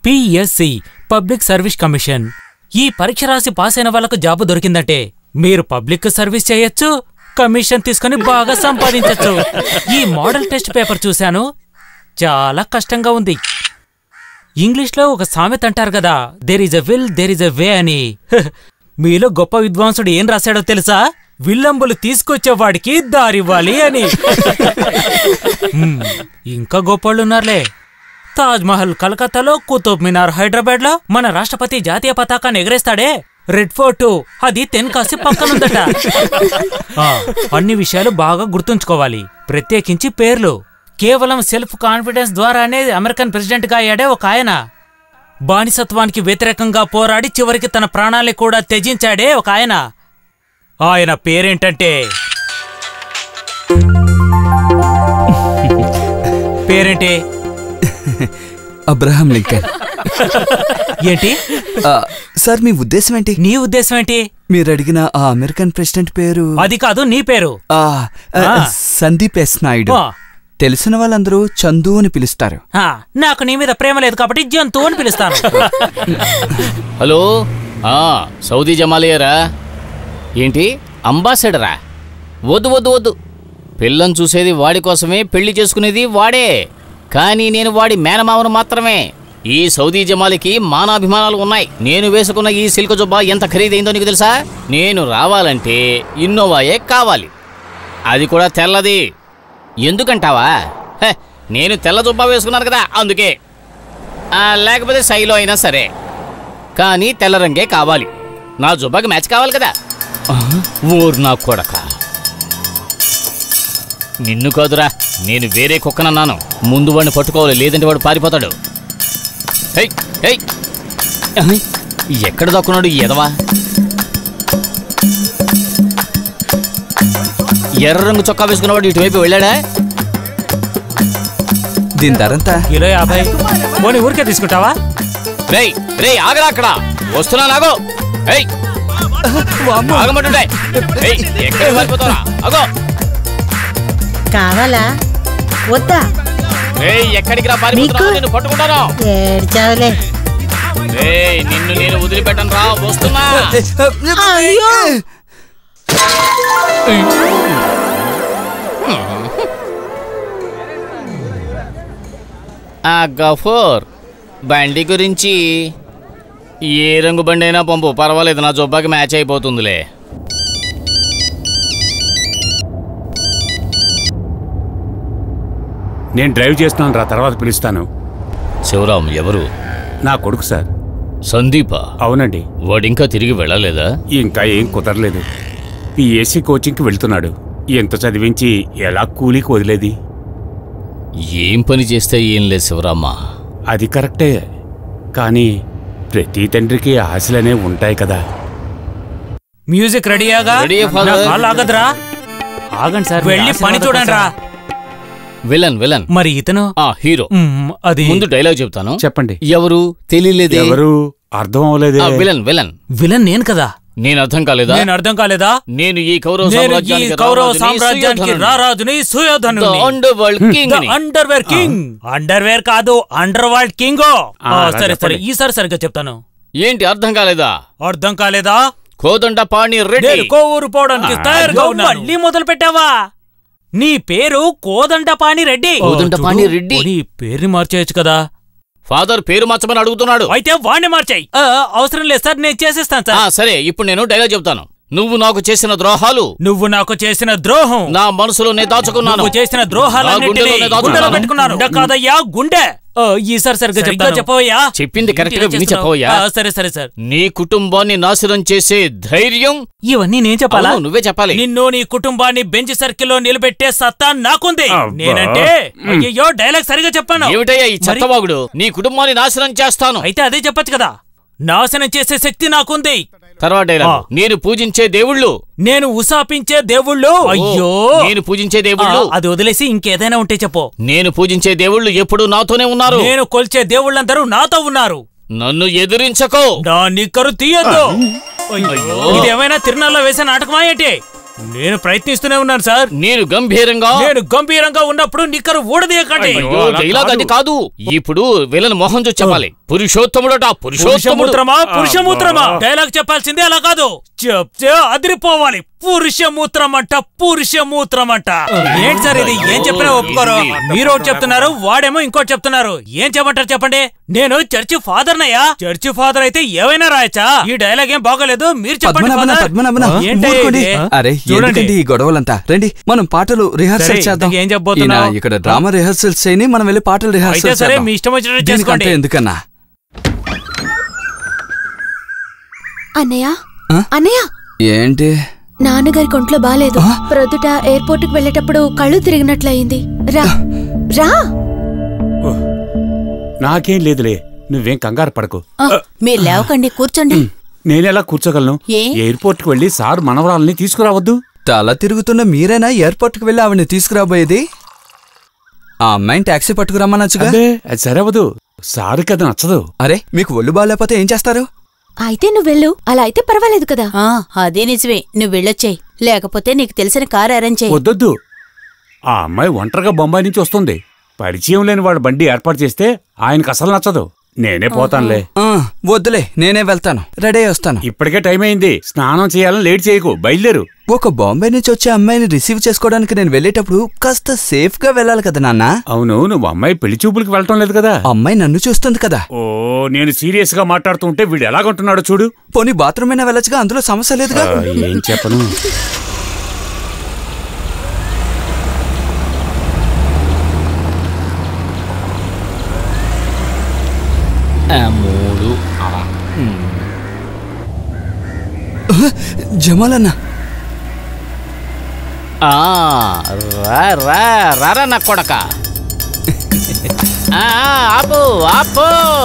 PSC public service commission ఈ పరీక్ష రాసి పాస్ అయిన వాళ్ళకు జాబ్ దొరికిందంటే మీరు పబ్లిక్ సర్వీస్ చేయొచ్చు కమిషన్ తీసుకొని బాగా సంపాదించొచ్చు ఈ మోడల్ టెస్ట్ పేపర్ చూశాను చాలా కష్టంగా ఉంది ఇంగ్లీష్లో ఒక సామెత అంటారు కదా there is a will there is a way అని హ, మీలో గొప్ప విద్వాంసుడు ఏం రాశాడో తెలుసా విల్లంబులు తీసుకొచ్చేవాడికి దారివ్వాలి అని హ్మ్, ఇంకా గొప్పోళ్ళున్నారులే తాజ్ మహల్ కలకత్తాలో కుతుబ్ మినార్ హైదరాబాద్ లో మన రాష్ట్రపతి జాతీయ పతాకాన్ని ఎగరేస్తాడే రెడ్ ఫోర్ట్ అది తెన్కాసి పక్కనుందట ఆ, అన్ని విషయాలు బాగా గుర్తుంచుకోవాలి ప్రత్యేకించి పేర్లు కేవలం సెల్ఫ్ కాన్ఫిడెన్స్ ద్వారానే అమెరికన్ ప్రెసిడెంట్ గా అయ్యాడే ఒక ఆయన బానిసత్వానికి వ్యతిరేకంగా పోరాడి చివరికి తన ప్రాణాల్ని కూడా త్యజించాడే ఒక ఆయన ఆయన పేరేంటంటే పేరేంటి అబ్రహాం లింకన్ ఏంటి ఆ, సార్ మీ ఉద్దేశం ఏంటి నీ ఉద్దేశం ఏంటి మీరు అడిగిన ఆ అమెరికన్ ప్రెసిడెంట్ పేరు అది కాదు నీ పేరు ఆ, ఆ, ఆ. సందీప్ ఎస్ నాయుడు ఆ. తెలిసిన వాళ్ళందరూ చందు అని పిలుస్తారు ఆ, నాకు నీ మీద ప్రేమ లేదు కాబట్టి జంతువు అని పిలుస్తాను హలో ఆ, సౌదీ జమాలియరా ఏంటి అంబాసిడరా వద్దు వద్దు వద్దు పిల్లని చూసేది వాడి కోసమే పెళ్లి చేసుకునేది వాడే కానీ నేను వాడి మేనమావను మాత్రమే ఈ సౌదీ జమాలికి మానాభిమానాలు ఉన్నాయి నేను వేసుకున్న ఈ సిల్క్ జుబ్బా ఎంత ఖరీదైందో నీకు తెలుసా నేను రావాలంటే ఇన్నోవాయే కావాలి అది కూడా తెల్లది ఎందుకంటావా హె, నేను తెల్ల జుబ్బా వేసుకున్నాను కదా అందుకే ఆ, లేకపోతే శైలో అయినా సరే కానీ తెల్ల రంగే కావాలి నా జుబ్బాకి మ్యాచ్ కావాలి కదా ఊరు నా కొడక నిన్ను కాదురా నేను వేరే కుక్కనన్నాను ముందు వాడిని పట్టుకోవాలి లేదంటే వాడు పారిపోతాడు హై హై అహ్, ఎక్కడ దక్కున్నాడు ఈ ఎదవా ఎర్ర రంగు చొక్కా వేసుకున్నవాడు ఇటువైపు వెళ్ళాడా దీని ధరంతా కిలో యాభై పోనీ ఊరికే తీసుకుంటావా రేయ్ రేయ్ ఆగరా అక్కడ వస్తున్నా నాగో ఏయ్ ఆగమంటుండే ఏయ్ ఎక్కడ పారిపోతారా అగో కావాలా వద్దా రేయ్ ఎక్కడికి రా పారిపోతున్నా మీకు? నిన్ను పట్టుకుంటాను ఏడ్చావులే రేయ్ నిన్ను నేను వదిలిపెట్టను రా వస్తున్నా అయ్యో ఆ గఫూర్ బండి గురించి ఏ రంగు బండి అయినా పంపు పర్వాలేదు నా జొబ్బాకి మ్యాచ్ అయిపోతుందిలే నేను డ్రైవ్ చేస్తున్నాను రా తర్వాత పిలుస్తాను శివరాం ఎవరు నా కొడుకు సార్ సందీప అవునండి వాడింకా తిరిగి వెళ్ళలేదా ఇంకా ఏం కుదరలేదు పిఎస్సి కోచింగ్కి వెళ్తున్నాడు ఎంత చదివించి ఎలా కూలీకి వదిలేది ఏం పని చేస్తే ఏం లేదు శివరామ్మ అది కరెక్టే కానీ ప్రతి తండ్రికి ఆశలనే ఉంటాయి కదా మ్యూజిక్ రెడీయాగా రెడీయే, ఫాదర్. నా కాళ్ళు ఆగదురా ఆగండి సార్ వెళ్ళి పని చూడండి రా విలన్ విలన్ మరి ఇతను ఆ హీరో మ్, అది ముందు డైలాగ్ చెప్తాను చెప్పండి ఎవరు తెలియలేదే ఎవరు అర్థం అవ్వలేదే ఆ, విలన్ విలన్ విలన్ నేను కదా నేను అర్థం కాలేదా నేను అర్థం కాలేదా నేను ఈ కౌరవ నేను ఈ సామ్రాజ్యానికి కౌరవ రారాజుని, సామ్రాజ్యానికి సుయోధనుని. రారాజుని సుయోధను The underworld king ని. Underwear king underwear కాదు అండర్ వరల్డ్ కింగ్ ఆ, అలా సరే సరే చెప్పండి. ఈసారి సరిగ్గా చెప్తాను ఏంటి అర్థం కాలేదా అర్థం కాలేదా కోదండ పాణి రెడ్డి నేను కోవూరు పోవడానికి ఆ, తయారుగా అయ్యో, ఉన్నాను. మళ్ళీ మొదలు పెట్టావా నీ పేరు కోదండపాణి రెడ్డి కోదండపాణి చూడు, రెడ్డి. నీ పేరుని మార్చేయచ్చు కదా ఫాదర్ పేరు మార్చమని అడుగుతున్నాడు అయితే వాణ్ణి మార్చాయి అవసరం లేదు సార్ నేను చేసేస్తాను ఆ సార్ సరే ఇప్పుడు నేను డైలాగ్ చెప్తాను నువ్వు నాకు చేసిన ద్రోహాలు నువ్వు నాకు చేసిన ద్రోహం నా మనసులోనే దాచుకున్నాను నువ్వు చేసిన ద్రోహాలన్నింటినీ నా గుండెలోనే దాచుకున్నాను. గుండెలో పెట్టుకున్నాను గుండె కాదయ్యా గుండె ఆ, ఈసారి సరిగ్గా సరిగ్గా చెప్తాను చెప్పవయ్యా చెప్పింది కరెక్ట్ గా ఏంటి విని చేస్తున్నావు? చెప్పవయ్యా ఆ, సరే సరే సార్ నీ కుటుంబాన్ని నాశనం చేసే ధైర్యం ఇవన్నీ నేను చెప్పాలా అవును, నువ్వే చెప్పాలి నిన్ను నీ కుటుంబాన్ని బెంచ్ సర్కిల్లో నిలబెట్టే సత్తా నాకుంది అబ్బా. నేనంటే అయ్యో డైలాగ్ సరిగా చెప్పాను ఏమిటయ్యా ఈ మరి- చెత్తవాగుడు నీ కుటుంబాన్ని నాశనం చేస్తాను అయితే అదే చెప్పొచ్చు కదా నాశనం చేసే శక్తి నాకుంది తర్వాత డైలాగ్ ఆ. నేను పూజించే దేవుళ్ళు నేను ఉసాపించే దేవుళ్ళు అయ్యో ఓ, నేను పూజించే దేవుళ్ళు ఆ, అది వదిలేసి ఇంకేదైనా ఉంటే చెప్పు నేను పూజించే దేవుళ్ళు ఎప్పుడు నాతోనే ఉన్నారు నేను కొల్చే దేవుళ్ళందరూ నాతో ఉన్నారు నన్ను ఎదిరించకో నా నిక్కరు తీయద్దు ఇదేమైనా తిరునాళ్ళలో వేసే నాటకమా ఏంటి నేను ప్రయత్నిస్తూనే ఉన్నాను సార్ నేను గంభీరంగా నేను గంభీరంగా ఉన్నప్పుడు నిక్కరు ఊడదీయకండి అయ్యో, డైలాగ్ అది కాదు ఇప్పుడు విలన్ మొహం చూసి చెప్పాలి పురుషోత్తముడట పురుషోత్తముడు పురుషమూత్రమా పురుషమూత్రమా డైలాగ్ చెప్పాల్సిందే అలా కాదు చెప్తే అదిరిపోవాలి పురుషమూత్రం అంట పురుషమూత్రం అంట ఏంటి సార్ ఇది ఏం చెప్పినా ఒప్పుకోరు మీరు ఒకటి చెప్తున్నారు వాడేమో ఇంకోటి చెప్తున్నారు ఏం చెప్పంటారు చెప్పండి నేను చర్చి ఫాదర్ నయ్యా చర్చి ఫాదర్ అయితే ఏవైనా రాయచ్చా ఈ డైలాగ్ ఏం బాగోలేదు మీరు చెప్పండి పద్మనాభన father. పద్మనాభన ఏంటయ్యా ఊరుకోండి. ఇది? అరే చూడండి ఎందుకండి ఈ గొడవలంతా రండి మనం పాటలు రిహార్సల్ సరే, చేద్దాం ఇంతకీ ఏం చెప్పబోతున్నావ్? ఈయన ఇక్కడ డ్రామా రిహార్సల్స్ చేయని మనం వెళ్ళి పాటలు అయితే రిహార్సల్ సరే మీ ఇష్టం వచ్చినట్టు చేసుకోండి ఎందుకన్నా అన్నయ్య ఆ? అన్నయ్య ఏంటి నాన్నగారికి ఒంట్లో బాలేదు ప్రొద్దుట ఎయిర్పోర్ట్ కు వెళ్ళేటప్పుడు కళ్ళు తిరిగినట్లయింది రా రా నాకేం లేదులే నువ్వేం కంగారు పడకు మీరు లేవకండి కూర్చోండి నేనెలా కూర్చోగలను ఏ? ఎయిర్పోర్ట్ కి వెళ్ళి సార్ మనవరాల్ని తీసుకురావద్దు తల తిరుగుతున్న మీరేనా ఎయిర్పోర్ట్ కి వెళ్ళి ఆవిడని తీసుకురాబోయేది ఆ అమ్మాయిని టాక్సీ పట్టుకురమ్మనొచ్చుగా అదే అది సరవదు సార్కి అది నచ్చదు అరే మీకు ఒళ్ళు బాగాలేకపోతే ఏం చేస్తారు అయితే నువ్వు వెళ్ళు అలా అయితే పర్వాలేదు కదా ఆ, అదే నిజమే నువ్వు వెళ్ళొచ్చేయి లేకపోతే నీకు తెలిసిన కారు అరేంజ్ చేయి వద్దొద్దు ఆ అమ్మాయి ఒంటరిగా బొంబాయి నుంచి వస్తుంది పరిచయం లేని వాడు బండి ఏర్పాటు చేస్తే ఆయనకు అసలు నచ్చదు నేనే పోతానులే ఆ, వద్దులే నేనే వెళ్తాను రెడీ అయి వస్తాను ఇప్పటికే టైం అయింది స్నానం చేయాలని లేట్ చేయకు బయలుదేరు ఒక బాంబే నుంచి వచ్చే అమ్మాయిని రిసీవ్ చేసుకోవడానికి నేను వెళ్ళేటప్పుడు కాస్త సేఫ్ గా వెళ్ళాలి కదా నాన్న అవును నువ్వు అమ్మాయి పెళ్లి చూపులకు వెళ్ళటం లేదు కదా అమ్మాయి నన్ను చూస్తుంది కదా ఓ నేను సీరియస్ గా మాట్లాడుతుంటే వీడు ఎలాగంటున్నాడో చూడు పోనీ బాత్రూమ్ అయినా వెళ్ళొచ్చుగా అందులో సమస్య లేదుగా ఆ, ఏం చెప్పను ఆ, మూడు ఆ, జమాలన్న ఆ, రా రా రారా నా కొడక ఆ, ఆ, ఆపు ఆపు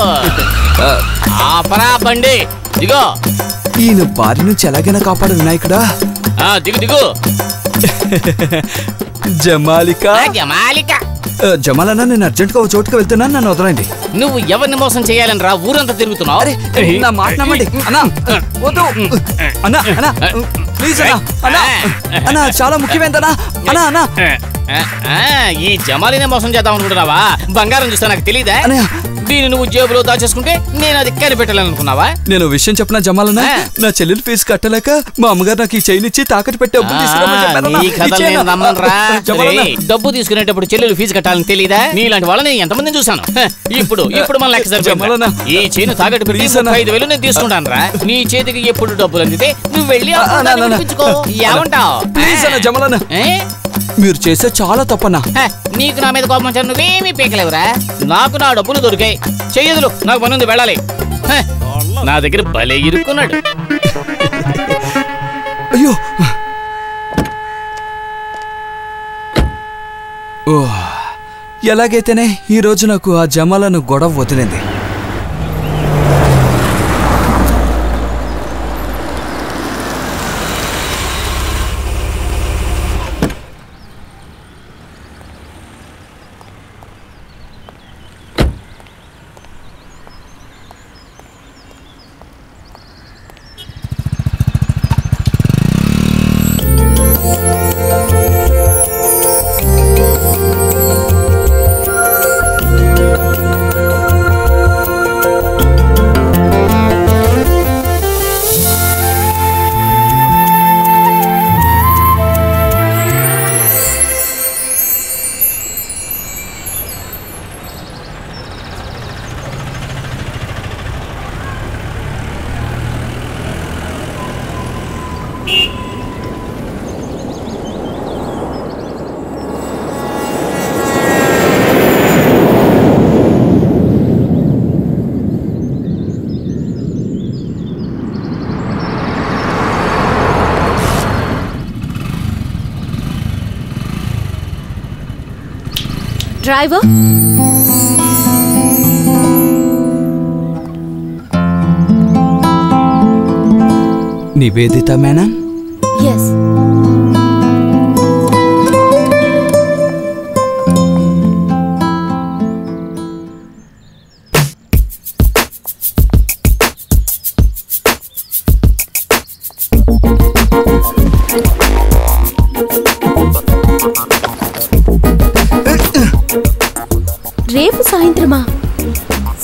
ఆపరా బండి దిగో ఈయన భార్య నుంచి ఎలాగైనా కాపాడు వినాయకుడా ఆ, దిగు దిగు జమాలిక ఆ, జమాలిక ఆ, జమాలన్న నేను అర్జెంట్ గా ఒక చోటుకి వెళ్తున్నాను నన్ను వదలండి నువ్వు ఎవరిని మోసం చేయాలని రా ఊరంతా తిరుగుతున్నావు అరే నా మాట నమ్మండి అన్నా వద్దు అన్నా అన్నా ప్లీజ్ అన్నా అన్నా అన్నా చాలా ముఖ్యమైనదన్నా అన్నా అన్నా ఆ, ఆ, ఈ జమాలినే మోసం చేద్దాం అనుకుంటున్నావా బంగారం చూస్తే నాకు తెలీదా అన్నయ్య. దీన్ని నువ్వు జేబులో దాచేసుకుంటే నేను అది కనిపెట్టాలనుకున్నావా నేను విషయం చెప్పిన జమాలన్న ఆ. నా చెల్లెలు ఫీజు కట్టలేక మా అమ్మగారు నాకు ఈ చైన్ ఇచ్చి తాకట్టు పెట్టి డబ్బులు తీసుకురమ్మని ఆ, చెప్పారన్నా. నీ కథలు ఇచ్చేయనా? నేను నమ్మనురా. జమాలన్న. రేయ్, డబ్బు తీసుకునేటప్పుడు చెల్లెలు ఫీజు కట్టాలని తెలీదా నీలాంటి వాళ్ళని ఎంతమందిని చూశాను హ, ఇప్పుడు ఇప్పుడు మన లెక్క జమాలన్న. సరిపోయిందిరా. ఈ చేను తాకట్టు పెట్టి ప్లీజ్ అన్న. ముప్పై ఐదు వేలు నేను తీసుకుంటాను రా నీ చేతికి ఎప్పుడు డబ్బులు అందితే నువ్వు వెళ్ళి ఆ ఆ, అన్న, దాన్ని అన్న. విడిపించుకో ఏమంటావ్? ప్లీజ్ అన్న జమాలన్న ఏ? మీరు చేసే చాలా తప్పన్నా హ, నీకు నా మీద కోపం వచ్చాను నువ్వేమీ పీకలేవురా నాకు నా డబ్బులు దొరికాయి చెయ్యదులు నాకు పని ఉంది వెళ్ళాలి హ, నా దగ్గర భలే ఇరుక్కున్నాడు అయ్యో ఓ ఎలాగైతేనే ఈ రోజు నాకు ఆ జమాలను గొడవ వదిలింది driver Nivedita madam yes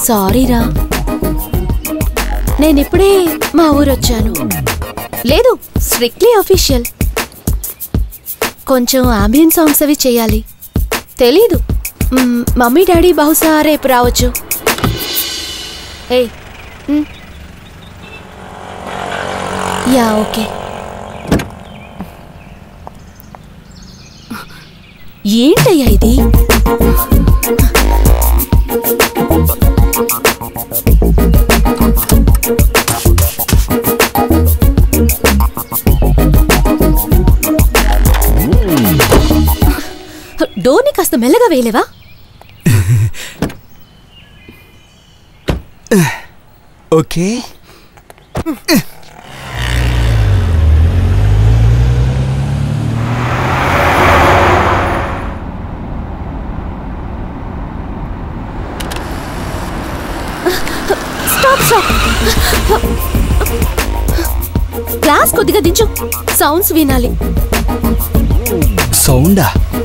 sorry రా నేనిప్పుడే మా ఊరొచ్చాను లేదు స్ట్రిక్ట్లీ అఫీషియల్ కొంచెం అంబియన్ సాంగ్స్ అవి చేయాలి తెలీదు మ్, మమ్మీ డాడీ బహుశా రేపు రావచ్చు ఏయ్ మ్. యా ఓకే ఏంటయ్యా ఇది డోర్ని కాస్త మెల్లగా వేయలేవా ఓకే స్టాప్ స్టాప్ గ్లాస్ కొద్దిగా దించు సౌండ్స్ వినాలి సౌండా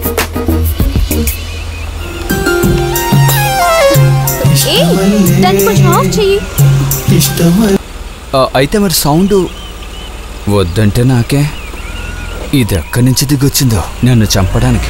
ఏయ్ దాన్ని కొంచెం ఆఫ్ చెయ్యి ఆ, అయితే మరి సౌండ్ వద్దంటే నాకే ఇది ఎక్కడి నుంచి దిగొచ్చిందో నన్ను చంపడానికి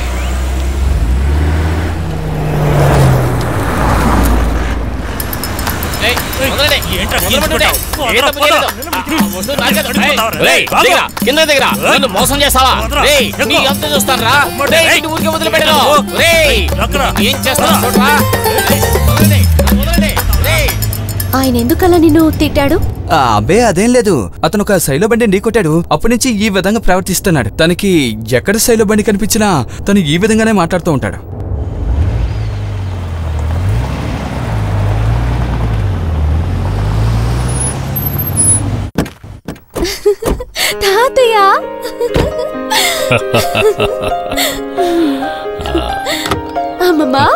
ఏయ్, వదలండి. వదలమంటుంటే. ఏ తప్పు చేయలేదు. వద్దు, నాకే తప్పు. రేయ్, దిగరా, కింద దిగరా. నన్ను మోసం చేస్తావా రేయ్ నీ అంత చూస్తాను రా రేయ్ ఇటు ఊరికే వదిలిపెట్టను రేయ్ ఏం చేస్తాను చూడరా వదలండి, వదలండి. రేయ్ ఆయన ఎందుకలా నిన్ను తిట్టాడు ఆ, అబ్బే అదేం లేదు అతను ఒక శైలో బండి ఢీకొట్టాడు అప్పటి నుంచి ఈ విధంగా ప్రవర్తిస్తున్నాడు తనకి ఎక్కడ శైలో బండి కనిపించినా తను ఈ విధంగానే మాట్లాడుతూ ఉంటాడు తాతయ్య అమ్మమ్మా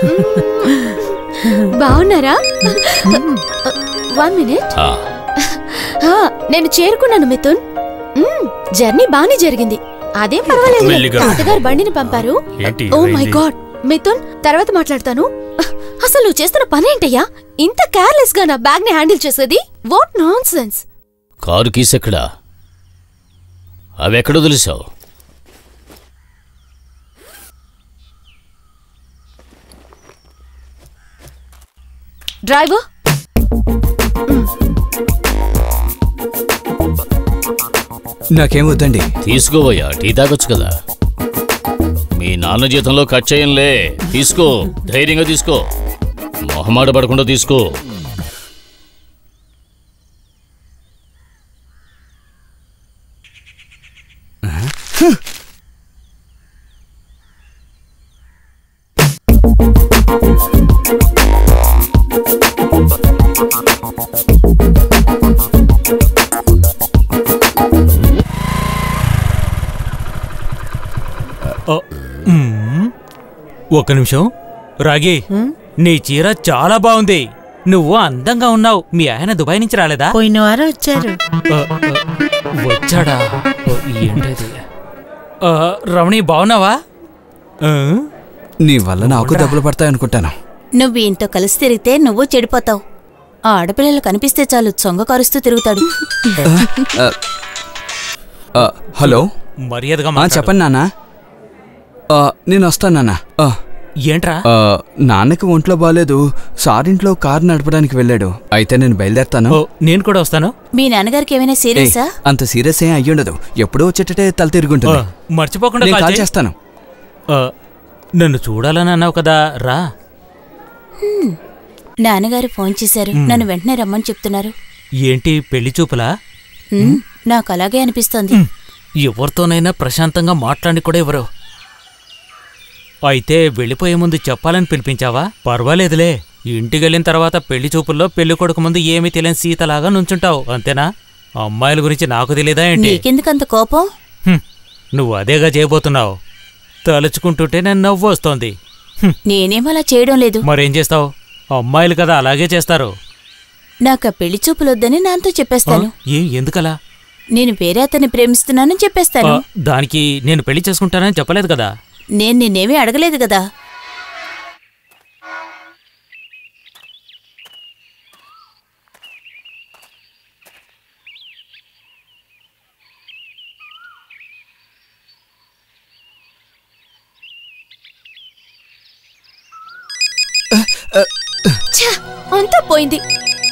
బాగున్నారా వన్ మినిట్ ఆ, ఆ, నేను చేరుకున్నాను మిథున్ మ్మ్, జర్నీ బానే జరిగింది అదేం పర్వాలేదు మెల్లిగా. తాతగారు బండిని పంపారు ఏంటి, ఓ మై ఏమైంది? గాడ్ మిథున్ తర్వాత మాట్లాడతాను అసలు నువ్వు చేస్తున్న పని ఏంటయ్యా ఇంత కేర్లెస్ గా నా బ్యాగ్ ని హ్యాండిల్ చేసేది what nonsense car keys ఎక్కడా అవి ఎక్కడ వదిలేసావు డ్రైవర్ నాకేం వద్దండి తీసుకోబోయా టీ తాగొచ్చు కదా మీ నాన్న జీతంలో కట్ చేయంలే తీసుకో ధైర్యంగా తీసుకో మొహమాట పడకుండా తీసుకో ఓ, మ్మ్. ఒక్క నిమిషం రాగి నీ చీర చాలా బాగుంది నువ్వు అందంగా ఉన్నావు మీ ఆయన దుబాయ్ నుంచి రాలేదా పోయిన వారం వచ్చారు ఆ, ఆ, వచ్చాడా ఓ, ఏంటది ఆ, రమణి బాగున్నావా ఆ? నీ వల్ల నాకు దెబ్బలు పడతాయనుకుంటాను నువ్వు ఈయనతో కలిసి తిరిగితే నువ్వు చెడిపోతావు ఆ ఆడపిల్లలు కనిపిస్తే చాలు చొంగ కారుస్తూ తిరుగుతాడు ఆ, హలో మర్యాదగా ఆ, మాట్లాడు. చెప్పండి నాన్న ఆ, నేను వస్తాను నాన్న ఆ, ఏంట్రా ఆ, నాన్నకి ఒంట్లో బాగాలేదు సారింట్లో కారు నడపడానికి వెళ్ళాడు అయితే నేను బయలుదేరతాను ఓ నేను కూడా వస్తాను మీ నాన్నగారికి ఏమైనా ఏయ్, సీరియసా అంత సీరియస్ ఏం అయ్యుండదు ఎప్పుడో వచ్చేటట్టే తల ఆ, తిరుగుంటుంది మర్చిపోకుండా నేను కాల్ కాల్ చేయి. చేస్తాను ఆ, నన్ను చూడాలని అన్నావు కదా రా నాన్నగారు ఫోన్ చేశారు నన్ను వెంటనే రమ్మని చెప్తున్నారు ఏంటి పెళ్లి చూపులా ఉమ్, నాకు అలాగే అనిపిస్తోంది ఎవరితోనైనా ప్రశాంతంగా మాట్లాడి కూడా ఎవరు అయితే వెళ్ళిపోయే ముందు చెప్పాలని పిలిపించావా పర్వాలేదులే ఇంటికి వెళ్ళిన తర్వాత పెళ్లి చూపుల్లో పెళ్లి కొడుకు ముందు ఏమీ తెలియని సీతలాగా నుంచుంటావు అంతేనా అమ్మాయిల గురించి నాకు తెలియదా ఏంటి నీకెందుకంత కోపం హ్మ్, నువ్వు అదేగా చేయబోతున్నావు తలుచుకుంటుంటే నేను నవ్వు వస్తోంది హ్మ్, నేనేం అలా చేయడం లేదు మరేం చేస్తావు అమ్మాయిలు కదా అలాగే చేస్తారు నాకు ఆ పెళ్లి చూపులొద్దని నాన్నతో ఆ, చెప్పేస్తాను ఏ ఎందుకలా నేను వేరే అతన్ని ప్రేమిస్తున్నానని ఆ, చెప్పేస్తాను దానికి నేను పెళ్లి చేసుకుంటానని చెప్పలేదు కదా నేను నిన్నేమీ అడగలేదు కదా ఛ, అంతా పోయింది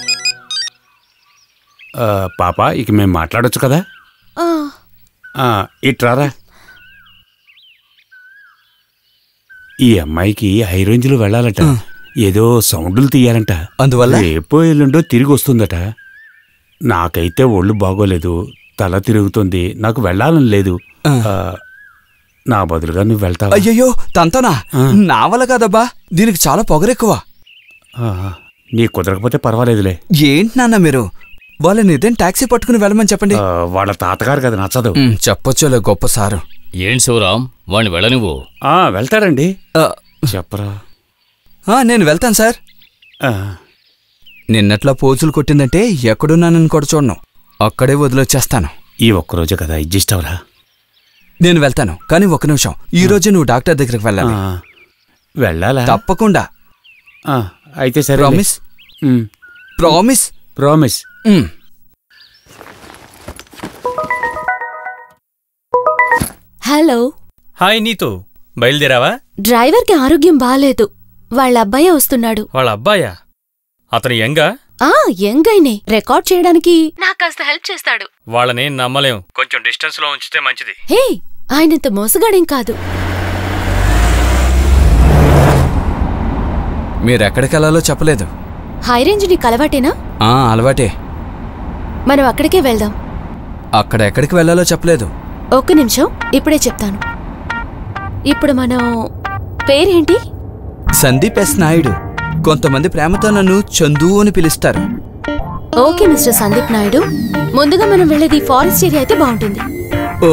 ఆ, పాప ఇక మేము మాట్లాడొచ్చు కదా ఆ, ఆ, ఇట్రారా ఈ అమ్మాయికి హై రేంజ్ లో వెళ్ళాలట ఏదో సౌండ్లు తీయాలంట అందువల్ల రేపో ఎల్లుండో తిరిగి వస్తుందట నాకైతే ఒళ్ళు బాగోలేదు తల తిరుగుతుంది నాకు వెళ్ళాలని లేదు ఆ. ఆ, నా బదులుగా నువ్వు వెళ్తావా అయ్యయ్యో తంతనా నా వల్ల కాదబ్బా దీనికి చాలా పొగరెక్కువ ఆ, నీకు కుదరకపోతే పర్వాలేదులే ఏంటి నాన్న మీరు వాళ్ళని ఇదేం టాక్సీ పట్టుకుని వెళ్ళమని చెప్పండి ఆ, వాళ్ళ తాతగారు కదా నచ్చదు ఉమ్, చెప్పొచ్చులే గొప్ప సారు ఏంటి శివరాం వాణ్ణి వెళ్ళనివ్వు ఆ, వెళ్తాడండి ఆ, చెప్పరా ఆ, నేను వెళ్తాను సార్ ఆ, నిన్నట్లా పోజులు కొట్టిందంటే ఎక్కడున్నానని కూడా చూడను అక్కడే వదిలొచ్చేస్తాను ఈ ఒక్కరోజే కదా అడ్జస్ట్ అవరా నేను వెళ్తాను కానీ ఒక నిమిషం ఈ రోజు నువ్వు డాక్టర్ దగ్గరికి వెళ్ళాలి ఆ, వెళ్ళాలా తప్పకుండా ఆ, అయితే సరే promise promise promise um. Hello hi Neetu బయలుదేరావా డ్రైవర్కి ఆరోగ్యం బాలేదు వాళ్ళ అబ్బాయి వస్తున్నాడు వాళ్ళ అబ్బాయా అతను యంగా ఆ యంగైనే రికార్డ్ చేయడానికి నాకు కాస్త హెల్ప్ చేస్తాడు వాళ్ళని నమ్మలేం కొంచెం డిస్టెన్స్ లో ఉంచితే మంచిది హే ఆయనంత మోసగాడేం కాదు మీరెక్కడికి వెళ్ళాలో చెప్పలేదు హై రేంజ్ నీకు అలవాటేనా ఆ అలవాటే మనం అక్కడికే వెళ్దాం అక్కడ ఎక్కడికి వెళ్ళాలో చెప్పలేదు ఒక్క నిమిషం ఇప్పుడే చెప్తాను ఇప్పుడు మనం పేరేంటి సందీప్ ఎస్ నాయుడు కొంతమంది ప్రేమతో నన్ను చందు అని పిలుస్తారు ఓకే మిస్టర్ సందీప్ నాయుడు ముందుగా మనం వెళ్ళేది ఫారెస్ట్ ఏరియా అయితే బాగుంటుంది ఓ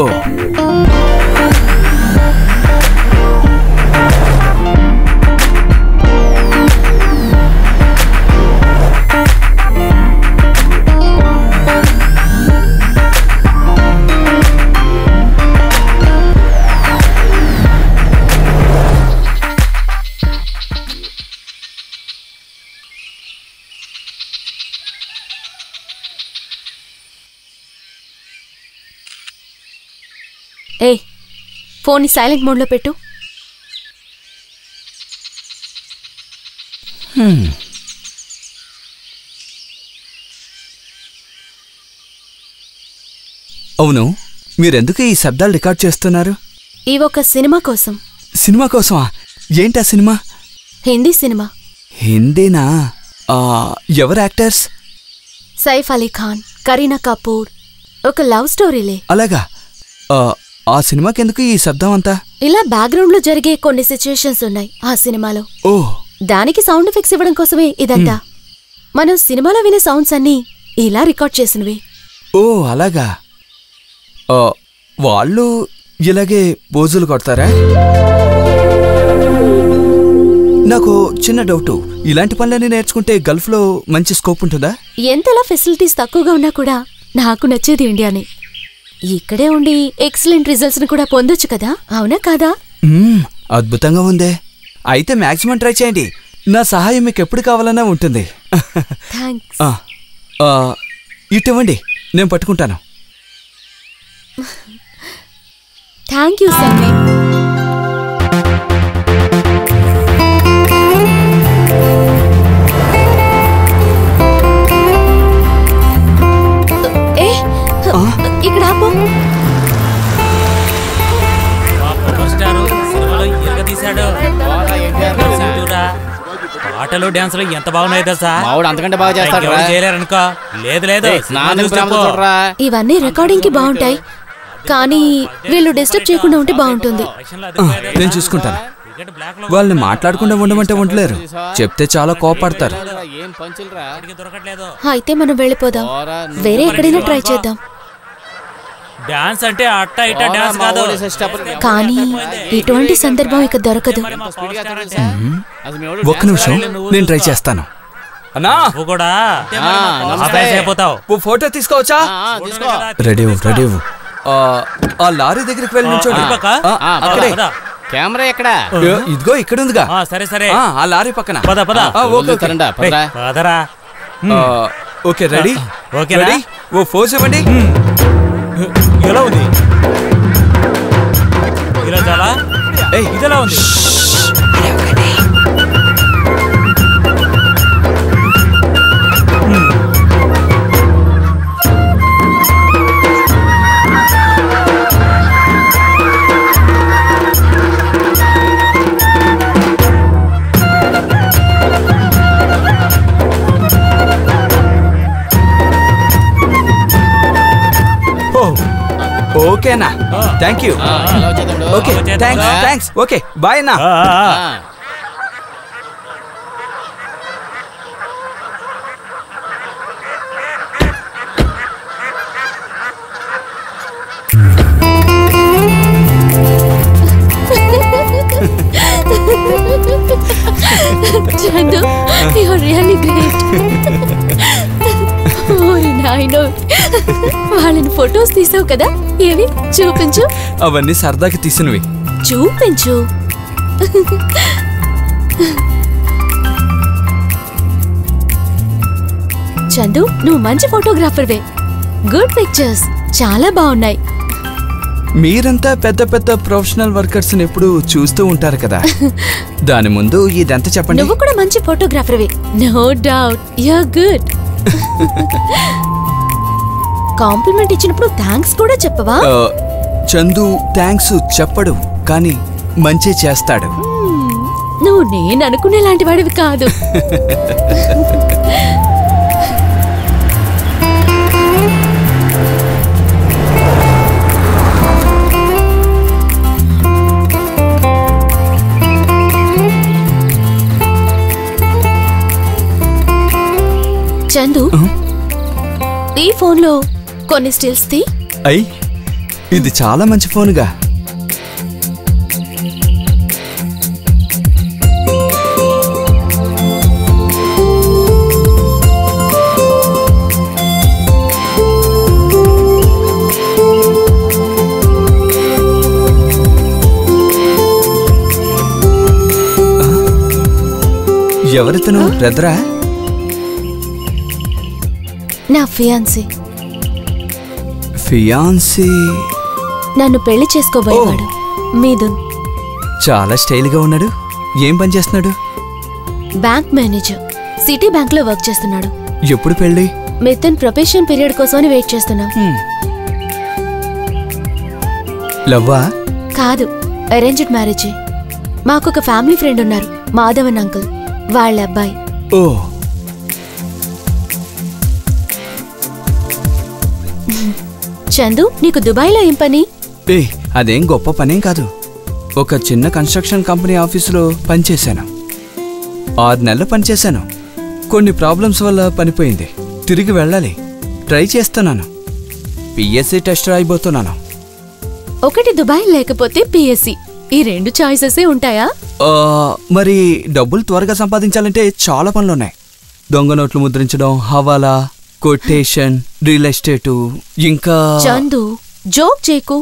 ఏ ఫోన్ని సైలెంట్ మోడ్లో పెట్టు అవును మీరెందుకు ఈ శబ్దాలు రికార్డ్ చేస్తున్నారు ఈ ఒక సినిమా కోసం సినిమా కోసమా ఏంటా సినిమా హిందీ సినిమా హిందీనా ఆ, ఎవరు యాక్టర్స్ సైఫ్ అలీ ఖాన్ కరీనా కపూర్ ఒక లవ్ స్టోరీలే అలాగా ఆ, ఆ సినిమాకి ఎందుకు ఈ శబ్దం అంతా ఇలా బ్యాక్గ్రౌండ్ లో జరిగే కొన్ని సిచ్యుయేషన్స్ ఉన్నాయి ఆ సినిమాలో ఓ దానికి సౌండ్ ఎఫెక్ట్స్ ఇవ్వడం కోసమే ఇదంతా మనం సినిమాలో వినే సౌండ్స్ అన్నీ ఇలా రికార్డ్ చేసినవి ఓ అలాగా ఆ, వాళ్ళు ఇలాగే పోజులు కొడతారా నాకు చిన్న డౌట్ ఇలాంటి పనులన్నీ నేర్చుకుంటే గల్ఫ్లో మంచి స్కోప్ ఉంటుందా ఎంతలా ఫెసిలిటీస్ తక్కువగా ఉన్నా కూడా నాకు నచ్చేది ఇండియానే ఇక్కడే ఉండి ఎక్సలెంట్ రిజల్ట్స్ ని కూడా పొందొచ్చు కదా అవునా కాదా మ్మ్, అద్భుతంగా ఉందే అయితే మాక్సిమం ట్రై చేయండి నా సహాయం మీకు ఎప్పుడు కావాలన్నా ఉంటుంది థ్యాంక్స్ ఆ, ఆ, ఇటివ్వండి నేను పట్టుకుంటాను థ్యాంక్ యూ సందీప్ ఏ ఇక్కడ ఆపు మా పవర్ స్టార్ సినిమాలో తీశాడు పాటలు డాన్సులు ఎంత బాగున్నాయి తెలుసా మావాడు అంతకంటే బాగా చేస్తాడు రా చేయలేరనుకో లేదు లేదు సినిమా నాన్న చూసి ప్రేమతో చెప్పు. చూడరా ఇవన్నీ రికార్డింగ్ కి బాగుంటాయి కానీ వీళ్ళు డిస్టర్బ్ చేయకుండా ఉంటే బాగుంటుంది ఎలక్షన్లో ఆ, అదిరిపోయేదే. నేను చూసుకుంటాను టికెట్ బ్లాక్ లో వాళ్ళని మాట్లాడకుండా ఉండమంటే ఉండలేరు చెప్తే చాలా కోపడతారు ఏం పంచులరా దొరకట్లేదు అయితే మనం వెళ్ళిపోదాం పోరా, నువ్వు వేరే ఎక్కడైనా ట్రై చేద్దాం డాన్స్ అంటే అట్ట ఇట్ట పోరా, డాన్స్ మా కాదు వాడు వేసే స్టెప్పులు కానీ ఇటువంటి సందర్భం ఇక దొరకదు మా స్పీడ్గా పవర్ స్టార్ తెలుసా? అసలు మీ వాడు ఒక్క నిమిషం నేను ట్రై చేస్తాను అన్నా నువ్వు కూడా ఆ, నమస్తే. అభ్యాసం అయిపోతావు ఓ ఫోటో తీసుకోవచ్చా ఆ, ఆ, తీసుకో రెడీ అవ్వు, రెడీ అవ్వు. ఆ, ఆ లారీ దగ్గరికి వెళ్ళి నుంచోండి ఆ, పక్క? ఆ, ఆ, అక్కడే పద, కెమెరా ఎక్కడా ఏ, ఇదిగో ఇక్కడ ఉందిగా ఆ, సరే సరే ఆ, ఆ లారీ పక్కన పద పద ఆ, ఓకే, ఓకే. వదులుతారంట, పదరా. పదరా ఆ, ఓకే రెడీ ఓకేనా? రెడీ ఓ ఫోర్స్ ఇవ్వండి ఎలా ఉంది ఇలా చాలా ఏయ్ ఇదెలా ఉంది ఓకే అన్న థ్యాంక్ యూ ఆ, ఎలా వచ్చావు తమ్ముడు? Okay thanks thanks okay bye అన్న ఆ. చందు యూర్ రియల్లీ గ్రేట్ ఓరి నాయనో వాళ్ళని ఫొటోస్ తీసావు కదా ఏవి చూపించు అవన్నీ సరదాకి తీసినవి చూపించు చందు నువ్వు మంచి ఫోటోగ్రాఫర్వే గుడ్ పిక్చర్స్ చాలా బాగున్నాయి మీరంతా పెద్ద పెద్ద ప్రొఫెషనల్ వర్కర్స్ ఎప్పుడు చూస్తూ ఉంటారు కదా దాని ముందు ఇదంతా చెప్పండి నువ్వు కూడా మంచి ఫోటోగ్రాఫర్వే no doubt your good compliment ఇచ్చినప్పుడు థ్యాంక్స్ కూడా చెప్పవా ఆ, చందు థ్యాంక్స్ చెప్పడు కానీ మంచి చేస్తాడు నువ్వు నేను అనుకునే లాంటి వాడివి కాదు చందు ఈ ఫోన్లో కొన్ని స్టిల్స్ తీ అయ్ ఇది చాలా మంచి ఫోన్గా ఎవరితను బ్రదరా నా ఫియాన్సీ ఫియాన్సీ నన్ను పెళ్లి చేసుకోబోయేవాడు మీదున్ చాలా స్టైల్గా ఉన్నాడు ఏం పని చేస్తున్నాడు బ్యాంక్ మేనేజర్ సిటీ బ్యాంక్ లో వర్క్ చేస్తున్నాడు ఎప్పుడు పెళ్ళి మిథున్ ప్రొఫెషన్ పీరియడ్ కోసమని వెయిట్ చేస్తున్నాం లవ్వా కాదు అరేంజ్డ్ మ్యారేజే మాకు ఒక ఫ్యామిలీ ఫ్రెండ్ ఉన్నారు మాధవన్ అంకుల్ వాళ్ళ అబ్బాయి ఓ చందు నీకు దుబాయ్లో ఏం పని ఏ అదేం గొప్ప పనేం కాదు ఒక చిన్న కన్స్ట్రక్షన్ కంపెనీ ఆఫీసులో పనిచేశాను ఆరు నెలలు పనిచేశాను కొన్ని ప్రాబ్లమ్స్ వల్ల పనిపోయింది తిరిగి వెళ్ళాలి ట్రై చేస్తున్నాను పిఎస్సి టెస్ట్ రాయిపోతున్నాను ఒకటి దుబాయ్ లేకపోతే పిఎస్సి ఈ రెండు చాయిసెసే ఉంటాయా ఆ, మరి డబ్బులు త్వరగా సంపాదించాలంటే చాలా పనులున్నాయి దొంగ నోట్లు ముద్రించడం హవాలా కొటేషన్ రియల్ ఎస్టేటు ఇంకా చందు జోక్ చేయకు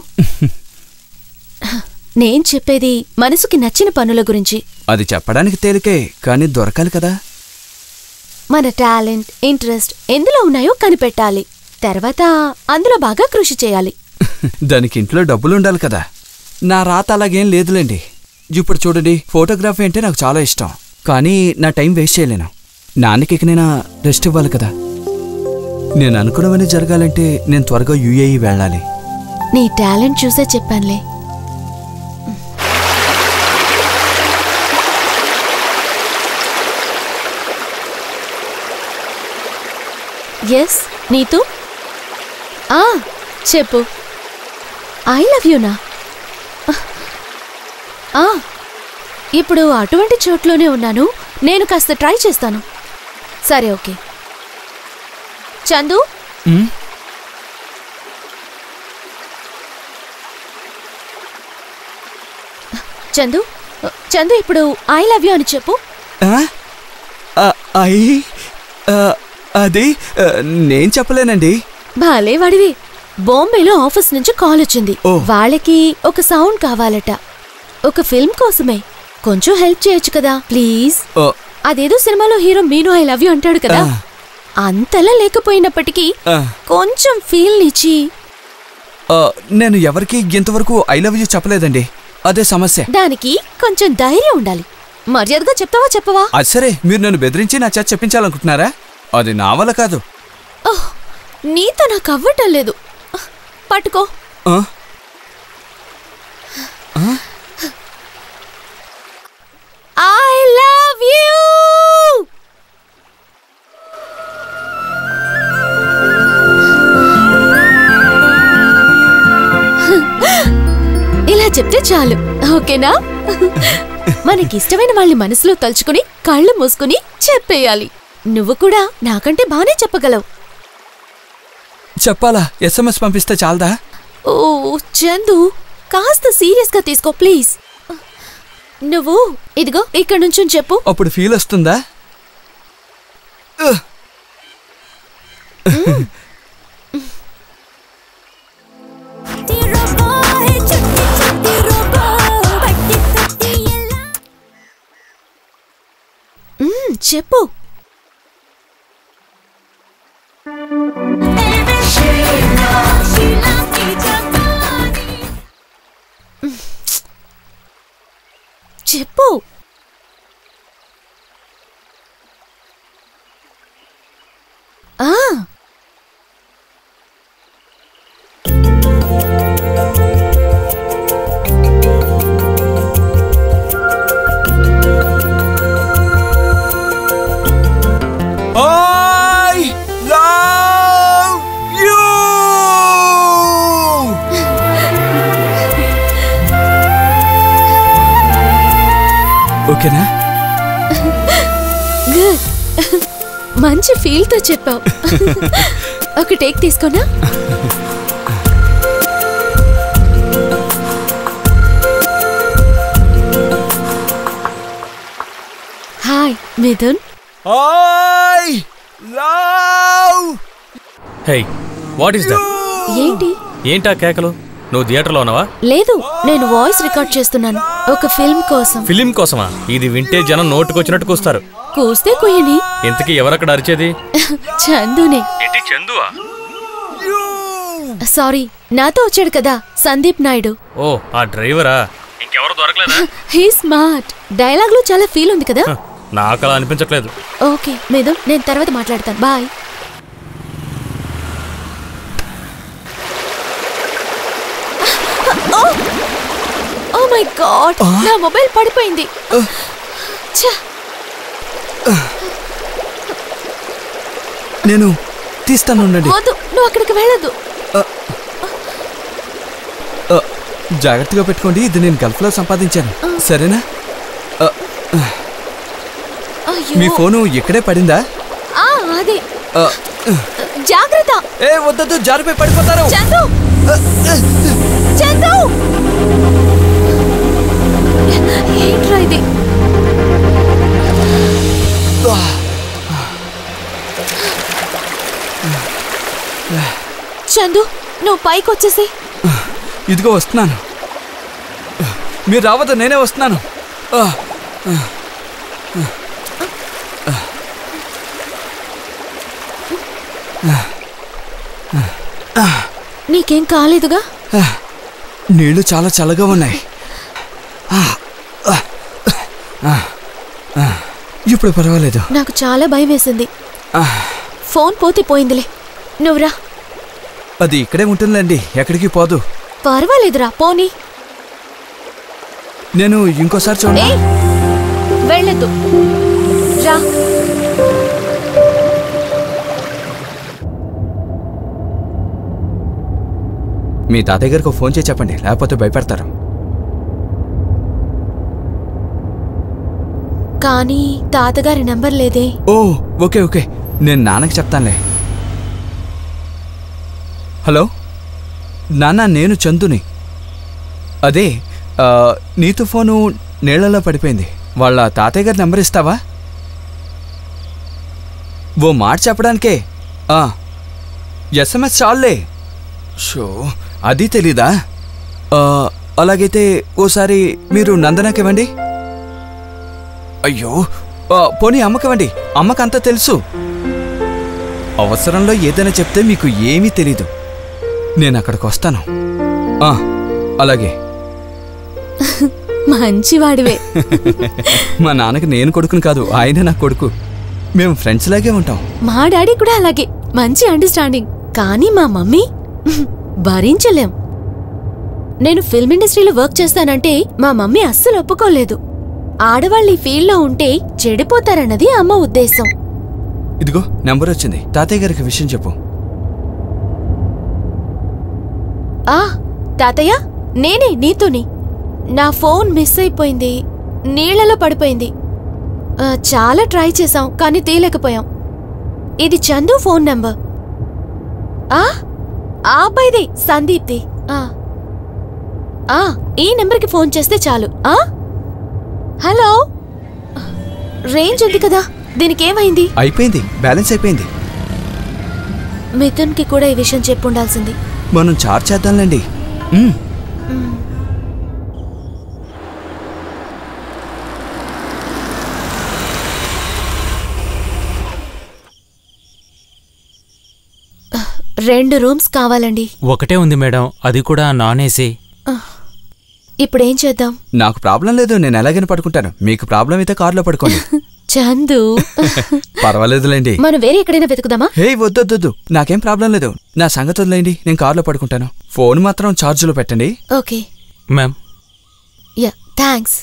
నేను చెప్పేది మనసుకి నచ్చిన పనుల గురించి అది చెప్పడానికి తేలికే కానీ దొరకాలి కదా మన టాలెంట్ ఇంట్రెస్ట్ ఎందులో ఉన్నాయో కనిపెట్టాలి తర్వాత అందులో బాగా కృషి చేయాలి దానికి ఇంట్లో డబ్బులు ఉండాలి కదా నా రాత అలాగేం లేదులేండి ఇప్పుడు చూడండి ఫోటోగ్రఫీ అంటే నాకు చాలా ఇష్టం కానీ నా టైం వేస్ట్ చేయలేను నాన్నకి ఇకనైనా రెస్ట్ ఇవ్వాలి కదా నేను అనుకున్నవన్నీ జరగాలంటే నేను త్వరగా యూఏఈ వెళ్ళాలి నీ టాలెంట్ చూసే చెప్పానులే ఎస్ నీతు ఆ చెప్పు ఐ లవ్ యూనా ఆ ఇప్పుడు అటువంటి చోట్లోనే ఉన్నాను నేను కాస్త ట్రై చేస్తాను సరే ఓకే చందు ఉమ్, చందు చందు ఇప్పుడు ఐ లవ్ యూ అని చెప్పు ఆ? ఆ, ఐ ఆ, అది ఆ, నేను చెప్పలేనండి భాలే వాడివి బాంబేలో ఆఫీస్ నుంచి కాల్ వచ్చింది ఓ. వాళ్ళకి ఒక సౌండ్ కావాలట ఒక ఫిల్మ్ కోసమే కొంచెం హెల్ప్ చేయొచ్చు కదా ప్లీజ్ ఓ, అదేదో సినిమాలో హీరో మీను ఐ లవ్ యూ అంటాడు కదా ఆ. అంతలా లేకపోయినప్పటికీ ఆ, కొంచెం ఫీల్ ఇచ్చి ఆ, నేను ఎవరికి ఇంతవరకు ఐ లవ్ యూ చెప్పలేదండి అదే సమస్య దానికి కొంచెం ధైర్యం ఉండాలి మర్యాదగా చెప్తావా చెప్పవా అది సరే మీరు నన్ను బెదిరించి నా చేత చెప్పించాలనుకుంటున్నారా అది నా వల్ల కాదు ఓహ్, నీతో నాకు అవ్వటం లేదు పట్టుకో ఆ? ఐ లవ్ యూ చెప్తే చాలు ఓకేనా మనకిష్టమైన వాళ్ళని మనసులో తలుచుకుని కళ్ళు మూసుకుని చెప్పేయాలి నువ్వు కూడా నాకంటే బానే చెప్పగలవు చెప్పాలా ఎస్ఎంఎస్ పంపిస్తే చాలదా ఓ చందు కాస్త సీరియస్ గా తీసుకో ప్లీజ్ నువ్వు ఇదిగో ఇక్కడ నుంచి చెప్పు అప్పుడు ఫీల్ వస్తుందా మ్మ్, చెప్పు చెప్పు ఆ I love you! ఓకేనా గుడ్ మంచి ఫీల్ తో చెప్పావు ఒక టేక్ తీసుకోనా hi Mithun I love hey what is that ఏంటి ఏంటా కేకలు నువ్వు థియేటర్లో ఉన్నావా లేదు నేను వాయిస్ రికార్డ్ చేస్తున్నాను ఒక ఫిల్మ్ కోసం ఫిలిం కోసమా ఇది వింటే జనం నోటుకొచ్చినట్టు కూస్తారు కూస్తే కుయ్యని ఇంతకీ ఎవరక్కడ అరిచేది చందునే ఏంటి చందువా సారీ నాతో వచ్చాడు కదా సందీప్ నాయుడు ఓ ఆ డ్రైవరా ఇంకెవరు దొరకలేదా హీ స్మార్ట్ డైలాగ్ లో చాలా ఫీల్ ఉంది కదా నాకు అలా అనిపించట్లేదు ఓకే మిథున్ నేను తర్వాత మాట్లాడతాను బాయ్ ఓ మై గాడ్ నా మొబైల్ పడిపోయింది ఛ, నేను తీస్తాను ఉండండి వద్దు నువ్వు అక్కడికి వెళ్ళొద్దు ఆ, జాగ్రత్తగా పెట్టుకోండి ఇది నేను గల్ఫ్లో సంపాదించాను సరేనా ఆ, అయ్యో మీ ఫోను ఇక్కడే పడిందా ఆ, అదే ఆ, జాగ్రత్త ఏ వద్దొద్దు జారిపోయి పడిపోతారు చందు చందు ఏంట్రా ఇది చందు నువ్వు పైకి వచ్చేసి ఇదిగో వస్తున్నాను మీరు రావద్దు నేనే వస్తున్నాను ఆ, నీకేం కాలేదుగా నీళ్లు చాలా చల్లగా ఉన్నాయి ఆ, ఆ, ఆ, ఆ. ఇప్పుడు పర్వాలేదు నాకు చాలా భయం వేసింది ఆ, ఫోన్ పోతే పోయిందిలే నువ్వురా అది ఇక్కడే ఉంటుందండి ఎక్కడికి పోదు పర్వాలేదురా పోనీ నేను ఇంకోసారి చూడండి ఏయ్ వెళ్ళొద్దు రా మీ తాతయ్య గారికి ఒక ఫోన్ చేసి చెప్పండి లేకపోతే భయపెడతారు కానీ తాతగారి నంబర్ లేదే ఓ ఓకే ఓకే నేను నాన్నకి చెప్తానులే హలో నాన్న నేను చందుని అదే ఆ, నీతు ఫోను నీళ్లలో పడిపోయింది వాళ్ళ తాతయ్య గారి నెంబర్ ఇస్తావా ఓ మాట చెప్పడానికే ఆ, ఎస్ఎంఎస్ చాలులే షో అది తెలీదా ఆ, అలాగైతే ఓసారి మీరు నందనకివ్వండి అయ్యో ఆ, పోనీ అమ్మకివ్వండి అమ్మకంతా తెలుసు అవసరంలో ఏదైనా చెప్తే మీకు ఏమీ తెలీదు నేను అక్కడికి వస్తాను ఆ, అలాగే మంచివాడివే మా నాన్నకి నేను కొడుకుని కాదు ఆయనే నా కొడుకు మేము ఫ్రెండ్స్ లాగే ఉంటాం మా డాడీ కూడా అలాగే మంచి అండర్స్టాండింగ్ కానీ మా మమ్మీ భరించలేం నేను ఫిల్మ్ ఇండస్ట్రీలో వర్క్ చేస్తానంటే మా మమ్మీ అస్సలు ఒప్పుకోలేదు ఆడవాళ్ళు ఈ ఫీల్డ్లో ఉంటే చెడిపోతారన్నది అమ్మ ఉద్దేశం ఇదిగో నెంబర్ వచ్చింది తాతయ్య గారికి విషయం చెప్పు ఆ తాతయ్య నేనే నీతోని నా ఫోన్ మిస్ అయిపోయింది నీళ్లలో పడిపోయింది ఆ, చాలా ట్రై చేశాం కానీ తీయలేకపోయాం ఇది చందు ఫోన్ నంబర్ ఆ ఆ అబ్బాయిది సందీప్ది ఆ. ఆ, ఈ నెంబర్కి ఫోన్ చేస్తే చాలు ఆ హలో రేంజ్ ఉంది కదా దీనికి ఏమైంది అయిపోయింది బ్యాలెన్స్ అయిపోయింది మిథున్కి కూడా ఈ విషయం చెప్పుండాల్సింది మనం చార్జ్ చేద్దాంలేండి మ్, రెండు రూమ్స్ కావాలండి ఒకటే ఉంది మేడం అది కూడా నాన్ ఏసీ ఇప్పుడేం చేద్దాం నాకు ప్రాబ్లం లేదు నేను ఎలాగైనా పడుకుంటాను మీకు ప్రాబ్లం అయితే కారులో పడుకోండి చందు పర్వాలేదులేండి మనం వేరే ఎక్కడైనా వెతుకుదామా హే వద్దొద్దొద్దు నాకేం ప్రాబ్లం లేదు నా సంగతి వదిలేండి నేను కారులో పడుకుంటాను ఫోన్ మాత్రం ఛార్జ్లో పెట్టండి okay ma'am ya thanks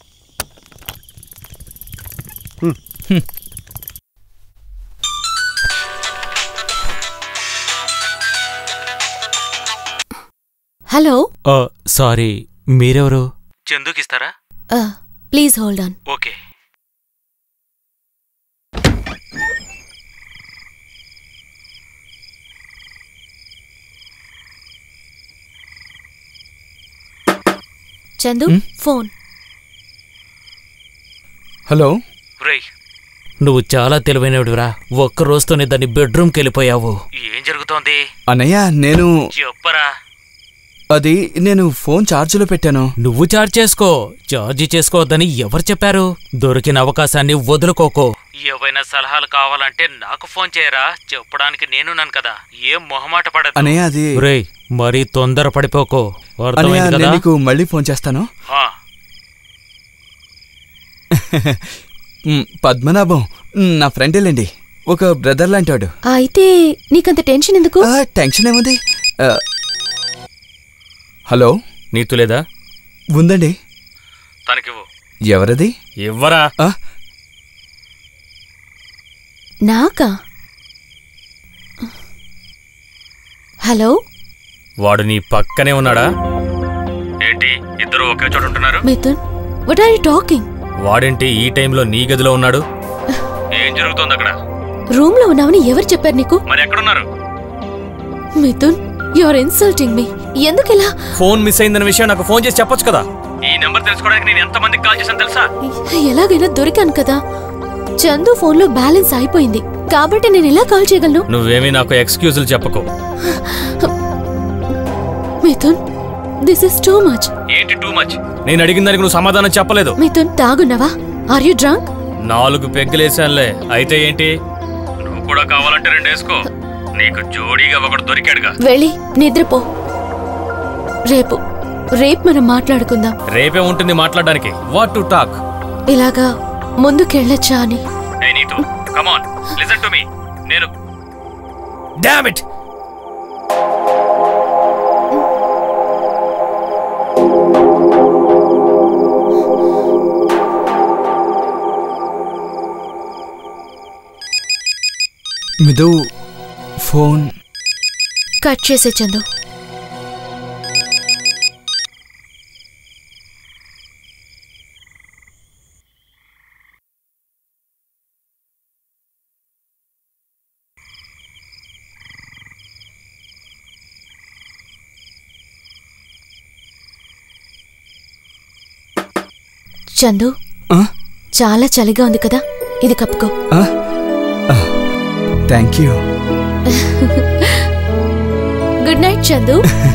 hello ఆ, సారీ మీరెవరు చందుకి ఇస్తారా please hold on okay Chandu phone hello రేయ్ నువ్వు చాలా తెలివైనవిడిరా ఒక్క రోజుతోనే దాన్ని బెడ్రూమ్కి వెళ్ళిపోయావు ఏం జరుగుతోంది అన్నయ్య నేను చెప్పరా అది నేను ఫోన్ ఛార్జ్లో పెట్టాను నువ్వు చార్జ్ చేసుకో చార్జీ చేసుకోవద్దని ఎవరు చెప్పారు దొరికిన అవకాశాన్ని వదులుకోకో ఏవైనా సలహాలు కావాలంటే నాకు ఫోన్ చేయరా చెప్పడానికి నేనున్నాను కదా ఏం మొహమాట పడదు అన్నయ్య అది రేయ్ మరీ తొందర పడిపోకో అన్నయ్య అర్థమైంది నేను కదా నీకు మళ్ళీ ఫోన్ చేస్తాను ఆ, మ్, పద్మనాభం మ్, నా ఫ్రెండ్ వెళ్ళండి ఒక బ్రదర్ లాంటి వాడు అయితే నీకంత టెన్షన్ ఎందుకు ఆ, టెన్షన్ ఏముంది ఆ, హలో నీతు లేదా ఉందండి తనకివ్వు ఎవరది ఇవ్వరా ఆ, నాకా హలో వాడు నీ పక్కనే ఉన్నాడా ఏంటి ఇద్దరు ఒకే చోట ఉంటున్నారు Mithun what are you talking వాడేంటి ఈ టైంలో నీ గదిలో ఉన్నాడు ఏం జరుగుతోంది అక్కడ రూమ్ లో ఉన్నావని ఎవరు చెప్పారు నీకు మరి ఎక్కడున్నారు Mithun you are insulting me ఎందుకు ఇలా ఫోన్ మిస్ అయిందన్న విషయం నాకు ఫోన్ చేసి చెప్పొచ్చు కదా ఈ నెంబర్ తెలుసుకోవడానికి నేను ఎంత మందికి కాల్ చేశాను తెలుసా ఎలాగైనా దొరికాను కదా చందు ఫోన్లో బ్యాలెన్స్ అయిపోయింది కాబట్టి నేను ఎలా కాల్ చేయగలను నువ్వేమీ నాకు ఎక్స్క్యూజులు చెప్పకు Mithun this is too much ఏంటి టూ మచ్ నేను అడిగిన దానికి నువ్వు సమాధానం చెప్పలేదు మిథున్ తాగున్నావా ఆర్ యు డ్రంక్ నాలుగు పెగ్గులేసానులే అయితే ఏంటి నువ్వు కూడా కావాలంటే రెండు వేసుకో నీకు జోడీగా ఒకడు దొరికాడుగా వెళ్ళి నిద్రపో రేపు రేపు మనం మాట్లాడుకుందాం రేపే ఉంటుంది మాట్లాడడానికి వాట్ టు టాక్ ఇలాగా ముందుకెళ్ళొచ్చా అని ఏ Neetu come on listen to me నేను డామ్ ఇట్ మిదు ఫోన్ కట్ చేసే చందు చందు ఆ? చాలా చలిగా ఉంది కదా ఇది కప్పుకో thank you good night Chandu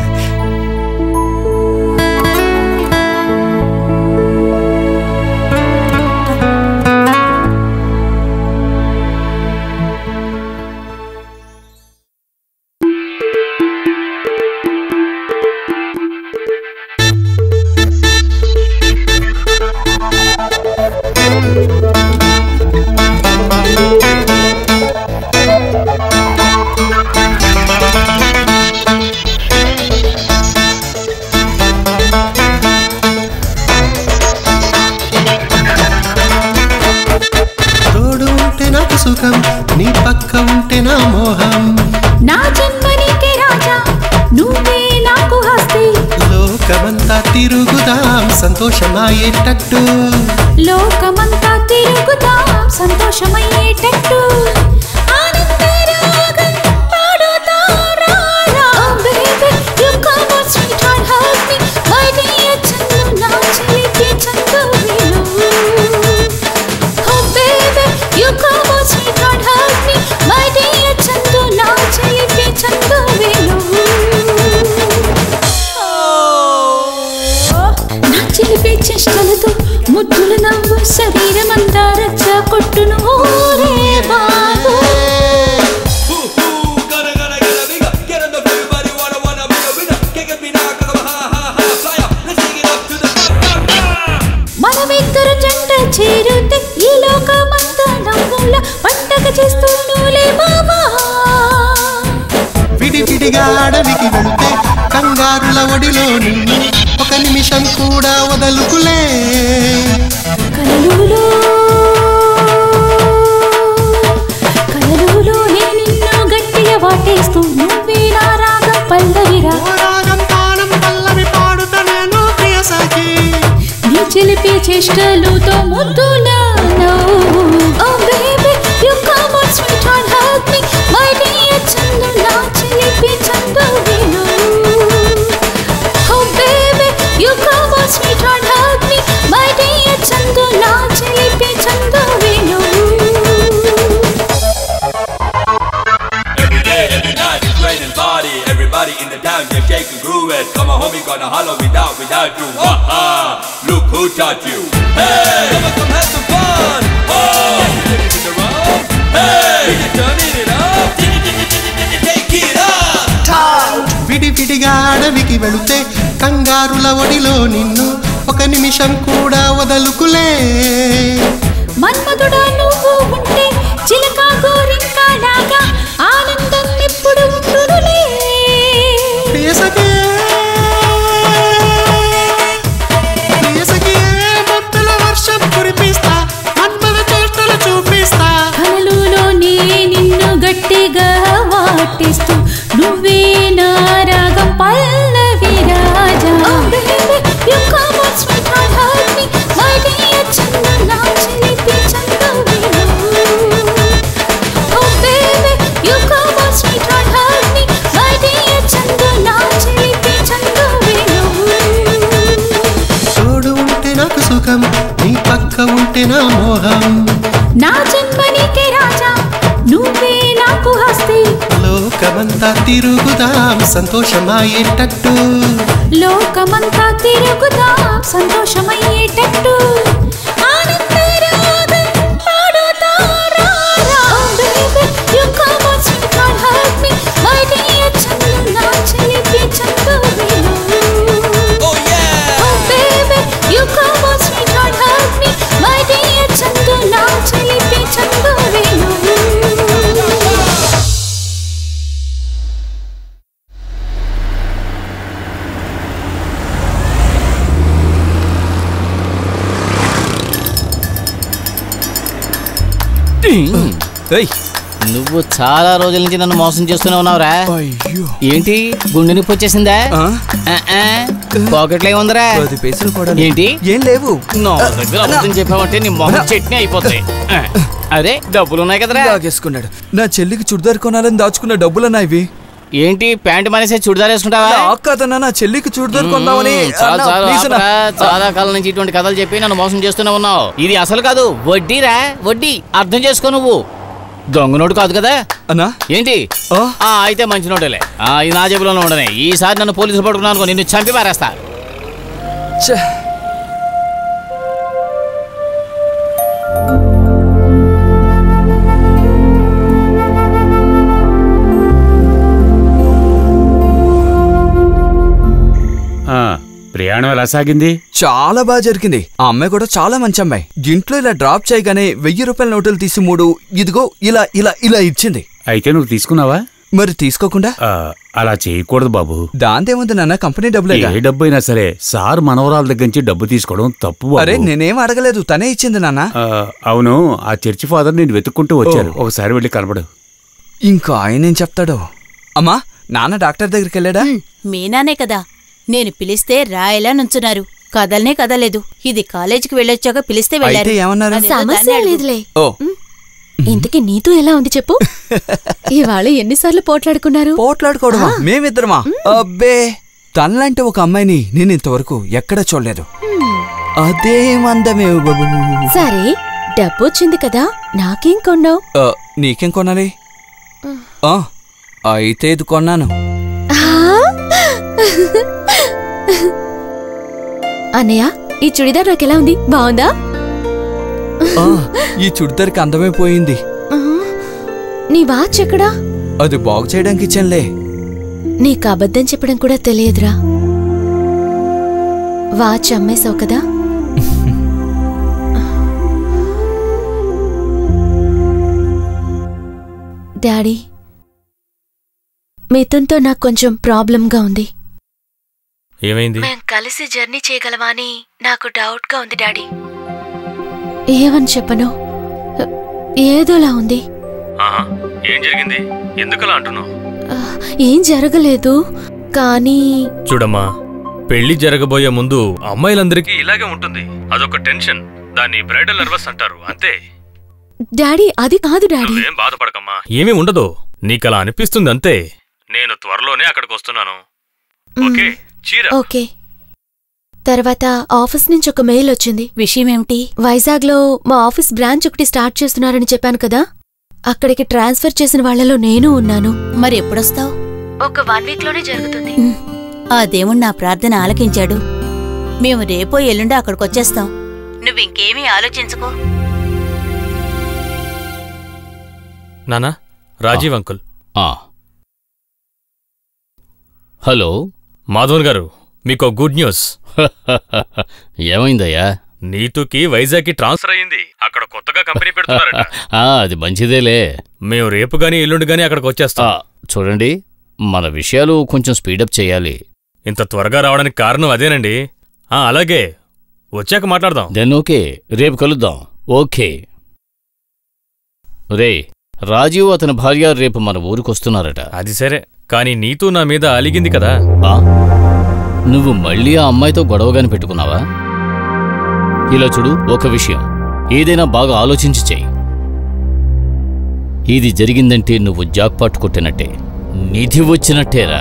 తోడు ఉంటే నాకు సుఖం నీ పక్క ఉంటే నా మోహం నా జన్మ నీకే రాజా నువ్వే నాకు హస్తి లోకమంతా తిరుగుదాం సంతోషమాయేటట్టు లోకమంతా తిరుగుతాం సంతోషమయ్యేటట్టు ఆనందరాగం పాడుతాం రా రా. Oh baby, you come on sweetheart, hug me. My dear Chandu, నా చిలిపి Chandu Venu. Oh baby, you come on sweetheart, hug me. My dear Chandu, నా చిలిపి చందు వేణు. నా చిలిపి చేష్టలతో ముద్దుల నవ్వు శరీరమంతా రచ్చ కొట్టును ఓరే బాబు మనమిద్దరు జంట చేరుతే ఈ లోకమంతా నవ్వుల పండగ చేస్తూనులే బాబా విడివిడిగా అడవికి వెళ్తే కంగారుల ఒడిలో నిన్ను ఒక నిమిషం కూడా వదలుకులే కలలులో కలలులో నే నిన్ను గట్టిగా వాటేస్తూ నువ్వే నా రాగం పల్లవిరా ఓ రాగం తానం పల్లవి పాడుతా నేను ప్రియ సఖీ నీ చిలిపి చేష్టలుతో ముద్దులా oh baby you come on sweetheart hug me my dear Chandu నా చిలిపి Chandu Venu oh baby you come on sweetheart hug me my dear Chandu నా చిలిపి Chandu Venu Every day, every night, it's raining party. Everybody in the town just shake and groove it. Come on, homie, gonna holler without, without you. Waha! Look who taught you. Hey, come on, come have some fun. Oh, take it around. Hey, we just turning it up. Take it up. విడివిడిగా అడవికి వెళితే కంగారుల ఒడిలో నిన్ను ఒక నిమిషం కూడా వదలుకులే మన్మధుడా నువ్వు ఉంటే చిలక గోరింకలాగా ఆనందం ఎప్పుడు ఉండునులే ప్రియసఖే ప్రియసఖే ముద్దుల వర్షం కురిపిస్తా మన్మద చేష్టలు చూపిస్తా కలలులో నే నిన్ను గట్టిగా వాటిస్తూ నువ్వే నా రాగం పల్లవి రాజా Oh baby, you come on sweetheart, hug me. My dear Chandu, నా చిలిపి Chandu Venu. Oh baby, you come on sweetheart, hug me. My dear Chandu, నా చిలిపి చందు వేణు. తోడు ఉంటే నాకు సుఖం నీ పక్క ఉంటే నా మోహం నా జన్మనికే రాజా నువ్వే నాకు హస్తి లోకమంతా తిరుగుదాం సంతోషమాయేటట్టు లోకమంతా తిరుగుదాం సంతోషమయ్యేటట్టు ఆనందరాగం పాడుతాం రా రా. Oh baby, you come on sweetheart, hug me. My dear Chandu, నా చిలిపి Chandu Venu. Oh, yeah. Oh baby, you come on sweetheart, hug me. My dear Chandu, నా చిలిపి చందు వేణు. ఏయ్ నువ్వు చాలా రోజుల నుంచి నన్ను మోసం చేస్తూనే ఉన్నావురా అయ్యో ఏంటి గుండె నొప్పి వచ్చేసిందా ఆ? ఆ, ఆ. పాకెట్లో ఏముందిరా పది పైసలు కూడా లేవు. ఏంటి ఏం లేవు నా దగ్గర అబద్ధం చెప్పావంటే నీ మొహం చట్నీ అయిపోతాయి ఆ, అరే డబ్బులు ఉన్నాయి కదరా లాగేసుకున్నాడు నా చెల్లికి చుడిదార్ కొనాలని దాచుకున్న డబ్బులన్నా ఇవి ఏంటి ప్యాంట్ మానేసి చుడిదార్ వేసుకుంటావా నాకు కాదన్నా నా చెల్లికి చుడిదార్ కొందామని మ్మ్, చాలు అన్నా, చాలు ప్లీజ్ అన్నా. ఆపరా. చాలా కాలం నుంచి ఇటువంటి కథలు చెప్పి నన్ను మోసం చేస్తూనే ఉన్నావు ఇది అసలు కాదు వడ్డీరా వడ్డీ అర్థం చేసుకో నువ్వు దొంగనోడు కాదు కదా అన్నా ఏంటి ఆ? ఆ అయితే మంచి నోటలే ఆ ఇది నా జేబులోనే ఉండనే ఈసారి నన్ను పోలీసులు పట్టుకున్నాను అనుకో, నిన్ను చంపి పారేస్తా ఛే. ఆ, ప్రయాణం ఎలా సాగింది చాలా బాగా జరిగింది ఆ అమ్మాయి కూడా చాలా మంచి అమ్మాయి ఇంట్లో ఇలా డ్రాప్ చేయగానే వెయ్యి రూపాయల నోటులు తీసి మూడు ఇదిగో ఇలా ఇలా ఇలా ఇచ్చింది అయితే నువ్వు తీసుకున్నావా మరి తీసుకోకుండా ఆ, అలా చేయకూడదు బాబు దాంతేముంది నాన్న కంపెనీ డబ్బులేగా ఏ డబ్బు అయినా సరే సార్ మనవరాల దగ్గర నుంచి డబ్బు తీసుకోవడం తప్పు బాబు. అరే నేనేం అడగలేదు తనే ఇచ్చింది నాన్న ఆ, అవును ఆ చర్చి ఫాదర్ నేను వెతుక్కుంటూ వచ్చారు ఒకసారి వెళ్ళి కనబడు ఇంకా ఆయన ఏం చెప్తాడో అమ్మా నాన్న డాక్టర్ దగ్గరికి వెళ్ళాడా మీనానే కదా నేను పిలిస్తే రాయలా నుంచున్నారు కదలనే కదలేదు ఇది కాలేజీకి వెళ్ళొచ్చాక పిలిస్తే వెళ్ళారు అయితే ఏమన్నారు? అదేదో దాన్ని సమస్య అడుగు. లేదులే ఓ ఇంతకీ నీతో ఎలా ఉంది చెప్పు ఇవాళ ఎన్నిసార్లు పోట్లాడుకున్నారు పోట్లాడుకోవడమా మేమిద్దరమా అబ్బే తనలాంటి ఒక అమ్మాయిని నేను ఇంతవరకు ఎక్కడ చూడలేదు అదే మందమే సరే డబ్బు వచ్చింది కదా నాకేం కొన్నావు ఆ, నీకేం కొనాలి ఆ, అయితే ఇది కొన్నాను అన్నయ్య ఈ చుడిదార్ నాకు ఎలా ఉంది బాగుందా ఆ, ఈ చుడిదారికి అందమైపోయింది ఆ, నీ వాచ్ ఎక్కడా అది బాగు చేయడానికి ఇచ్చానులే నీకు అబద్ధం చెప్పడం కూడా తెలియదురా వాచ్ అమ్మేశావు కదా డాడీ మిథున్తో నాకు కొంచెం ప్రాబ్లంగా ఉంది ఏమైంది మేం కలిసి జర్నీ చేయగలమా అని నాకు డౌట్గా ఉంది డాడీ ఏమని చెప్పను ఏదోలా ఉంది ఆహా, ఏం జరిగింది ఎందుకలా అంటున్నావు ఆ, ఏం జరగలేదు కానీ చూడమ్మా పెళ్లి జరగబోయే ముందు అమ్మాయిలందరికీ ఇలాగే ఉంటుంది అదొక టెన్షన్ దాన్ని బ్రైడల్ నర్వస్ అంటారు అంతే డాడీ అది కాదు డాడీ నువ్వేం బాధపడకమ్మా ఏమీ ఉండదు నీకలా అనిపిస్తుంది అంతే నేను త్వరలోనే అక్కడికి వస్తున్నాను ఓకే చీర ఓకే తర్వాత ఆఫీస్ నుంచి ఒక మెయిల్ వచ్చింది విషయం ఏమిటి వైజాగ్లో మా ఆఫీస్ బ్రాంచ్ ఒకటి స్టార్ట్ చేస్తున్నారని చెప్పాను కదా అక్కడికి ట్రాన్స్ఫర్ చేసిన వాళ్ళలో నేను ఉన్నాను మరి ఎప్పుడొస్తావు ఒక వన్ వీక్ లోనే జరుగుతుంది ఆ దేవుడు నా ప్రార్థన ఆలకించాడు మేము రేపో ఎల్లుండో అక్కడికొచ్చేస్తాం నువ్వు ఇంకేమీ ఆలోచించుకో నానా రాజీవ్ అంకుల్ ఆ. హలో మాధవన్ గారు మీకు గుడ్ న్యూస్ ఏమైందయ్యా నీతుకి వైజాగ్కి ట్రాన్స్ఫర్ అయ్యింది అక్కడ కొత్తగా కంపెనీ పెడుతున్నారట ఆ, అది మంచిదేలే మేము రేపు గాని ఎల్లుండి గాని అక్కడికి ఆ, వచ్చేస్తాం చూడండి మన విషయాలు కొంచెం స్పీడప్ చేయాలి ఇంత త్వరగా రావడానికి కారణం అదేనండి ఆ అలాగే వచ్చాక మాట్లాడదాం దెన్ ఓకే రేపు కలుద్దాం ఓకే రే రాజీవ్ అతని భార్య రేపు మన ఊరికొస్తున్నారట అది సరే కానీ నీతూ నా మీద అలిగింది కదా ఆ? నువ్వు మళ్ళీ ఆ అమ్మాయితో గొడవగాని పెట్టుకున్నావా ఇలా చూడు ఒక విషయం ఏదైనా బాగా ఆలోచించి చెయ్యి ఇది జరిగిందంటే నువ్వు జాక్పాట్ కొట్టినట్టే నిధి వచ్చినట్టేరా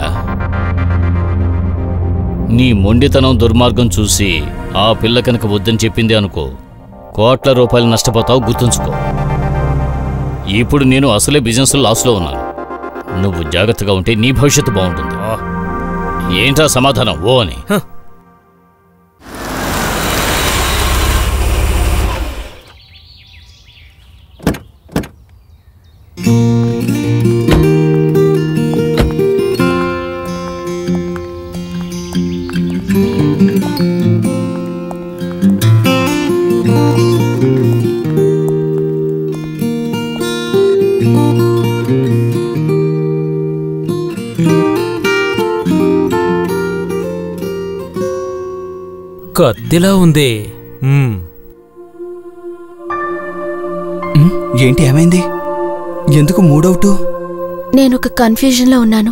నీ మొండితనం దుర్మార్గం చూసి ఆ పిల్ల కనుక వద్దని చెప్పింది అనుకో కోట్ల రూపాయలు నష్టపోతావు గుర్తుంచుకో ఇప్పుడు నేను అసలే బిజినెస్ లాస్లో ఉన్నాను నువ్వు జాగ్రత్తగా ఉంటే నీ భవిష్యత్తు బాగుంటుంది ఆ, ఏంటా సమాధానం ఓ అని కత్తిలా ఉంది మ్మ్. ఉమ్, ఏంటి ఏమైంది ఎందుకు మూడవుటు నేను ఒక కన్ఫ్యూజన్లో ఉన్నాను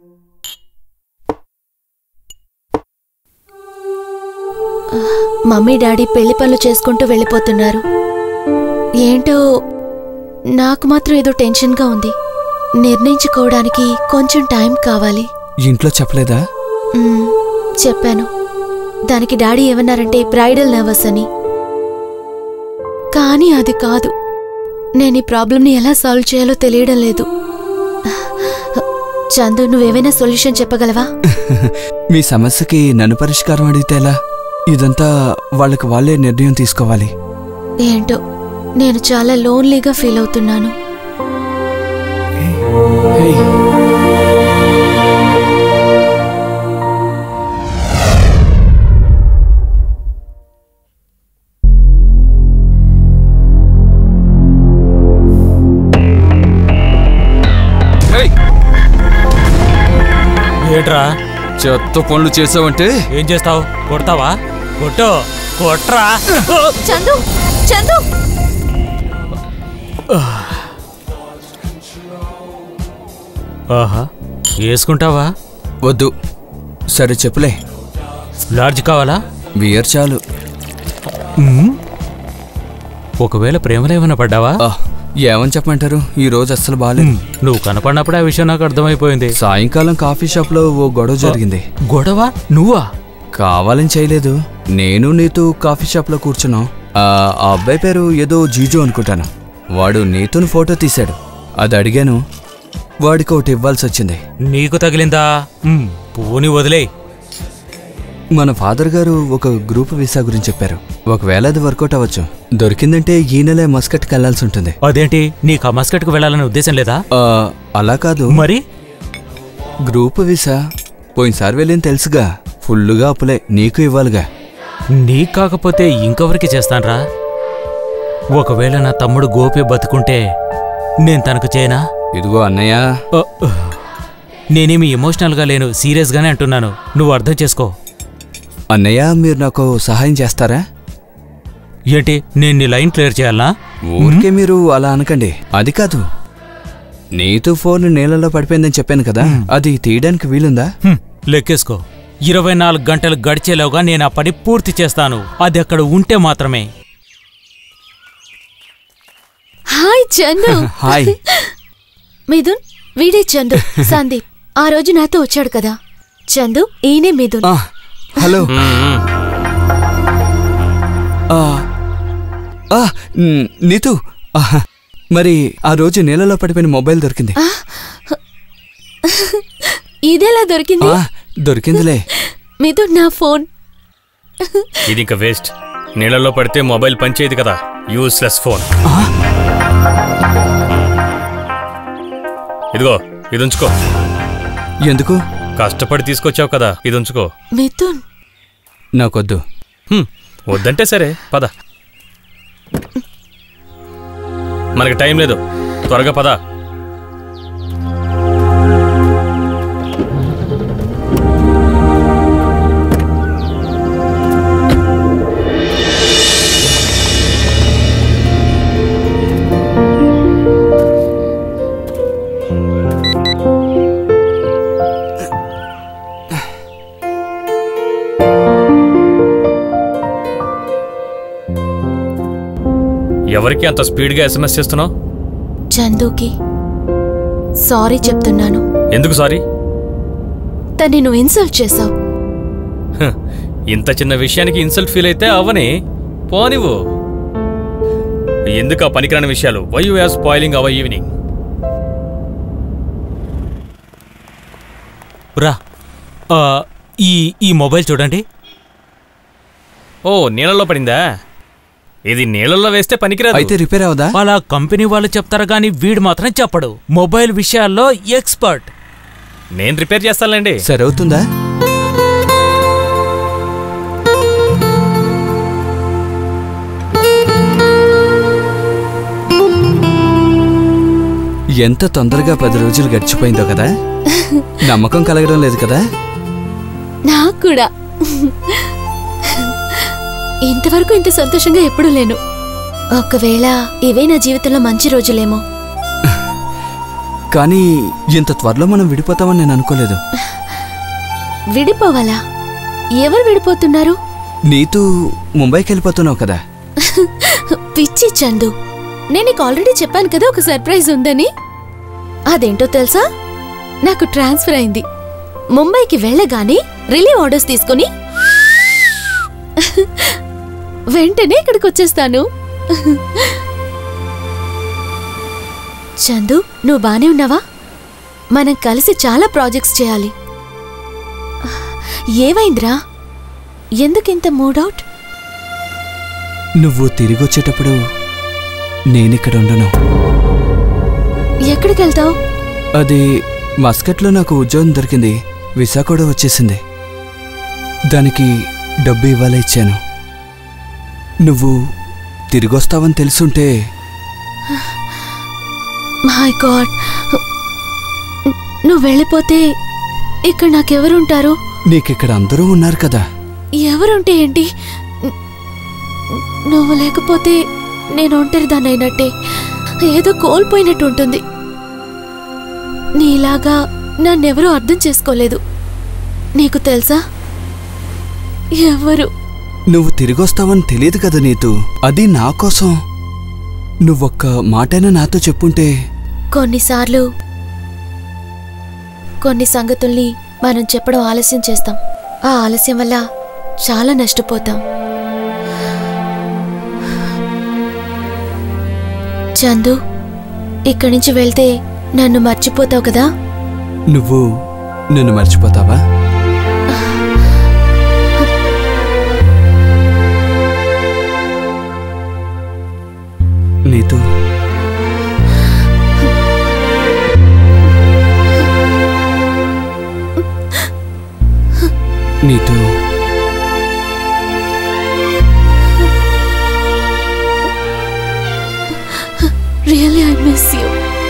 ఆ, మమ్మీ డాడీ పెళ్లి పనులు చేసుకుంటూ వెళ్ళిపోతున్నారు ఏంటో నాకు మాత్రం ఏదో టెన్షన్గా ఉంది నిర్ణయించుకోవడానికి కొంచెం టైం కావాలి ఇంట్లో చెప్పలేదా మ్మ్, చెప్పాను దానికి డాడీ ఏమన్నారంటే బ్రైడల్ నర్వస్ అని కానీ అది కాదు నేను ఈ ప్రాబ్లంని ఎలా సాల్వ్ చేయాలో తెలియడం లేదు చందు నువ్వేమైనా సొల్యూషన్ చెప్పగలవా మీ సమస్యకి నన్ను పరిష్కారం అడిగితే ఎలా ఇదంతా వాళ్ళకి వాళ్ళే నిర్ణయం తీసుకోవాలి ఏంటో నేను చాలా లోన్లీగా ఫీల్ అవుతున్నాను హేయ్, హేయ్, ఏంట్రా చెత్త పనులు చేసావంటే ఏం చేస్తావు కొడతావా కొట్టు కొట్రా చందు చందు ఆహా వేసుకుంటావా వద్దు సరే చెప్పులే లార్జ్ కావాలా బియర్ చాలు మ్మ్. ఒకవేళ ప్రేమలో ఏమైనా పడ్డావా ఆ, ఏమని చెప్పమంటారు ఈ రోజు అస్సలు బాగాలేదు మ్మ్. నువ్వు కనపడినప్పుడే ఆ విషయం నాకు అర్థమైపోయింది సాయంకాలం కాఫీ షాప్ లో ఓ గొడవ జరిగింది గొడవ నువ్వా కావాలని చేయలేదు నేను నీతూ కాఫీ షాప్ లో కూర్చున్నాం ఆ ఆ అబ్బాయి పేరు ఏదో జీజు అనుకుంటాను వాడు నీతుని ఫోటో తీశాడు అది అడిగాను వాడికి ఒకటి ఇవ్వాల్సి వచ్చింది నీకు తగిలిందా మ్మ్. పోని వదిలే మన ఫాదర్ గారు ఒక గ్రూప్ వీసా గురించి చెప్పారు ఒకవేళ అది వర్కౌట్ అవ్వచ్చు దొరికిందంటే ఈ నెలే మస్కట్కి వెళ్లాల్సి ఉంటుంది అదేంటి నీకు ఆ మస్కట్కు వెళ్ళాలనే ఉద్దేశం లేదా ఆ, అలా కాదు మరి గ్రూప్ వీసా పోయినసారి వెళ్ళింది తెలుసుగా ఫుల్లుగా అప్పులే నీకు ఇవ్వాలిగా నీకు కాకపోతే ఇంకెవరికి చేస్తాన్రా ఒకవేళ నా తమ్ముడు గోపి బతుకుంటే నేను తనకు చేయనా ఇదిగో అన్నయ్య ఆ, ఆ. నేనేమి ఎమోషనల్గా లేను సీరియస్గానే అంటున్నాను నువ్వు అర్థం చేసుకో అన్నయ్య మీరు నాకు సహాయం చేస్తారా ఏంటి నేను నీ లైన్ క్లియర్ చేయాలా ఊరికే మీరు అలా అనకండి అది కాదు నీతో ఫోన్ నీళ్ళలో పడిపోయిందని చెప్పాను కదా అది తీయడానికి వీలుందా హ్మ్, లెక్కేసుకో ఇరవై నాలుగు గంటలు గడిచేలోగా నేను ఆ పని పూర్తి చేస్తాను అది అక్కడ ఉంటే మాత్రమే హాయ్ చందు హాయ్ మిథున్ వీడే చందు సందీప్ ఆ రోజు నాతో వచ్చాడు కదా చందు ఈయనే మిథున్ ఆ, హలో ఆ, ఆ, మ్, నీతు ఆ, మరి ఆ రోజు నీళ్ళలో పడిపోయిన మొబైల్ దొరికింది ఇదెలా దొరికింది ఆ, దొరికిందిలే మిథున్ నా ఫోన్ ఇది ఇంకా వేస్ట్ నీళ్ళలో పడితే మొబైల్ పనిచేయదు కదా యూస్లెస్ ఫోన్ ఇదిగో ఇది ఉంచుకో ఎందుకు కష్టపడి తీసుకొచ్చావు కదా ఇది ఉంచుకో మిథున్ నాకొద్దు హ్మ్, వద్దంటే సరే పద మనకి టైం లేదు త్వరగా పద ఎవరికి అంత స్పీడ్గా ఎస్ఎంఎస్ చేస్తున్నావు చందుకి సారీ చెప్తున్నాను ఎందుకు సారీ తన్ని నువ్వు ఇన్సల్ట్ చేసావు హ, ఇంత చిన్న విషయానికి ఇన్సల్ట్ ఫీల్ అయితే అవని పోనివ్వు ఎందుకు ఆ పనికిరాని విషయాలు why you are spoiling our evening రా ఆ, ఈ ఈ మొబైల్ చూడండి ఓ నీళ్ళల్లో పడిందా ఇది నీళ్ళల్లో వేస్తే పనికిరాదు అయితే రిపేర్ అవదా అలా కంపెనీ వాళ్ళు చెప్తారు కానీ వీడు మాత్రం చెప్పడు మొబైల్ విషయాల్లో ఎక్స్పర్ట్ నేను రిపేర్ చేస్తానులేండి సరే అవుతుందా ఎంత తొందరగా పది రోజులు గడిచిపోయిందో కదా నమ్మకం కలగడం లేదు కదా నాకు కూడా ఇంతవరకు ఇంత సంతోషంగా ఎప్పుడూ లేను ఒకవేళ ఇవే నా జీవితంలో మంచి రోజులేమో కానీ ఇంత త్వరలో మనం విడిపోతామని నేను అనుకోలేదు విడిపోవాలా ఎవరు విడిపోతున్నారు నీతూ ముంబైకి వెళ్ళిపోతున్నావు కదా పిచ్చి చందు నేను నీకు ఆల్రెడీ చెప్పాను కదా ఒక సర్ప్రైజ్ ఉందని అదేంటో తెలుసా నాకు ట్రాన్స్ఫర్ అయింది ముంబైకి వెళ్ళగానే రిలీవ్ ఆర్డర్స్ తీసుకొని వెంటనే ఇక్కడికి వచ్చేస్తాను చందు నువ్వు బానే ఉన్నావా మనం కలిసి చాలా ప్రాజెక్ట్స్ చేయాలి ఏమైందిరా ఎందుకింత మూడౌట్ నువ్వు తిరిగి వచ్చేటప్పుడు నేనిక్కడ ఉండను ఎక్కడికి వెళ్తావు అది మస్కట్లో నాకు ఉద్యోగం దొరికింది విసా కూడా వచ్చేసింది దానికి డబ్బు ఇవ్వాలా ఇచ్చాను నువ్వు తిరిగొస్తావని తెలుసుంటే మై గాడ్ నువ్వు వెళ్ళిపోతే ఇక్కడ నాకెవరుంటారు నీకిక్కడ అందరూ ఉన్నారు కదా ఎవరుంటే ఏంటి న- నువ్వు లేకపోతే నేను ఒంటరిదాన్ని అయినట్టే ఏదో కోల్పోయినట్టు ఉంటుంది నీలాగా నన్నెవరూ అర్థం చేసుకోలేదు నీకు తెలుసా ఎవరు నువ్వు తిరిగొస్తావని తెలియదు కదా నీతు అది నా కోసం నువ్వొక్క మాటైనా నాతో చెప్పుంటే కొన్నిసార్లు కొన్ని సంగతుల్ని మనం చెప్పడం ఆలస్యం చేస్తాం ఆ ఆలస్యం వల్ల చాలా నష్టపోతాం చందు ఇక్కడి నుంచి వెళ్తే నన్ను మర్చిపోతావు కదా నువ్వు నన్ను మర్చిపోతావా Neetu Neetu really I miss you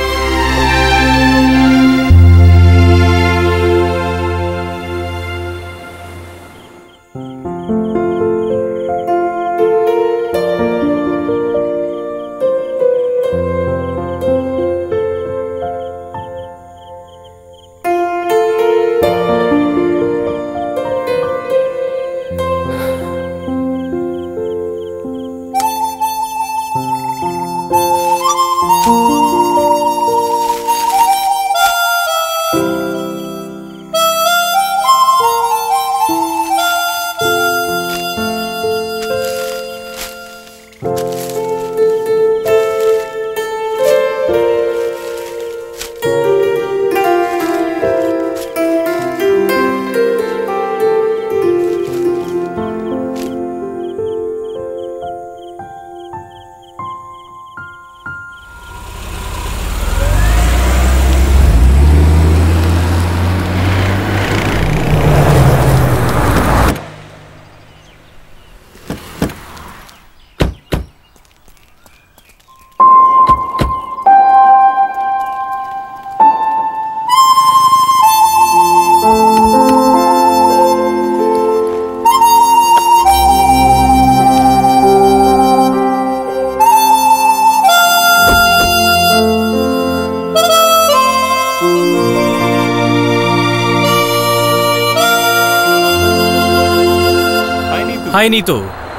hi Neetu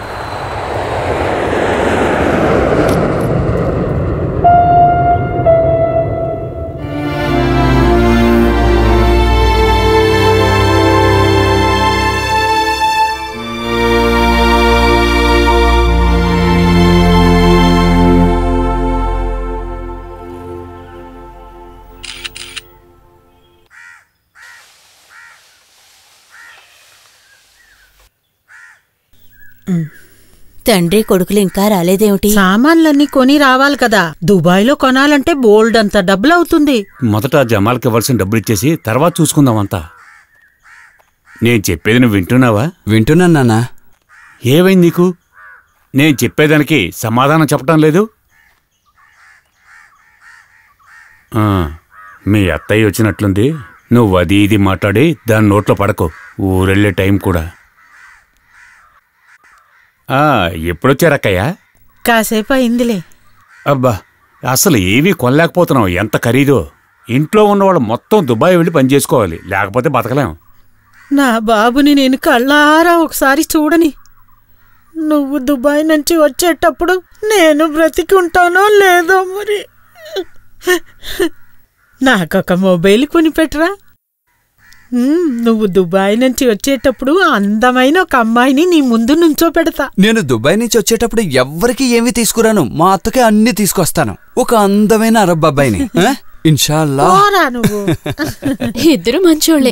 తండ్రి కొడుకులు ఇంకా రాలేదేమిటి సామాన్లన్నీ కొని రావాలి కదా దుబాయ్లో కొనాలంటే బోల్డ్ అంత డబ్బులు అవుతుంది మొదట జమాల్కి ఇవ్వాల్సిన డబ్బులు ఇచ్చేసి తర్వాత చూసుకుందాం అంతా నేను చెప్పేది నువ్వు వింటున్నావా వింటున్నాను నాన్నా ఏమైంది నీకు నేను చెప్పేదానికి సమాధానం చెప్పడం లేదు ఆ, మీ అత్తయ్య వచ్చినట్లుంది నువ్వు అది ఇది మాట్లాడి దాని నోట్లో పడకు ఊరెళ్ళే టైం కూడా ఆ, ఎప్పుడొచ్చారక్కయ్య కాసేపు అయిందిలే అబ్బా అసలు ఏమీ కొనలేకపోతున్నావు ఎంత ఖరీదో ఇంట్లో ఉన్నవాళ్ళు మొత్తం దుబాయ్ వెళ్ళి పని చేసుకోవాలి లేకపోతే బతకలేం నా బాబుని నేను కళ్ళారా ఒకసారి చూడని నువ్వు దుబాయ్ నుంచి వచ్చేటప్పుడు నేను బ్రతికి ఉంటానో లేదో మరి నాకొక మొబైల్ కొనిపెట్టరా ఉమ్, నువ్వు దుబాయ్ నుంచి వచ్చేటప్పుడు అందమైన ఒక అమ్మాయిని నీ ముందు నుంచో పెడతా నేను దుబాయ్ నుంచి వచ్చేటప్పుడు ఎవ్వరికి ఏమీ తీసుకురాను మా అత్తకే అన్ని తీసుకొస్తాను ఒక అందమైన అరబ్ అబ్బాయిని ఆ? ఇన్షాల్లా పోరా నువ్వు ఇద్దరు మంచోళ్లే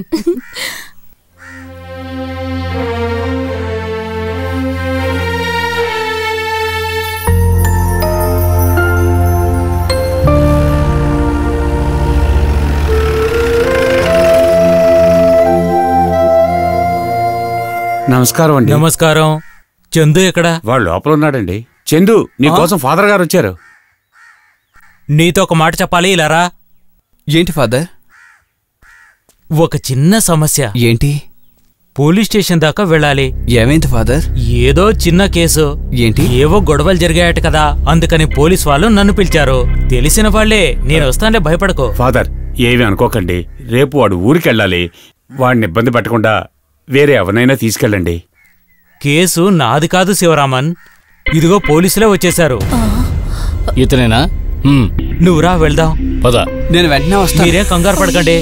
నమస్కారం అండి నమస్కారం చందు ఎక్కడ వాడు లోపల ఉన్నాడండి చందు నీకోసం ఫాదర్ గారు వచ్చారు నీతో ఒక మాట చెప్పాలి ఇలారా ఏంటి ఫాదర్ ఒక చిన్న సమస్య ఏంటి పోలీస్ స్టేషన్ దాకా వెళ్ళాలి ఏమైంది ఫాదర్ ఏదో చిన్న కేసు ఏంటి ఏవో గొడవలు జరిగాయట కదా అందుకని పోలీస్ వాళ్ళు నన్ను పిలిచారు తెలిసిన వాళ్ళే నేను వస్తానులే భయపడకో ఫాదర్ ఏవి అనుకోకండి రేపు వాడు ఊరికి వెళ్ళాలి వాడిని ఇబ్బంది పెట్టకుండా వేరే ఎవరినైనా తీసుకెళ్ళండి కేసు నాది కాదు శివరామన్ ఇదిగో పోలీసులే వచ్చేశారు ఇతనేనా హ్మ్, నువ్వురా వెళ్దాం పద నేను వెంటనే వస్తాను మీరేం కంగారు పడకండి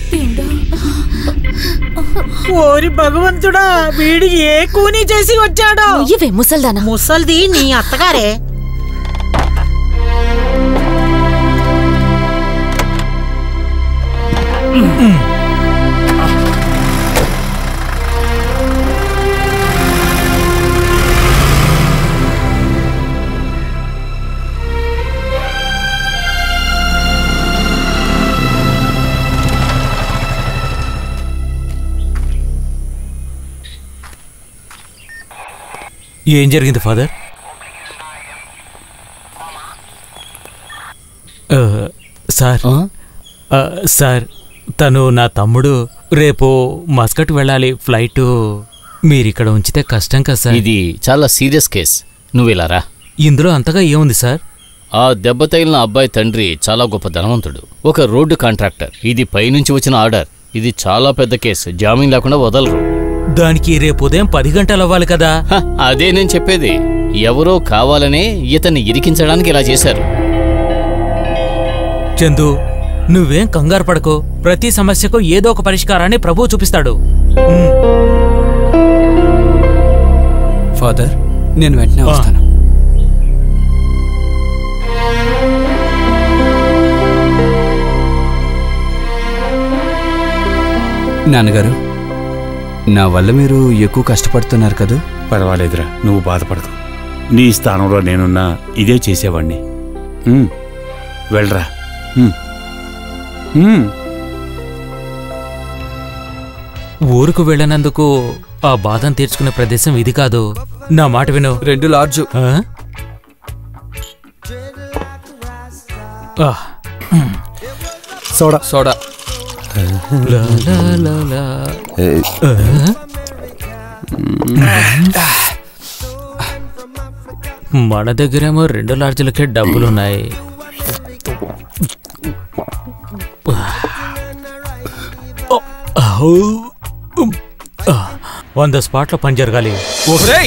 ఓరి భగవంతుడా వీడు ఏ కూని చేసి వచ్చాడో ఇవే ముసల్దానా ముసల్ది నీ అత్తగారే ఏం జరిగింది ఫాదర్ ఆ, సార్ ఆ? ఆ, సార్ తను నా తమ్ముడు రేపు మస్కట్ వెళ్ళాలి ఫ్లైట్ మీరిక్కడ ఉంచితే కష్టం కదా సార్ ఇది చాలా సీరియస్ కేస్ నువ్వు ఇలా రా ఇందులో అంతగా ఏముంది సార్ ఆ దెబ్బ తగిలిన అబ్బాయి తండ్రి చాలా గొప్ప ధనవంతుడు ఒక రోడ్డు కాంట్రాక్టర్ ఇది పైనుంచి వచ్చిన ఆర్డర్ ఇది చాలా పెద్ద కేసు జామీన్ లేకుండా వదలరు దానికి రేపు ఉదయం పది గంటలు అవ్వాలి కదా హ, అదే నేను చెప్పేది ఎవరో కావాలనే ఇతన్ని ఇరికించడానికి ఇలా చేశారు చందు నువ్వేం కంగారు పడకు ప్రతి సమస్యకు ఏదో ఒక పరిష్కారాన్ని ప్రభువు చూపిస్తాడు ఉమ్, ఫాదర్ నేను వెంటనే వస్తాను నాన్నగారు నా వల్ల మీరు ఎక్కువ కష్టపడుతున్నారు కదా పర్వాలేదురా నువ్వు బాధపడకు నీ స్థానంలో నేనున్నా ఇదే చేసేవాణ్ణి ఉమ్, వెళ్ళరా ఉమ్. ఉమ్. ఊరుకు వెళ్ళినందుకు ఆ బాధను తీర్చుకునే ప్రదేశం ఇది కాదు నా మాట విను రెండు లార్జు ఆ? ఆ, సోడా సోడా లా, లా, లా, లా. ఆ? మన దగ్గరేమో రెండు లాడ్జీలకే డబ్బులున్నాయి వంద స్పాట్ల పని జరగాలి ఒరేయ్!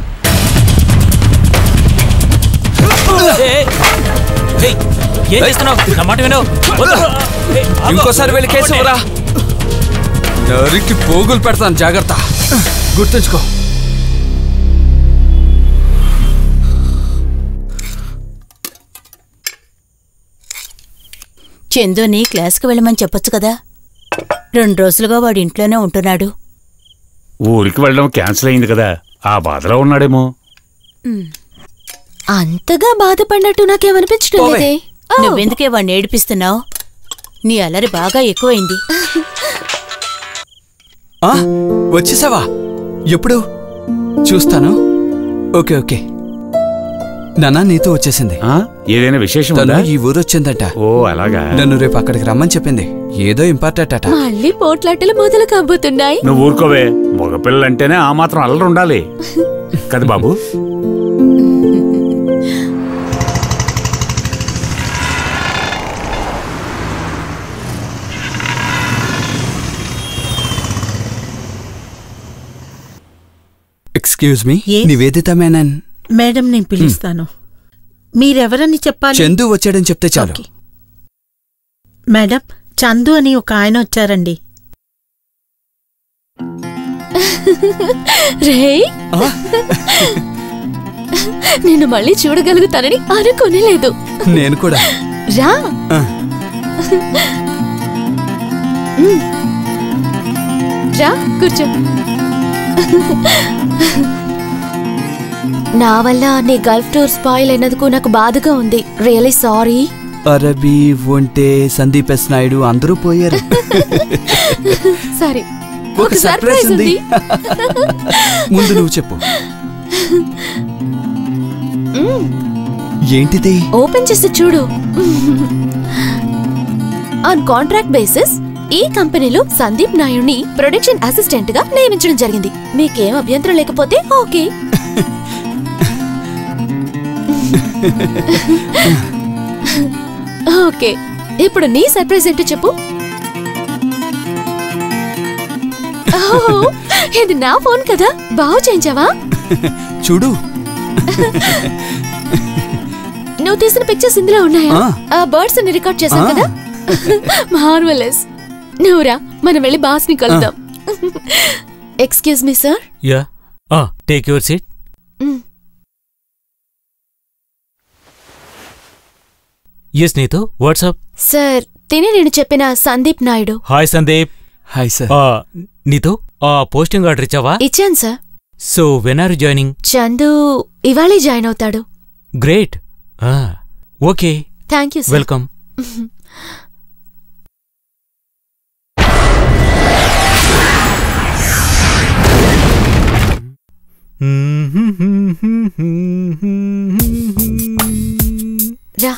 ఏయ్! ఏయ్! ఏం చేస్తున్నావు నా మాట విను వద్దు. ఏయ్, ఆగు. ఇంకోసారి వెళ్ళి కేసు ఇవ్వరా నరికి పోగులు పెడతాను జాగ్రత్త గుర్తుంచుకో చందుని క్లాస్కి వెళ్ళమని చెప్పొచ్చు కదా రెండు రోజులుగా వాడు ఇంట్లోనే ఉంటున్నాడు ఊరికి వెళ్ళడం క్యాన్సిల్ అయింది కదా ఆ బాధలో ఉన్నాడేమో అంతగా బాధపడినట్టు నాకేమనిపించడం పోవే. లేదే నువ్వెందుకే వాడిని ఏడిపిస్తున్నావు నీ అల్లరి బాగా ఎక్కువైంది ఆ, వచ్చేసావా ఎప్పుడు చూస్తాను ఓకే ఓకే నాన్న నీతో వచ్చేసింది ఆ? ఏదైనా విశేషం తను ఉందా ఈ ఊరు వచ్చిందంట ఓ అలాగా నన్ను రేపు అక్కడికి రమ్మని చెప్పింది ఏదో ఇంపార్టెంట్ అట మళ్ళీ పోట్లాటలు మొదలు కాబోతున్నాయి నువ్వు ఊరుకోవే మగపిల్లలంటేనే ఆ మాత్రం అల్లరి ఉండాలి కదా బాబు excuse me Yes? Nivedita Menon madam నేను పిలుస్తాను మీరెవరని చెప్పాలి చందు వచ్చాడని చెప్తే చాలు ఓకే. మేడం చందు అని ఒక ఆయన వచ్చారండి రే నిన్ను మళ్ళీ చూడగలుగుతానని అనుకోనే లేదు నేను కూడా రా ఆ. మ్. రా కూర్చో నా వల్ల నీ గల్ఫ్ టూర్ స్పాయిల్ అయినందుకు నాకు బాధగా ఉంది రియలీ సారీ అరబీ ఒంటే సందీప్ ఎస్ నాయుడు అందరూ పోయారు సారీ ఒక సర్ప్రైజ్ ఉంది ముందు నువ్వు చెప్పు మ్. ఏంటిది ఓపెన్ చేసి చూడు ఆన్ కాంట్రాక్ట్ బేసిస్ ఈ కంపెనీలో సందీప్ నాయుడిని ప్రొడక్షన్ అసిస్టెంట్ గా నియమించడం జరిగింది మీకేం అభ్యంతరం లేకపోతే ఓకే ఓకే ఇప్పుడు నీ సర్ప్రైజ్ ఏంటో చెప్పు ఓహ్, ఇది నా ఫోన్ కదా బాగు చేయించావా చూడు నువ్వు తీసిన పిక్చర్స్ ఇందులో ఉన్నాయా ఆ. ఆ బర్డ్స్ ని రికార్డ్ చేశావు ఆ. కదా మార్వలెస్ నువ్వురా మనం వెళ్ళి బాస్ ని కలుద్దాం excuse me sir ya take your seat yes నీతో వాట్సాప్ సార్ తిని నేను చెప్పిన Sandeep Naidu hi Sandeep hi sir నీతో ఆ పోస్టింగ్ ఆర్డర్ ఇచ్చావా ఇచ్చాను sir so when are joining Chandu ఇవాళే జాయిన్ అవుతాడు great okay thank you sir welcome రా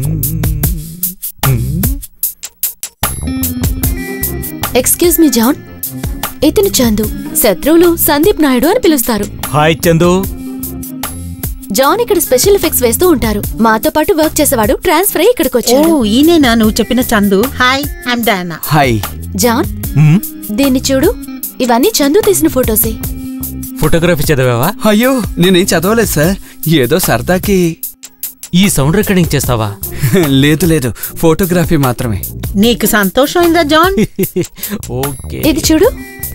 ఎక్స్క్యూజ్ మీ జాన్ ఇతను చందు శత్రువులు సందీప్ నాయుడు అని పిలుస్తారు హాయ్ చందు జాన్ ఇక్కడ స్పెషల్ ఎఫెక్ట్స్ వేస్తూ ఉంటారు మాతో పాటు వర్క్ చేసేవాడు ట్రాన్స్ఫర్ అయ్యి ఇక్కడికి ఓ వచ్చాడు ఈయనేనా నువ్వు చెప్పిన Chandu hi I'm Dana hi John దీన్ని చూడు ఇవన్నీ చందు తీసిన ఫొటోసే ఫోటోగ్రఫీ చదివావా అయ్యో నేనేం చదవలేదు సార్ ఏదో సరదాకి ఈ సౌండ్ రికార్డింగ్ చేస్తావా లేదు లేదు ఫోటోగ్రఫీ మాత్రమే నీకు సంతోషమైందా జాన్ ఓకే ఇది చూడు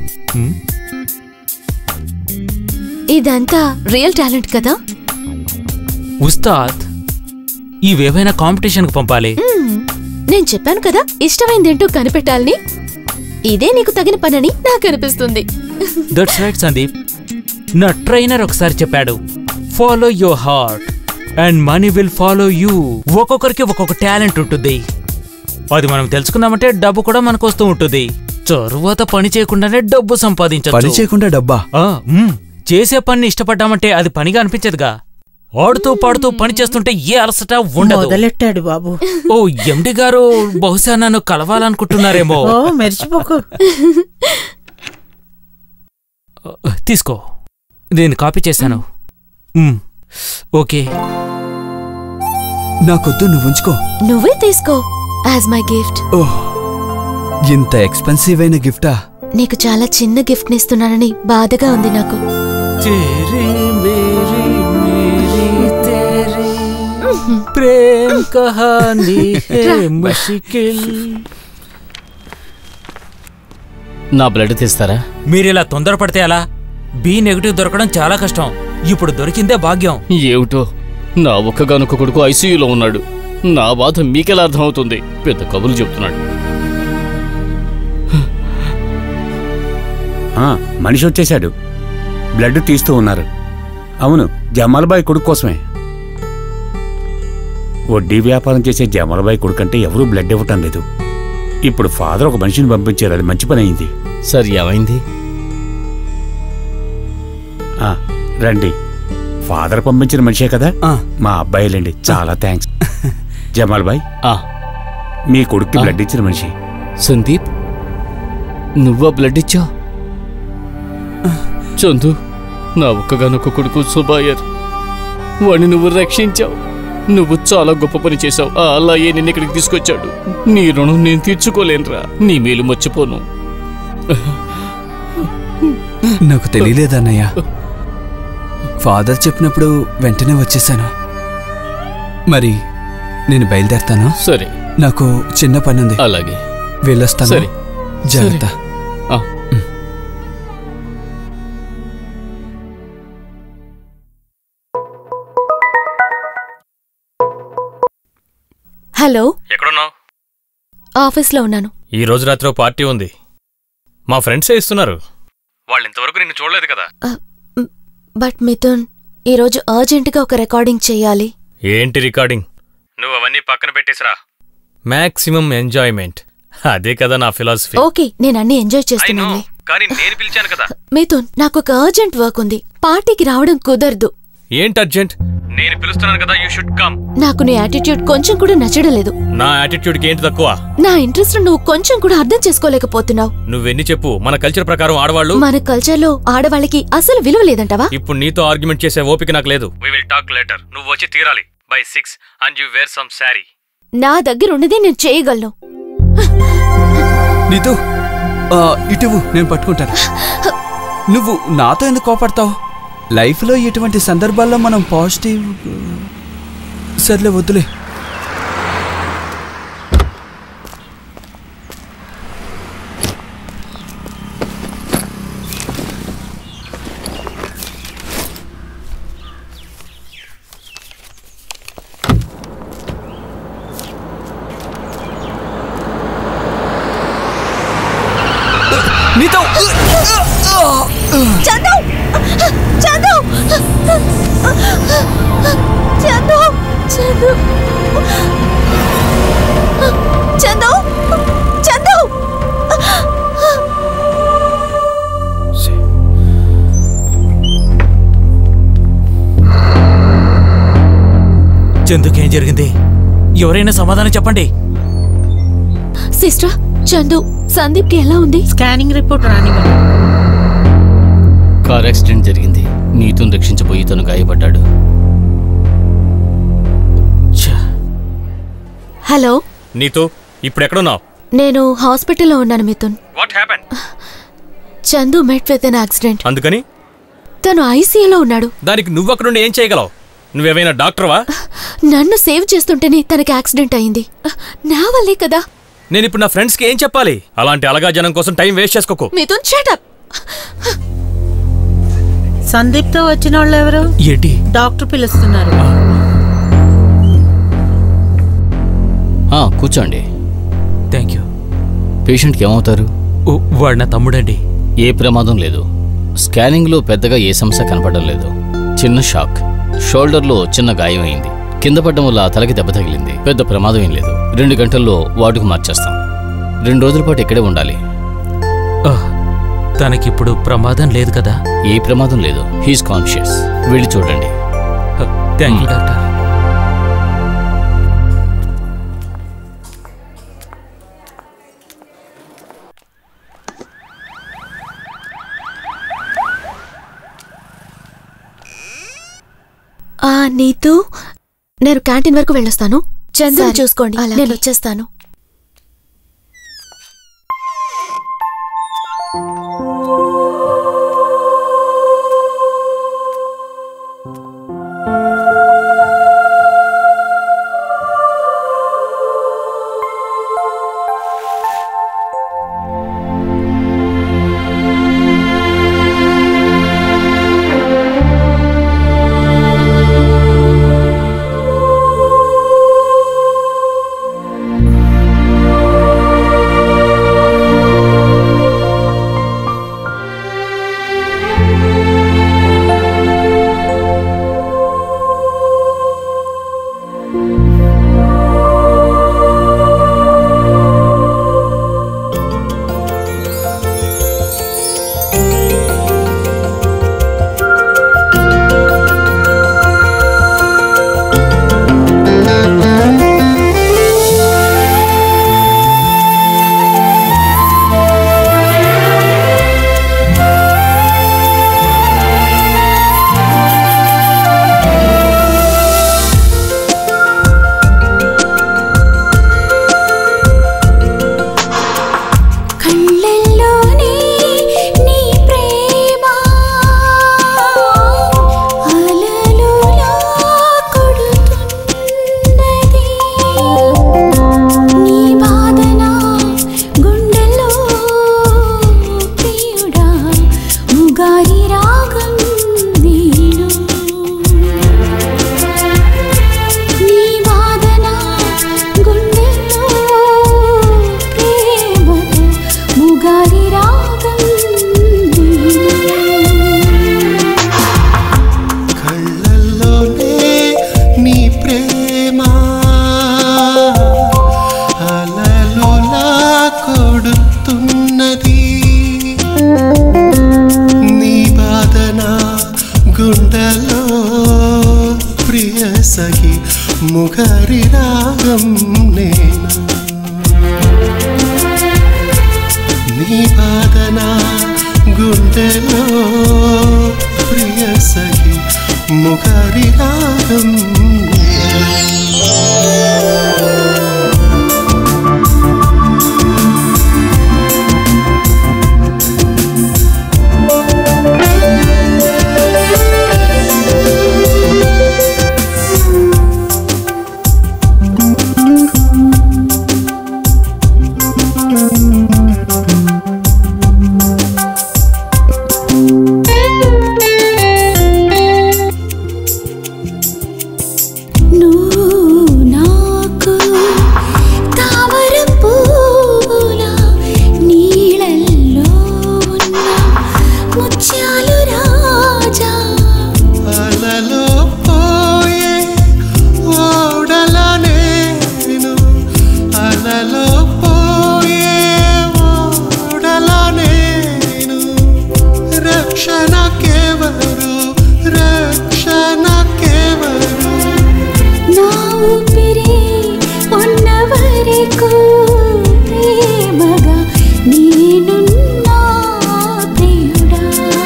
ఇదంతా రియల్ టాలెంట్ కదా ఉస్తాద్ ఇవేవైనా కాంపిటీషన్కి పంపాలి మ్మ్. నేను చెప్పాను కదా ఇష్టమైందేంటో కనిపెట్టాలని ఇదే నీకు తగిన పనని నాకు అనిపిస్తుంది దట్స్ రైట్ సందీప్ నా ట్రైనర్ ఒకసారి చెప్పాడు follow your heart and money will follow you ఒక్కొక్కరికి ఒక్కొక్క టాలెంట్ ఉంటుంది అది మనం తెలుసుకుందామంటే డబ్బు కూడా మనకు వస్తూ ఉంటుంది తరువాత పని చేయకుండానే డబ్బు సంపాదించచ్చు పని చేయకుండా డబ్బా ఆ, మ్మ్. చేసే పని ఇష్టపడ్డామంటే అది పనిగా అనిపించదుగా ఆడుతూ పాడుతూ పని చేస్తుంటే ఏ అలసట ఉండదు మొదలెట్టాడు బాబు ఓ ఎండి గారు బహుశా నన్ను కలవాలనుకుంటున్నారేమో ఓ మెరిచిపోకు తీసుకో దీన్ని కాపీ చేశాను మ్మ్. ఓకే నాకొద్దు నువ్వు ఉంచుకో నువ్వే తీసుకో యాజ్ మై గిఫ్ట్ ఓహ్ ఇంత ఎక్స్పెన్సివ్ అయిన గిఫ్టా నీకు చాలా చిన్న గిఫ్ట్ నిస్తున్నానని బాధగా ఉంది నాకు ప్రేమ్ కహానీ హే ముషికిల్ నా బ్లడ్ తీస్తారా మీరిలా తొందరపడితే ఎలా బి నెగిటివ్ దొరకడం చాలా కష్టం ఇప్పుడు దొరికిందే భాగ్యం ఏమిటో నా ఒక్కగానొక్క కొడుకు ఐసీయూలో ఉన్నాడు నా బాధ మీకెలా అర్థమవుతుంది పెద్ద కబుర్లు చెప్తున్నాడు ఆ, మనిషి వచ్చేశాడు బ్లడ్ తీస్తూ ఉన్నారు అవును జమాలబాయి కొడుకు కోసమే వడ్డీ వ్యాపారం చేసే జమాలబాయి కొడుకు అంటే ఎవరూ బ్లడ్ ఇవ్వటం లేదు ఇప్పుడు ఫాదర్ ఒక మనిషిని పంపించారు అది మంచి పని అయింది సార్ ఏమైంది ఆ, రండి ఫాదర్ పంపించిన మనిషే కదా మా అబ్బాయిలండి చాలా థ్యాంక్స్ జమాల్బాయ్ మీ కొడుక్కి బ్లడ్ ఇచ్చిన మనిషి సందీప్ నువ్వా బ్లడ్ ఇచ్చా చందు నా ఒక్కగానొక్క కొడుకు సుబాయర్ వాడిని నువ్వు రక్షించావు నువ్వు చాలా గొప్ప పని చేశావు ఆ అల్లాయే నిన్ను ఇక్కడికి తీసుకొచ్చాడు నీ రుణం నేను తీర్చుకోలేనురా నీ మేలు మర్చిపోను నాకు తెలియలేదన్నయ్య ఫాదర్ చెప్పినప్పుడు వెంటనే వచ్చేసాను మరి నేను బయలుదేరతాను సరే నాకు చిన్న పని ఉంది అలాగే వెళ్ళొస్తాను సరే. జాగ్రత్త ఆ. హలో ఎక్కడున్నావు ఆఫీస్లో ఉన్నాను ఈ రోజు రాత్రి ఓ పార్టీ ఉంది మా ఫ్రెండ్సే ఇస్తున్నారు వాళ్ళు ఇంతవరకు నిన్ను చూడలేదు కదా బట్ మిథున్ ఈరోజు అర్జెంటుగా ఒక రికార్డింగ్ చెయ్యాలి ఏంటి రికార్డింగ్ నువ్వు అవన్నీ పక్కన పెట్టేసిరా మాక్సిమం ఎంజాయ్మెంట్ అదే కదా నా ఫిలాసఫీ ఓకే నేను అన్ని ఎంజాయ్ చేస్తున్నాను కానీ నేను పిలిచాను కదా మిథున్ నాకు ఒక అర్జెంట్ వర్క్ ఉంది పార్టీకి రావడం కుదరదు ఏంటి అర్జెంట్ నేను పిలుస్తున్నాను కదా యూ షుడ్ కమ్ నాకు నీ యాటిట్యూడ్ కొంచెం కూడా నచ్చడం లేదు నా యాటిట్యూడ్కి ఏంటి తక్కువ నా ఇంట్రెస్ట్ నువ్వు కొంచెం కూడా అర్థం చేసుకోలేకపోతున్నావు నువ్వెన్ని చెప్పు మన కల్చర్ ప్రకారం ఆడవాళ్ళు మన కల్చర్లో ఆడవాళ్ళకి అసలు విలువ లేదంటావా ఇప్పుడు నీతో ఆర్గ్యుమెంట్ చేసే ఓపిక నాకు లేదు వి విల్ టాక్ లేటర్ నువ్వు వచ్చి తీరాలి by six and you wear some sari నా దగ్గర ఉన్నది నేను చేయగలను నీతు ఆ, ఇటువు నేను పట్టుకుంటాను నువ్వు నాతో ఎందుకు కోపడతావు లైఫ్లో ఇటువంటి సందర్భాల్లో మనం పాజిటివ్ సర్లే వద్దులే నీతో చందు చందు చందు చందు చందు చందు చందుకేం జరిగింది ఎవరైనా సమాధానం చెప్పండి సిస్టర్ చందు సందీప్కి ఎలా ఉంది స్కానింగ్ రిపోర్ట్ రానివ్వండి కార్ యాక్సిడెంట్ జరిగింది నీతుని రక్షించబోయి తను గాయపడ్డాడు హలో నీతో ఇప్పుడు ఎక్కడున్నావు నేను హాస్పిటల్లో ఉన్నాను Mithun what happen Chandu met with an accident అందుకని తను ఐసీయూలో ఉన్నాడు దానికి నువ్వు అక్కడుండి ఏం చేయగలవు నువ్వేమైనా డాక్టర్వా నన్ను సేవ్ చేస్తుంటేనే తనకి యాక్సిడెంట్ అయింది నా వల్లే కదా నేను ఇప్పుడు నా ఫ్రెండ్స్కి ఏం చెప్పాలి అలాంటి అలగా జనం కోసం టైం వేస్ట్ చేసుకోకు మిథున్ షటప్ సందీప్తో వచ్చిన వాళ్ళు ఎవరు ఏంటి డాక్టర్ పిలుస్తున్నారు ఆ, కూర్చోండి థ్యాంక్ యూ పేషెంట్కి ఏమవుతారు వాడు నా తమ్ముడండి ఏ ప్రమాదం లేదు స్కానింగ్లో పెద్దగా ఏ సమస్య కనపడడం లేదు చిన్న షాక్ షోల్డర్లో చిన్న గాయం అయింది కింద పడ్డం వల్ల తలకి దెబ్బ తగిలింది పెద్ద ప్రమాదం ఏం లేదు రెండు గంటల్లో వార్డుకు మార్చేస్తాం రెండు రోజుల పాటు ఇక్కడే ఉండాలి తనకిప్పుడు ప్రమాదం లేదు కదా ఏ ప్రమాదం లేదు హీస్ కాన్షియస్ వెళ్ళి చూడండి థ్యాంక్ యూ డాక్టర్ ఆ నీతు నేను క్యాంటీన్ వరకు వెళ్ళొస్తాను చందు సరే, చూసుకోండి అలాగే. నేను వచ్చేస్తాను కళ్ళల్లోనే నీ ప్రేమ అలలులా కొడుతున్నది నీ బాధన గుండెలో ప్రియుడా ముగారి రాగం నీను నీ వాదన గుండెలో ప్రేమతో ముగారి రాగం కళ్ళల్లోనే నీ ప్రేమ అలలులా కొడుతున్నది నీ బాధన గుండెలో ప్రియ సఖి ముఖరి రాగం నేను నీ బాధన గుండెలో ప్రియ సఖి ముఖరి రాగం నేను. నువ్వు నాకు తామర పూల నీళ్ళల్లో ఉన్న ముత్యాలు రాజా అలలో పోయే ఓడల నేను అలలో పోయే ఓడల నేను రక్షణకెవరు రక్షణకెవరు నా ఊపిరి ఉన్న వరకు ప్రేమగా నేనున్నా ప్రియుడా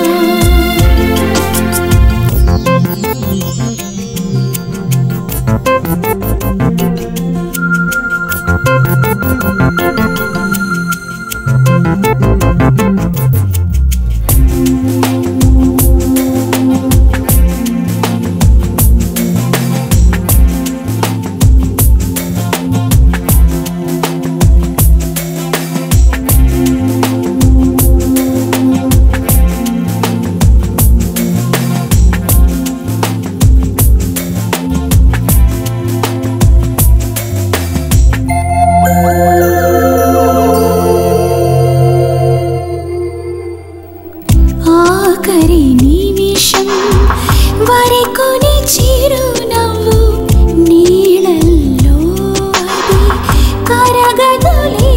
ఆఖరి నిమిషం వరకుని చిరునవ్వు నీళ్ళల్లో అది కరగదులే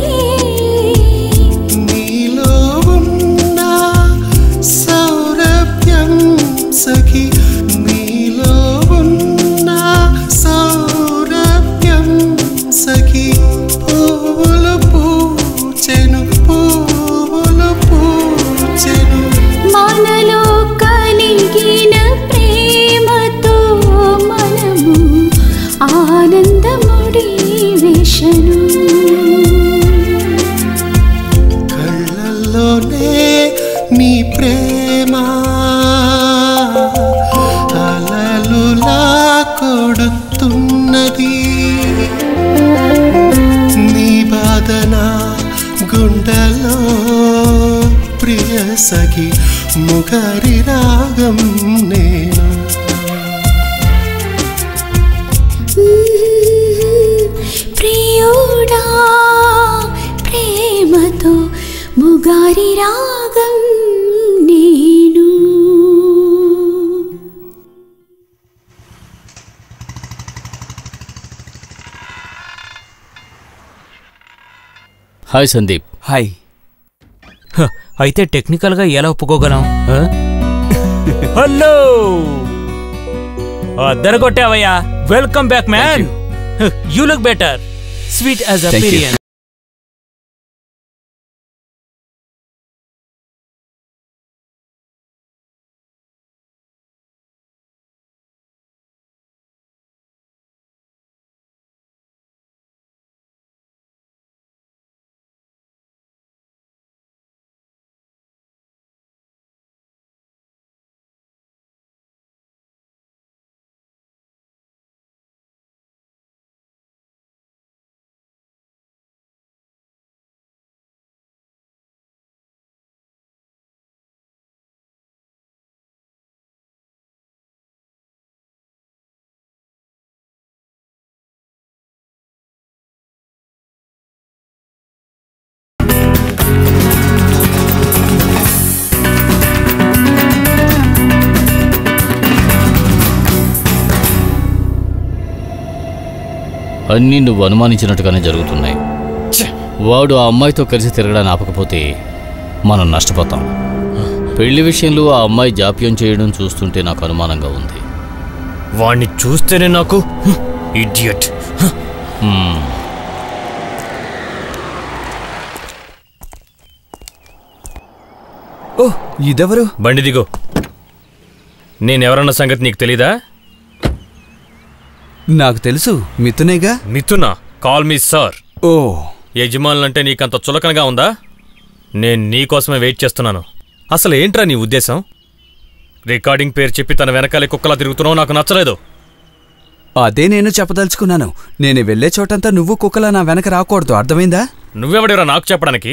నీలో ఉన్న సౌరభ్యం సఖి నీలో ఉన్న సౌరభ్యం సఖి పువ్వులు పూచెను పువ్వులు పూచెను మనలో కలిగిన ప్రేమతో మనము ఆనందముడి వేషను కళ్ళల్లోనే నీ ప్రేమ అలలులా కొడుతున్నది నీ బాధన గుండెలో ప్రియ సఖి ముఖరి రాగం నేను ప్రియుడా ప్రేమతో ముగారి రాగం నేను హాయ్ సందీప్ హాయ్ హ, అయితే టెక్నికల్గా ఎలా ఒప్పుకోగలం ఆ? హలో అద్దరగొట్టావయ్యా welcome back man you look better sweet as Thank you. అపీరియన్ అన్నీ నువ్వు అనుమానించినట్టుగానే జరుగుతున్నాయి వాడు ఆ అమ్మాయితో కలిసి తిరగడాన్ని ఆపకపోతే మనం నష్టపోతాం పెళ్లి విషయంలో ఆ అమ్మాయి జాప్యం చేయడం చూస్తుంటే నాకు అనుమానంగా ఉంది వాణ్ణి చూస్తేనే నాకు ఇడియట్ హ్మ్. ఓ ఇదెవరు బండి దిగో నేనెవరన్న సంగతి నీకు తెలీదా నాకు తెలుసు మిథునేగా మిథునా కాల్ మీ సార్ ఓ యజమానులంటే నీకంత చులకనగా ఉందా నేను నీకోసమే వెయిట్ చేస్తున్నాను అసలు ఏంట్రా నీ ఉద్దేశం రికార్డింగ్ పేరు చెప్పి తన వెనకాలే కుక్కలా తిరుగుతున్నావు నాకు నచ్చలేదు అదే నేను చెప్పదలుచుకున్నాను నేను వెళ్ళే చోటంతా నువ్వు కుక్కలా నా వెనక రాకూడదు అర్థమైందా నువ్వెవడిరా నాకు చెప్పడానికి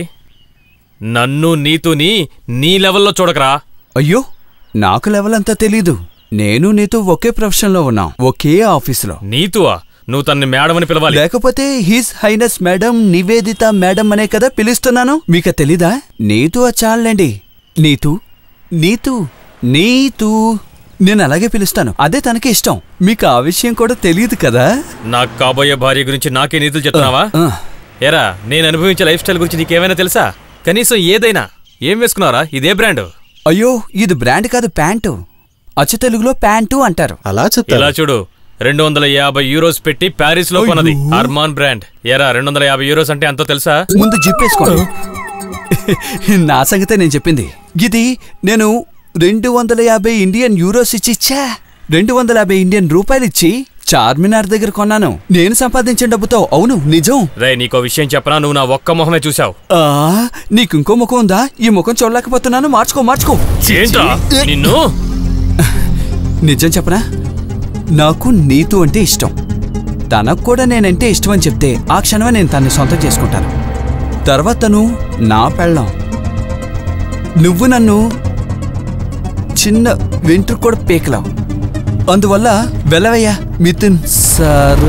నన్ను నీతుని నీ లెవెల్లో చూడకరా అయ్యో నాకు లెవెల్ అంతా తెలీదు నేను నీతో ఒకే ప్రొఫెషన్లో ఉన్నాం ఒకే ఆఫీసులో నీతువా నువ్వు తన్ని మేడం అని పిలవాలి లేకపోతే his highness madam Nivedita madam అనే కదా పిలుస్తున్నాను మీకు తెలీదా నీతు చాలండి నీతు నీతు నీతు నేను అలాగే పిలుస్తాను అదే తనకి ఇష్టం మీకు ఆ విషయం కూడా తెలియదు కదా నాకు కాబోయే భార్య గురించి నాకే నీతులు చెప్తున్నావా ఆ. ఎరా నేను అనుభవించే లైఫ్ స్టైల్ గురించి నీకేమైనా తెలుసా కనీసం ఏదైనా ఏం వేసుకున్నారా ఇదే బ్రాండ్ అయ్యో ఇది బ్రాండ్ కాదు ప్యాంటు అచ్చు తెలుగులో ప్యాంటు అంటారు అలా ఇలా చూడు రెండు వందల యాభై యూరోస్ పెట్టి ప్యారిస్ లో కొన్నది అర్మాన్ బ్రాండ్ ఎరా రెండు వందల యాభై యూరోస్ అంటే ఎంతో తెలుసా ముందు జిప్పేసుకోండి నా సంగతే నేను చెప్పింది ఇది నేను రెండు వందల యాభై ఇండియన్ యూరోస్ ఇచ్చి ఇచ్చా రెండు వందల యాభై ఇండియన్ రూపాయలు ఇచ్చి చార్మినార్ దగ్గర కొన్నాను నేను సంపాదించిన డబ్బుతో అవును నిజం రే నీకో విషయం చెప్పనా నువ్వు నా ఒక్క మొహమే చూసావు ఆ నీకు ఇంకో ముఖం ఉందా ఈ ముఖం చూడలేకపోతున్నాను మార్చుకో మార్చుకో ఏంట్రా నిన్ను నిజం చెప్పనా నాకు నీతు అంటే ఇష్టం తనకు కూడా నేనంటే ఇష్టం అని చెప్తే ఆ క్షణమే నేను తన్ని సొంతం చేసుకుంటాను తర్వాత తను నా పెళ్ళం నువ్వు నన్ను చిన్న వెంట్రుకు కూడా పీకలావు అందువల్ల వెళ్ళవయ్యా మిథున్ సార్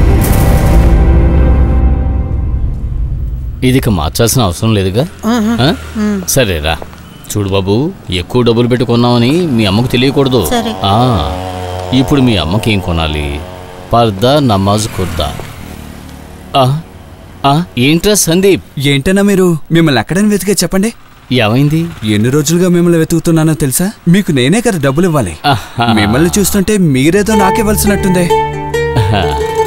ఇది ఇక మార్చాల్సిన అవసరం లేదుగా ఆహా. ఆ? మ్. సరేరా చూడు బాబు ఎక్కువ డబ్బులు పెట్టి కొన్నామని మీ అమ్మకు తెలియకూడదు సరే. ఆ, ఇప్పుడు మీ అమ్మకి ఏం కొనాలి పర్దా నమాజ్ కుర్దా ఆ, ఆ, ఏంట్రా సందీప్ ఏంటన్నా మీరు మిమ్మల్ని ఎక్కడని వెతికే చెప్పండి ఏమైంది ఎన్ని రోజులుగా మిమ్మల్ని వెతుకుతున్నానో తెలుసా మీకు నేనే కదా డబ్బులు ఇవ్వాలి ఆహా. మిమ్మల్ని చూస్తుంటే మీరేదో నాకివ్వాల్సినట్టుందే ఆహా.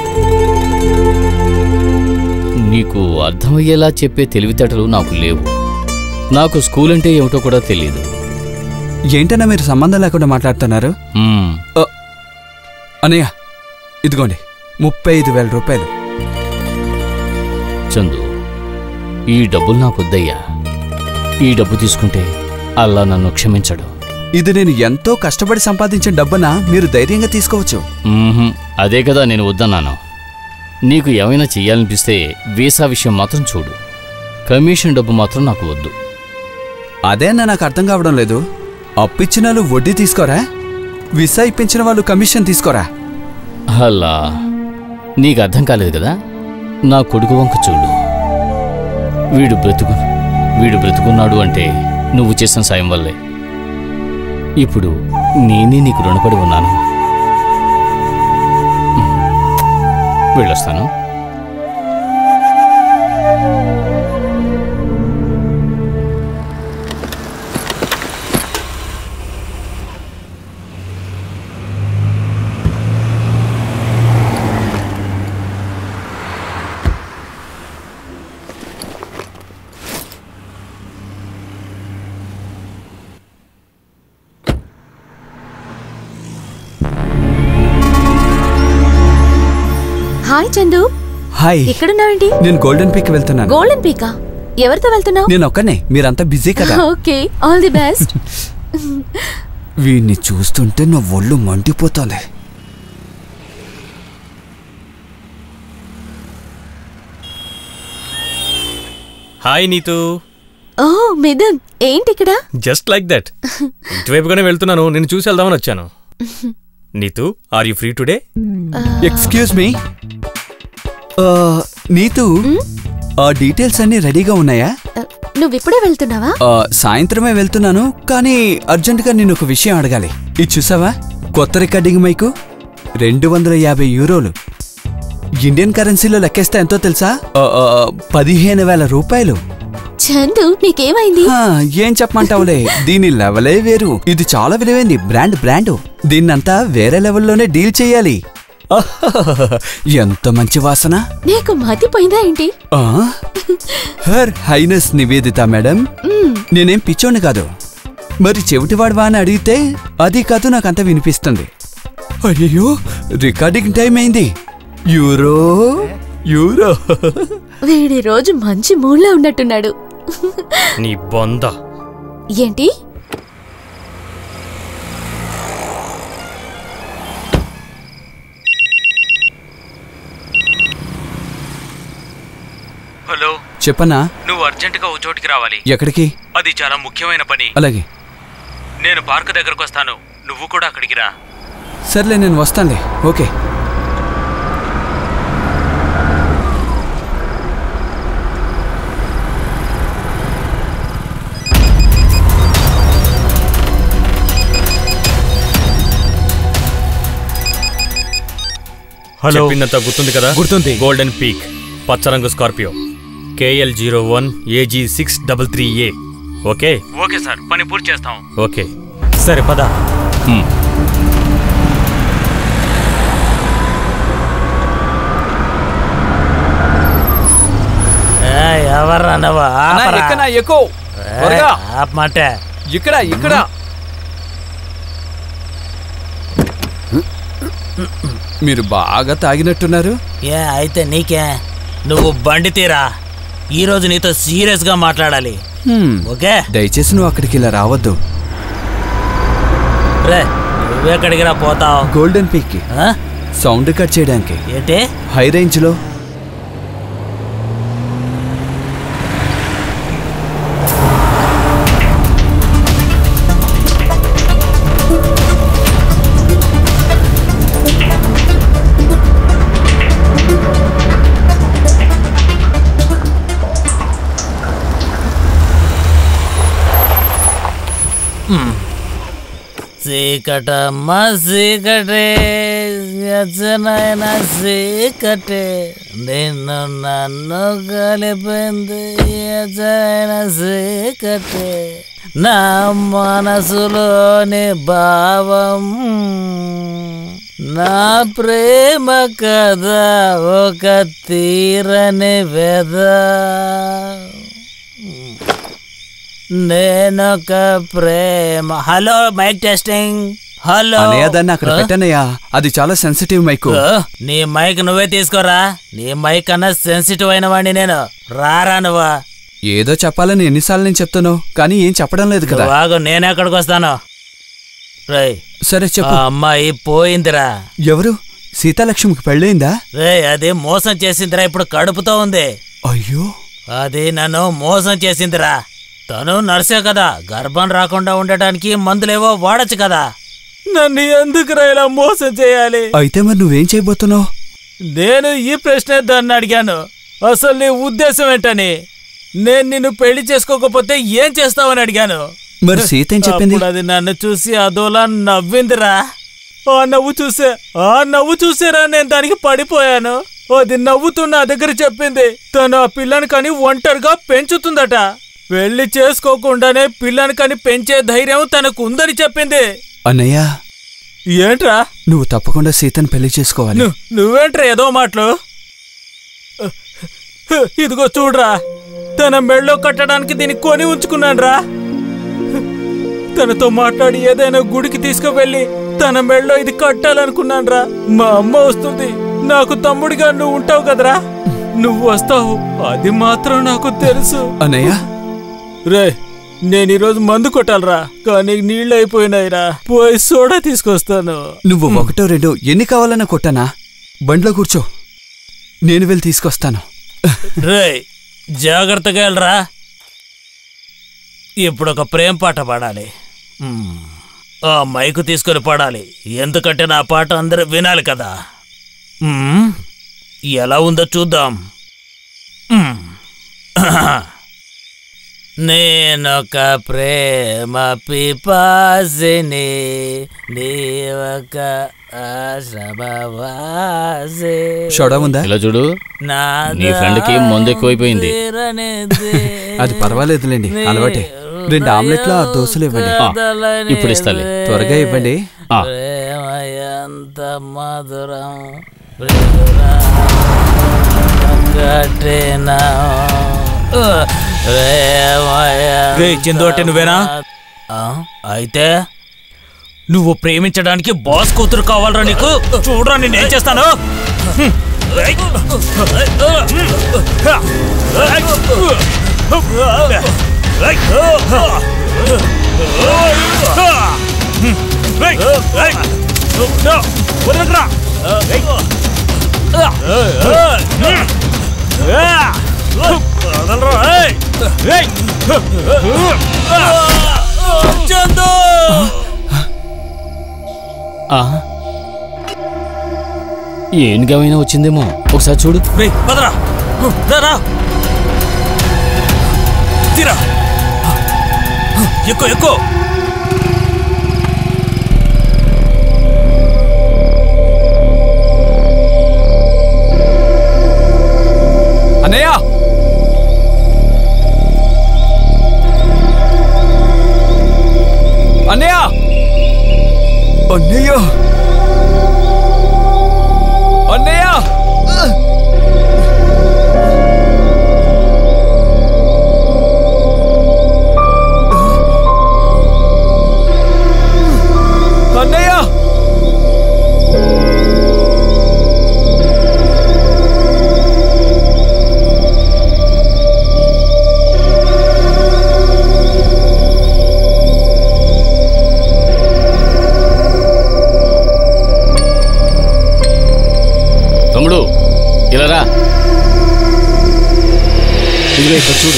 నీకు అర్థమయ్యేలా చెప్పే తెలివితేటలు నాకు లేవు నాకు స్కూల్ అంటే ఏమిటో కూడా తెలియదు ఏంటన్నా మీరు సంబంధం లేకుండా మాట్లాడుతున్నారు మ్మ్. అ, అన్నయ్య ఇదిగోండి ముప్పై ఐదు వేల రూపాయలు చందు ఈ డబ్బులు నాకొద్దయ్యా ఈ డబ్బు తీసుకుంటే అల్లా నన్ను క్షమించడు ఇది నేను ఎంతో కష్టపడి సంపాదించిన డబ్బనా మీరు ధైర్యంగా తీసుకోవచ్చు మ్మ్హ్మ్. అదే కదా నేను వద్దన్నాను నీకు ఏమైనా చెయ్యాలనిపిస్తే వీసా విషయం మాత్రం చూడు కమిషన్ డబ్బు మాత్రం నాకు వద్దు అదే అన్న నాకు అర్థం కావడం లేదు అప్పిచ్చిన వాళ్ళు వడ్డీ తీసుకోరా విసా ఇప్పించిన వాళ్ళు కమిషన్ తీసుకోరా అలా నీకు అర్థం కాలేదు కదా నా కొడుకు వంక చూడు వీడు బ్రతుకు వీడు బ్రతుకున్నాడు అంటే నువ్వు చేసిన సాయం వల్లే ఇప్పుడు నేనే నీకు రుణపడి ఉన్నాను వెళ్ళొస్తాను హాయ్ చందు హాయ్ ఎక్కడున్నావేంటి నేను గోల్డెన్ పీక్ వెళ్తున్నాను గోల్డెన్ పీకా ఎవరితో వెళ్తున్నావు నేను ఒక్కనే మీరంతా బిజీ కదా ఓకే ఆల్ ది బెస్ట్ వీడిని చూస్తుంటే నా ఒళ్ళు మండిపోతోంది హాయ్ నీతు ఓ మిథున్ ఏంటి ఇక్కడ జస్ట్ లైక్ దట్ ఇటువైపుగానే వెళ్తున్నాను నేను చూసి వెళ్దామని వచ్చాను Neetu are you free today excuse me Neetu ఆ డీటెయిల్స్ అన్నీ రెడీగా ఉన్నాయా నువ్వు ఇప్పుడే వెళ్తున్నావా ఆ, సాయంత్రమే వెళ్తున్నాను కానీ అర్జెంటుగా నేను ఒక విషయం అడగాలి ఇది చూసావా కొత్త రికార్డింగ్ మైకు రెండు వందల యాభై యూరోలు ఇండియన్ కరెన్సీలో లెక్కేస్తే ఎంతో తెలుసా ఆ, ఆ, పదిహేను వేల రూపాయలు చందు నీకేమైంది ఆ, ఏం చెప్పమంటావులే దీని లెవలే వేరు ఇది చాలా విలువైంది బ్రాండ్ బ్రాండ్ దీన్నంతా వేరే లెవెల్లోనే డీల్ చేయాలి ఆహాహాహా, ఎంత మంచి వాసన నీకు మతిపోయిందా ఏంటి ఆ హర్ హైనస్ నివేదిత మేడం నేనేం పిచ్చోని కాదు మరి చెవిటివాడువా అని అడిగితే అది కాదు నాకంత వినిపిస్తుంది అయ్యో రికార్డింగ్ టైం అయింది యూరో యూరో వీడి రోజు మంచి మూడ్లో ఉన్నట్టున్నాడు నీ బొంద ఏంటి హలో చెప్పనా నువ్వు అర్జెంటుగా ఓ చోటికి రావాలి ఎక్కడికి అది చాలా ముఖ్యమైన పని అలాగే నేను పార్క్ దగ్గరకు వస్తాను నువ్వు కూడా అక్కడికి రా సర్లే నేను వస్తానులే ఓకే హలో. చెప్పిందంతా గుర్తుంది కదా గుర్తుంది. గోల్డెన్ పీక్ పచ్చరంగు Scorpio KL zero one AG six double three A okay okay sir పని పూర్తి చేస్తాం ఓకే సరే పద హ్మ్. ఎవర్రా నవ్వా ఎక్కనా ఎక్కువ త్వరగా. ఆపమంటే ఇక్కడ ఇక్కడ మీరు బాగా తాగినట్టున్నారు ఏ అయితే నీకే నువ్వు బండి తీరా ఈ రోజు నీతో సీరియస్ గా మాట్లాడాలి హ్మ్. ఓకే దయచేసి నువ్వు అక్కడికి ఇలా రావద్దు రే నువ్వెక్కడికి రా పోతావు గోల్డెన్ పీక్ సౌండ్ కట్ చేయడానికి ఏంటి హై రేంజ్ లో చీకటమ్మ చీకటే యజనైన చీకటే నిన్ను నన్ను కలిపింది యజనైన చీకటే నా మనసులోని భావం నా ప్రేమ కథ ఒక తీరని వెద నేనొక ప్రేమ హలో మైక్ టెస్టింగ్ హలో అనయ్య దాన్ని అక్కడ పెట్టనయ్యా అది చాలా సెన్సిటివ్ మైకు ఓ, నీ మైక్ నువ్వే తీసుకోరా నీ మైక్ అన్నా సెన్సిటివ్ అయిన వాడిని నేను రారా నువ్వా ఏదో చెప్పాలని ఎన్నిసార్లు నేను చెప్తాను కానీ ఏం చెప్పడం లేదు కదా వాగు నేను ఎక్కడికి వస్తాను రై సరే చెప్పు ఆ అమ్మాయి పోయిందిరా ఎవరు సీతాలక్ష్మికి పెళ్ళయిందా రే అది మోసం చేసిందిరా ఇప్పుడు కడుపుతో ఉంది అయ్యో అది నన్ను మోసం చేసిందిరా తను నర్సే కదా గర్భం రాకుండా ఉండటానికి మందులేవో వాడచ్చు కదా నన్ను ఎందుకురా ఇలా మోసం చేయాలి అయితే మరి నువ్వేం చేయబోతున్నావు నేను ఈ ప్రశ్నే దాన్ని అడిగాను అసలు నీ ఉద్దేశం ఏంటని నేను నిన్ను పెళ్లి చేసుకోకపోతే ఏం చేస్తావని అడిగాను మరి సీత ఏం చెప్పింది అప్పుడు అది నన్ను చూసి అదోలా నవ్విందిరా ఆ నవ్వు చూసే ఆ నవ్వు చూసేరా నేను దానికి పడిపోయాను అది నవ్వుతూ నా దగ్గర చెప్పింది తను ఆ పిల్లని కని ఒంటరిగా పెంచుతుందట పెళ్లి చేసుకోకుండానే పిల్లని కని పెంచే ధైర్యం తనకు ఉందని చెప్పింది అన్నయ్య ఏంట్రా నువ్వు తప్పకుండా సీతను పెళ్లి చేసుకోవాలి ను- నువ్వేంట్రా ఏదో మాటలు ఇదిగో చూడరా తన మెళ్ళో కట్టడానికి దీన్ని కొని ఉంచుకున్నాన్రా తనతో మాట్లాడి ఏదైనా గుడికి తీసుకువెళ్ళి తన మెళ్ళో ఇది కట్టాలనుకున్నాన్రా మా అమ్మ వస్తుంది నాకు తమ్ముడిగా నువ్వు ఉంటావు కదరా నువ్వు వస్తావు అది మాత్రం నాకు తెలుసు అన్నయ్య రే నేను ఈరోజు మందు కొట్టాలరా కానీ నీళ్ళు అయిపోయినాయిరా పోయి సోడా తీసుకొస్తాను నువ్వు ఒకటో రెండో ఎన్ని కావాలన్నా కొట్టానా బండ్లో కూర్చో నేను వెళ్ళి తీసుకొస్తాను రే జాగ్రత్తగా వెళ్ళరా ఇప్పుడు ఒక ప్రేమ పాట పాడాలి మ్మ్. ఆ మైకు తీసుకొని పాడాలి ఎందుకంటే నా పాట అందరూ వినాలి కదా మ్మ్. ఎలా ఉందో చూద్దాం మ్మ్. నేనొక ప్రేమ పిపాసిని నీవొక ఆశ్రమవాసి షోడా ఉందా ఇలా చూడు నీ ఫ్రెండ్కి మందు ఎక్కువైపోయింది అది పర్వాలేదులేండి అలవాటే రెండు ఆమ్లెట్లు ఆ దోశలు ఇవ్వండి ఆ, ఇప్పుడు ఇస్తాలే త్వరగా ఇవ్వండి ఆ. ప్రేమ ఎంత మధురం రే చిందోటి నువ్వేనా అయితే నువ్వు ప్రేమించడానికి బాస్ కూతురు కావాలరా నీకు చూడరా నేను ఏం చేస్తాను వదలరా చందు ఆ. ఏనుగమైనా వచ్చిందేమో ఒకసారి చూడు రేయ్ పదరా రా, రా తీరా ఎక్కువ ఎక్కువ అన్నయ్య అన్నయ్య అన్నయ్య అన్నయ్య అన్నయ్య తమ్ముడు ఇలా రా ఇదిగో ఇక్కడ చూడు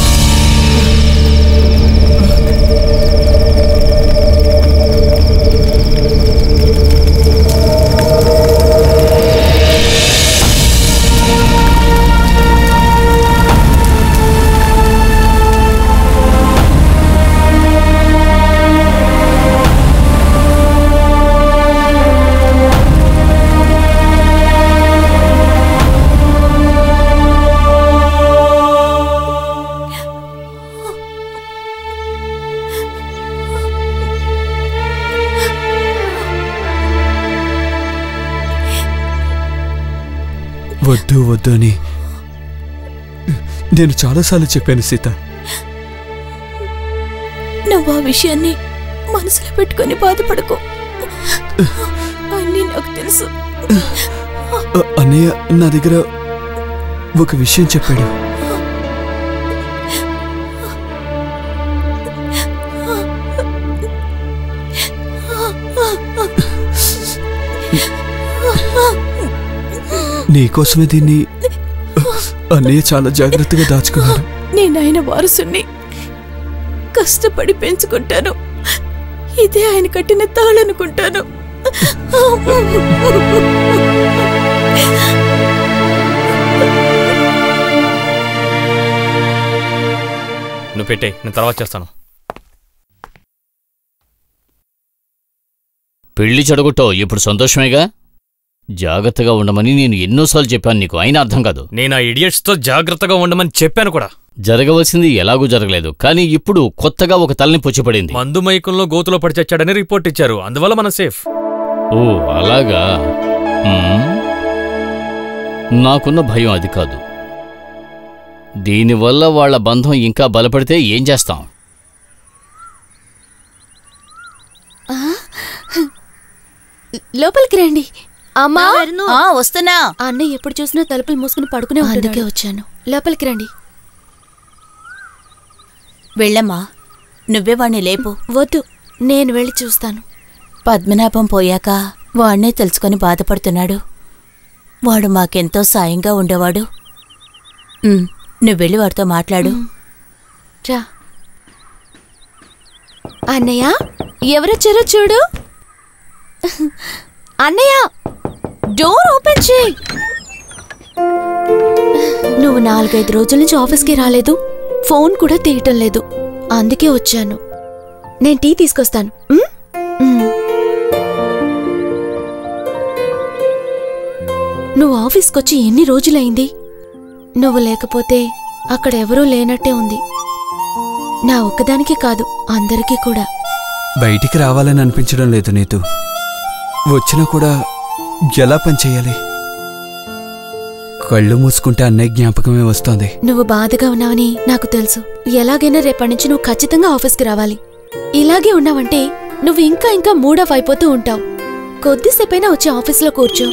వద్దు వద్దు అని నేను చాలాసార్లు చెప్పాను సీత నువ్వు ఆ విషయాన్ని మనసులో పెట్టుకొని బాధపడకు అన్నీ నాకు తెలుసు అ- అన్నయ్య నా దగ్గర ఒక విషయం చెప్పాడు నీకోసమే దీన్ని అన్నయ్య చాలా జాగ్రత్తగా దాచుకున్నాడు నేను ఆయన వారసుని కష్టపడి పెంచుకుంటాను ఇదే ఆయన కట్టిన తాళనుకుంటాను నువ్వు పెట్టే నేను తర్వాత చేస్తాను పెళ్లి చెడగొట్టావు ఇప్పుడు సంతోషమేగా జాగ్రత్తగా ఉండమని నేను ఎన్నోసార్లు చెప్పాను నీకు అయినా అర్థం కాదు నేను ఆ ఇడియట్స్ తో జాగ్రత్తగా ఉండమని చెప్పాను కూడా జరగవలసింది ఎలాగూ జరగలేదు కానీ ఇప్పుడు కొత్తగా ఒక తలని పొచ్చిపడింది మందు మైకంలో గోతులో పడి చచ్చాడని రిపోర్ట్ ఇచ్చారు అందువల్ల మనం సేఫ్ ఓ అలాగా మ్మ్. నాకున్న భయం అది కాదు దీనివల్ల వాళ్ళ బంధం ఇంకా బలపడితే ఏం చేస్తాం లోపలికి రండి అమ్మా ఆ, వస్తున్నా అన్నయ్య ఎప్పుడు చూసినా తలుపులు మూసుకుని పడుకునే అందుకే అందుకే వచ్చాను లోపలికి రండి వెళ్ళమ్మా నువ్వే వాణ్ణి లేపు వద్దు నేను వెళ్ళి చూస్తాను పద్మనాభం పోయాక వాణ్ణే తెలుసుకొని బాధపడుతున్నాడు వాడు మాకెంతో సాయంగా ఉండేవాడు ఉమ్, నువ్వు వెళ్ళి వాడితో మాట్లాడు రా అన్నయ్య ఎవరొచ్చారో చూడు అన్నయ్య డోర్ ఓపెన్ చేయి నువ్వు నాలుగైదు రోజుల నుంచి ఆఫీస్కి రాలేదు ఫోన్ కూడా తీయటం లేదు అందుకే వచ్చాను నేను టీ తీసుకొస్తాను ఉమ్? ఉమ్. నువ్వు ఆఫీస్కి వచ్చి ఎన్ని రోజులైంది నువ్వు లేకపోతే అక్కడ ఎవరూ లేనట్టే ఉంది నా ఒక్కదానికే కాదు అందరికీ కూడా బయటికి రావాలని అనిపించడం లేదు నీతు వచ్చినా కూడా ఎలా పనిచేయాలి కళ్ళు మూసుకుంటే అన్నయ్య జ్ఞాపకమే వస్తోంది నువ్వు బాధగా ఉన్నావని నాకు తెలుసు ఎలాగైనా రేపటి నుంచి నువ్వు ఖచ్చితంగా ఆఫీస్కి రావాలి ఇలాగే ఉన్నావంటే నువ్వు ఇంకా ఇంకా మూడఫ్ అయిపోతూ ఉంటావు కొద్దిసేపైనా వచ్చి ఆఫీస్లో కూర్చో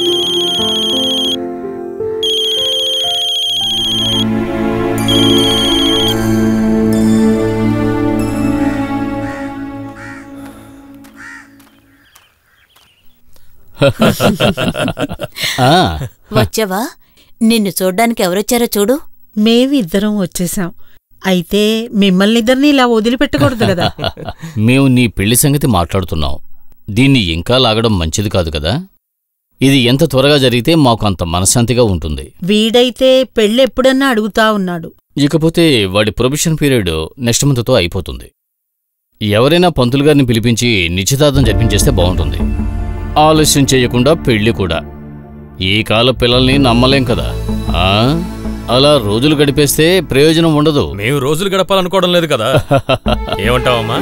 ఆ, వచ్చావా నిన్ను చూడ్డానికి ఎవరొచ్చారో చూడు మేమిద్దరం వచ్చేసాం అయితే మిమ్మల్ని ఇద్దరిని ఇలా వదిలిపెట్టకూడదు కదా మేము నీ పెళ్లి సంగతి మాట్లాడుతున్నాం దీన్ని ఇంకా లాగడం మంచిది కాదు కదా ఇది ఎంత త్వరగా జరిగితే మాకు అంత మనశ్శాంతిగా ఉంటుంది వీడైతే పెళ్ళెప్పుడన్నా అడుగుతా ఉన్నాడు ఇకపోతే వాడి ప్రొబిషన్ పీరియడ్ నెక్స్ట్ మంత్తో అయిపోతుంది ఎవరైనా పంతులు గారిని పిలిపించి నిశ్చితార్థం జరిపించేస్తే బాగుంటుంది ఆలస్యం చేయకుండా పెళ్లి కూడా ఈ కాల పిల్లల్ని నమ్మలేం కదా ఆ అలా రోజులు గడిపేస్తే ప్రయోజనం ఉండదు మేము రోజులు గడపాలనుకోవడం లేదు కదా ఏమంటావమ్మా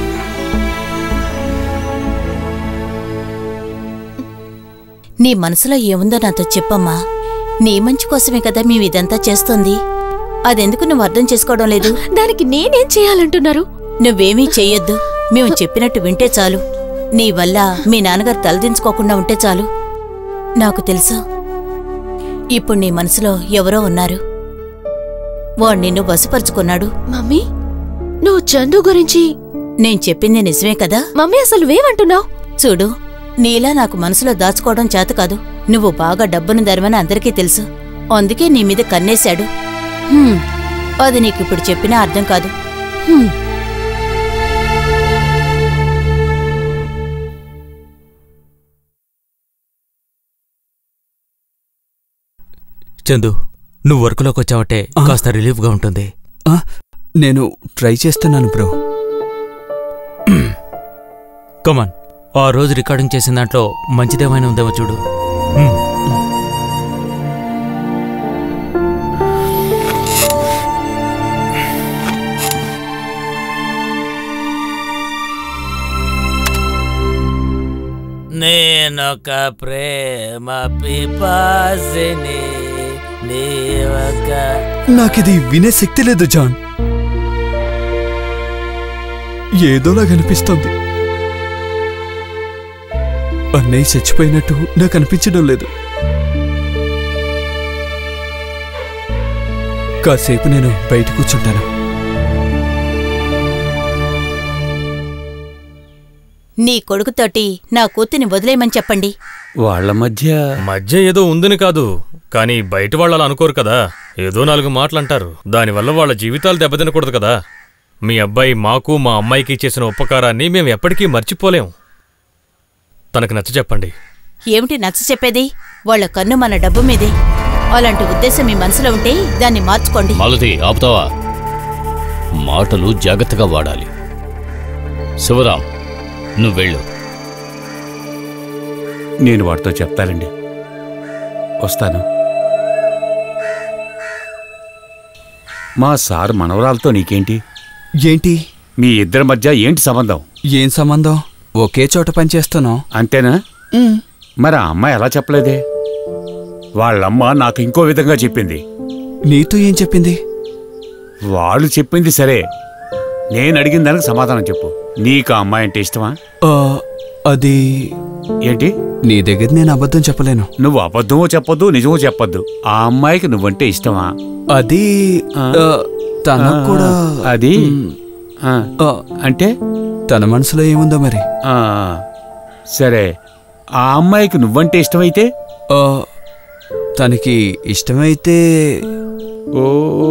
నీ మనసులో ఏముందో నాతో చెప్పమ్మా నీ మంచి కోసమే కదా మేము ఇదంతా చేస్తోంది అదెందుకు నువ్వు అర్థం చేసుకోవడం లేదు దానికి నేనేం చేయాలంటున్నారు నువ్వేమీ చెయ్యొద్దు మేము చెప్పినట్టు వింటే చాలు నీ వల్ల మీ నాన్నగారు తలదించుకోకుండా ఉంటే చాలు నాకు తెలుసు ఇప్పుడు నీ మనసులో ఎవరో ఉన్నారు వాడు నిన్ను వశపరుచుకున్నాడు మమ్మీ నువ్వు చందు గురించి నేను చెప్పింది నిజమే కదా మమ్మీ అసలు వేమంటున్నావు చూడు నీలా నాకు మనసులో దాచుకోవడం చేత కాదు నువ్వు బాగా డబ్బును ధరమని అందరికీ తెలుసు అందుకే నీ మీద కన్నేశాడు హ్మ్, అది నీకు ఇప్పుడు చెప్పినా అర్థం కాదు హ్మ్. చందు నువ్వు వర్క్లోకి వచ్చావటే కాస్త రిలీఫ్గా ఉంటుంది ఆ, నేను ట్రై చేస్తున్నాను బ్రో కమాన్ ఆ రోజు రికార్డింగ్ చేసిన దాంట్లో మంచిదేమైనా ఉందేమో చూడు హ్మ్. నేనొక ప్రేమ పిపాసిని నీవొక నాకిది వినే శక్తి లేదు జాన్ ఏదోలా కనిపిస్తోంది అన్నయ్య చచ్చిపోయినట్టు నాకు అనిపించడం లేదు కాసేపు నేను బయట కూర్చుంటాను నీ కొడుకుతోటి నా కూతుని వదిలేయమని చెప్పండి వాళ్ళ మధ్య మధ్య ఏదో ఉందని కాదు కానీ బయట వాళ్ళు అలా అనుకోరు కదా ఏదో నాలుగు మాటలు అంటారు దానివల్ల వాళ్ళ జీవితాలు దెబ్బతినకూడదు కదా మీ అబ్బాయి మాకు మా అమ్మాయికి చేసిన ఉపకారాన్ని మేము ఎప్పటికీ మర్చిపోలేం తనకు నచ్చ చెప్పండి ఏమిటి నచ్చ చెప్పేది వాళ్ళ కన్ను మన డబ్బు మీదే అలాంటి ఉద్దేశం మీ మనసులో ఉంటే దాన్ని మార్చుకోండి మాలతి ఆపుతావా మాటలు జాగ్రత్తగా వాడాలి శివరాం నువ్వెళ్ళు నేను వాడితో చెప్తానండి వస్తాను మా సార్ మనవరాలతో నీకేంటి ఏంటి మీ ఇద్దరి మధ్య ఏంటి సంబంధం ఏం సంబంధం ఒకే చోట పనిచేస్తున్నాం అంతేనా మరి ఆ అమ్మాయి ఎలా చెప్పలేదే వాళ్ళమ్మ నాకు ఇంకో విధంగా చెప్పింది నీతో ఏం చెప్పింది వాళ్ళు చెప్పింది సరే నేను అడిగిన దానికి సమాధానం చెప్పు నీకు ఆ అమ్మాయి అంటే ఇష్టమా ఆ, అది ఏంటి నీ దగ్గర నేను అబద్ధం చెప్పలేను నువ్వు అబద్ధమో చెప్పొద్దు నిజమో చెప్పొద్దు ఆ అమ్మాయికి నువ్వంటే ఇష్టమా అది ఆ. ఆ, తనకు కూడా అది ఆ, ఆ, అంటే తన మనసులో ఏముందో మరి ఆ, సరే ఆ అమ్మాయికి నువ్వంటే ఇష్టమైతే ఆ, తనకి ఇష్టమైతే ఓ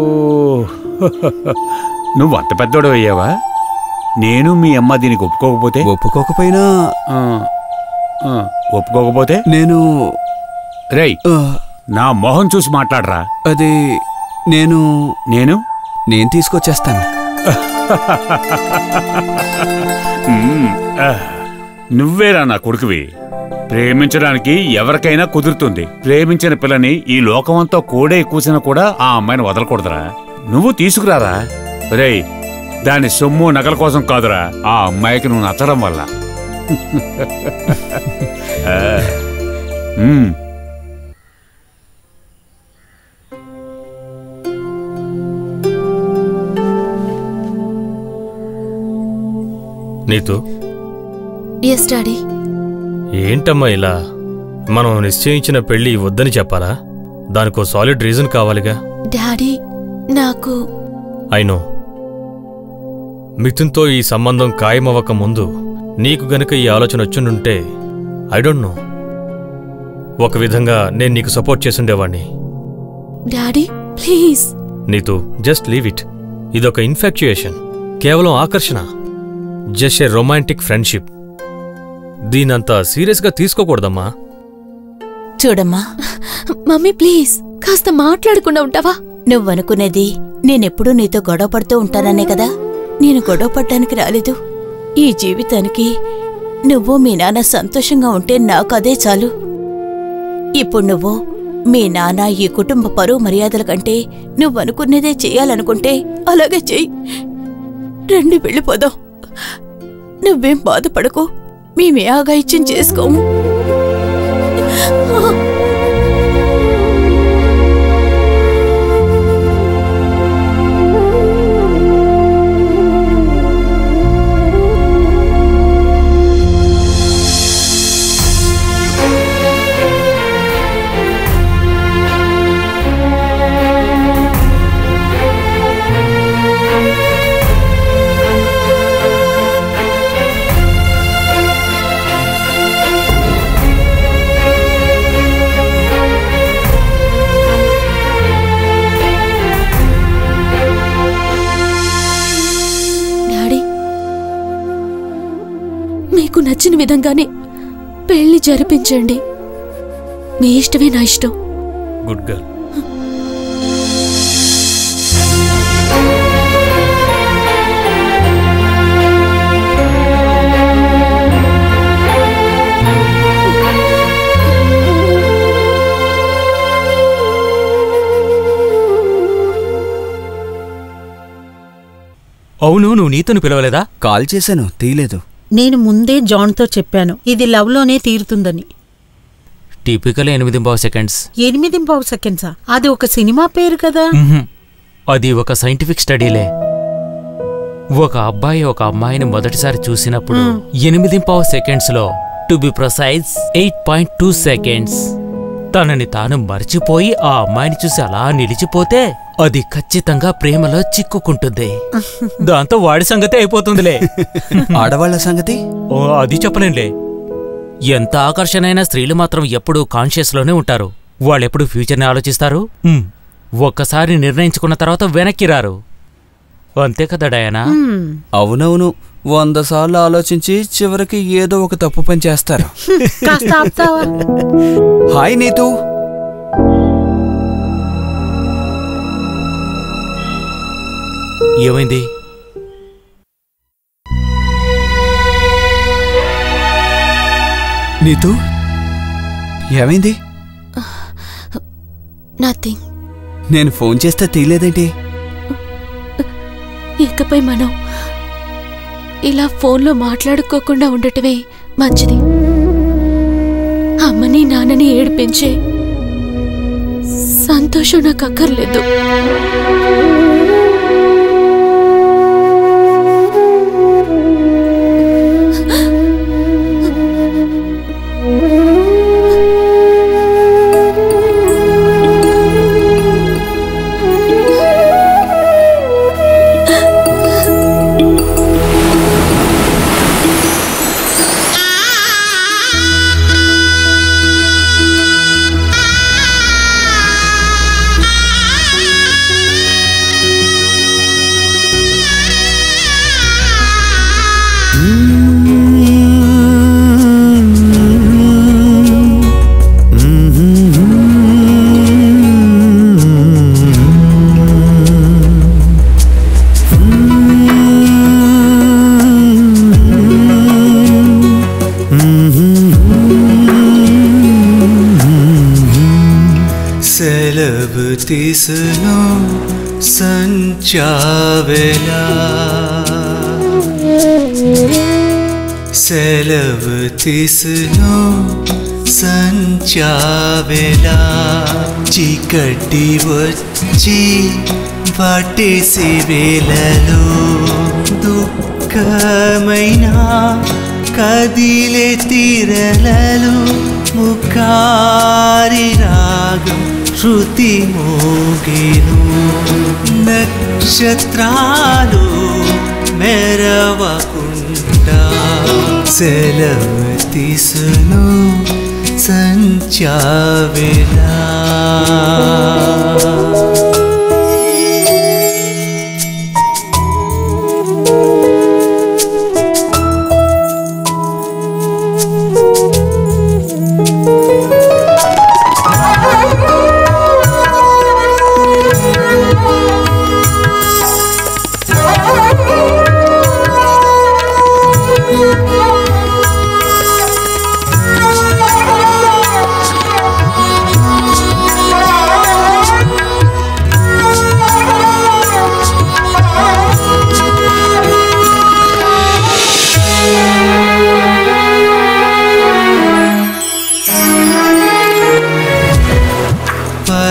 నువ్వు అంత పెద్దోడు అయ్యావా నేను మీ అమ్మ దీనికి ఒప్పుకోకపోతే ఒప్పుకోకపోయినా ఆ, ఆ, ఒప్పుకోకపోతే నేను రేయ్ ఆ, నా మొహం చూసి మాట్లాడరా అది నేను నేను నేను తీసుకొచ్చేస్తాను మ్మ్, ఆ, నువ్వేరా నా కొడుకువి ప్రేమించడానికి ఎవరికైనా కుదురుతుంది ప్రేమించిన పిల్లని ఈ లోకమంతా కూడే కూసిన కూడా ఆ అమ్మాయిని వదలకూడదురా నువ్వు తీసుకురారా రేయ్ దాని సొమ్ము నగల కోసం కాదురా ఆ అమ్మాయికి నువ్వు నచ్చడం వల్ల ఆ, మ్మ్. నీతు ఎస్ డాడీ ఏంటమ్మా ఇలా మనం నిశ్చయించిన పెళ్లి వద్దని చెప్పాలా దానికో సాలిడ్ రీజన్ కావాలిగా డాడీ నాకు అయినో మిథున్తో ఈ సంబంధం ఖాయమవ్వక ముందు నీకు గనుక ఈ ఆలోచన వచ్చుండుంటే ఐ డోంట్ నో ఒక విధంగా నేను నీకు సపోర్ట్ చేసుండేవాణ్ణి daddy please Neetu just leave it ఇదొక ఇన్ఫాక్చుయేషన్ కేవలం ఆకర్షణ జస్ట్ ఏ రొమాంటిక్ ఫ్రెండ్షిప్ దీనంత సీరియస్గా తీసుకోకూడదమ్మా చూడమ్మా మమ్మీ ప్లీజ్ కాస్త మాట్లాడకుండా ఉంటావా నువ్వనుకునేది నేనెప్పుడూ నీతో గొడవ పడుతూ ఉంటాననే కదా నేను గొడవ పడ్డానికి రాలేదు ఈ జీవితానికి నువ్వు మీ నాన్న సంతోషంగా ఉంటే నాకు అదే చాలు ఇప్పుడు నువ్వు మీ నాన్న ఈ కుటుంబ పరువు మర్యాదల కంటే నువ్వనుకునేదే చెయ్యాలనుకుంటే అలాగే చెయ్యి రండి వెళ్ళిపోదాం నువ్వేం బాధపడకు మేమే ఆగాయిత్యం చేసుకోము డాడీ మీకు నచ్చిన విధంగానే పెళ్లి జరిపించండి మీ ఇష్టమే నా ఇష్టం గుడ్ గర్ల్ అవును నువ్వు నీతోని పిలవలేదా కాల్ చేశాను తీయలేదు నేను ముందే జాన్తో చెప్పాను ఇది లవ్లోనే తీరుతుందని టిపికల్ ఎనిమిది పావు సెకండ్స్ ఎనిమిది పావు సెకండ్సా అది ఒక సినిమా పేరు కదా మ్హూ. అది ఒక సైంటిఫిక్ స్టడీలే ఒక అబ్బాయి ఒక అమ్మాయిని మొదటిసారి చూసినప్పుడు ఎనిమిది పావు సెకండ్స్ లో to be precise eight point two seconds తనని తాను మర్చిపోయి ఆ అమ్మాయిని చూసి అలా నిలిచిపోతే అది ఖచ్చితంగా ప్రేమలో చిక్కుకుంటుంది దాంతో వాడి సంగతి అయిపోతుందిలే ఆడవాళ్ల సంగతి ఓ అది చెప్పలేనులే ఎంత ఆకర్షణైన స్త్రీలు మాత్రం ఎప్పుడూ కాన్షియస్ లోనే ఉంటారు వాళ్ళెప్పుడు ఫ్యూచర్ని ఆలోచిస్తారు మ్, ఒక్కసారి నిర్ణయించుకున్న తర్వాత వెనక్కి రారు అంతే కదా డయానా అవునవును వంద సార్లు ఆలోచించి చివరికి ఏదో ఒక తప్పు పని చేస్తారు కాస్త ఆపుతావా హాయ్ నీతు ఏమైంది నీతు ఏమైంది నథింగ్ నేను ఫోన్ చేస్తే తీయలేదేంటి ఇకపై మనం ఇలా ఫోన్లో మాట్లాడుకోకుండా ఉండటమే మంచిది అమ్మని నాన్నని ఏడిపించే సంతోషం నాకు అక్కర్లేదు సెలవు తీసును సంచావెలా సెలవు తీసును సంచావెలా చీకటి వచ్చి పట్టేసి వేలలో దుఃఖమైనా కదిలే తీరలలో ముఖారి రాగం శృతి మోగేను నక్షత్రాలు మెరవకుండా సెలవు తీసును సంచావెలా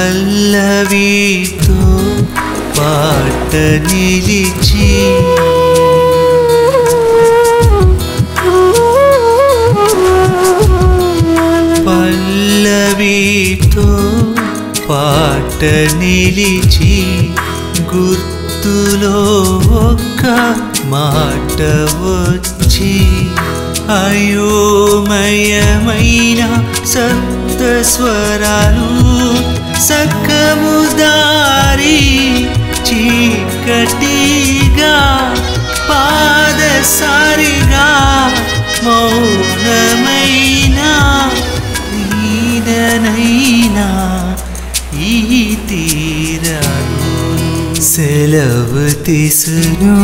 పల్లవితో పాట నిలిచి పల్లవితో పాట నిలిచి గుర్తులో ఒక్క మాట వచ్చి అయోమయమైన సప్త స్వరాలు సక్కము దారి చీకటిగా పాదసారిగా మౌనమైనా నీదనైనా ఈ తీరాలు సెలవు తీసును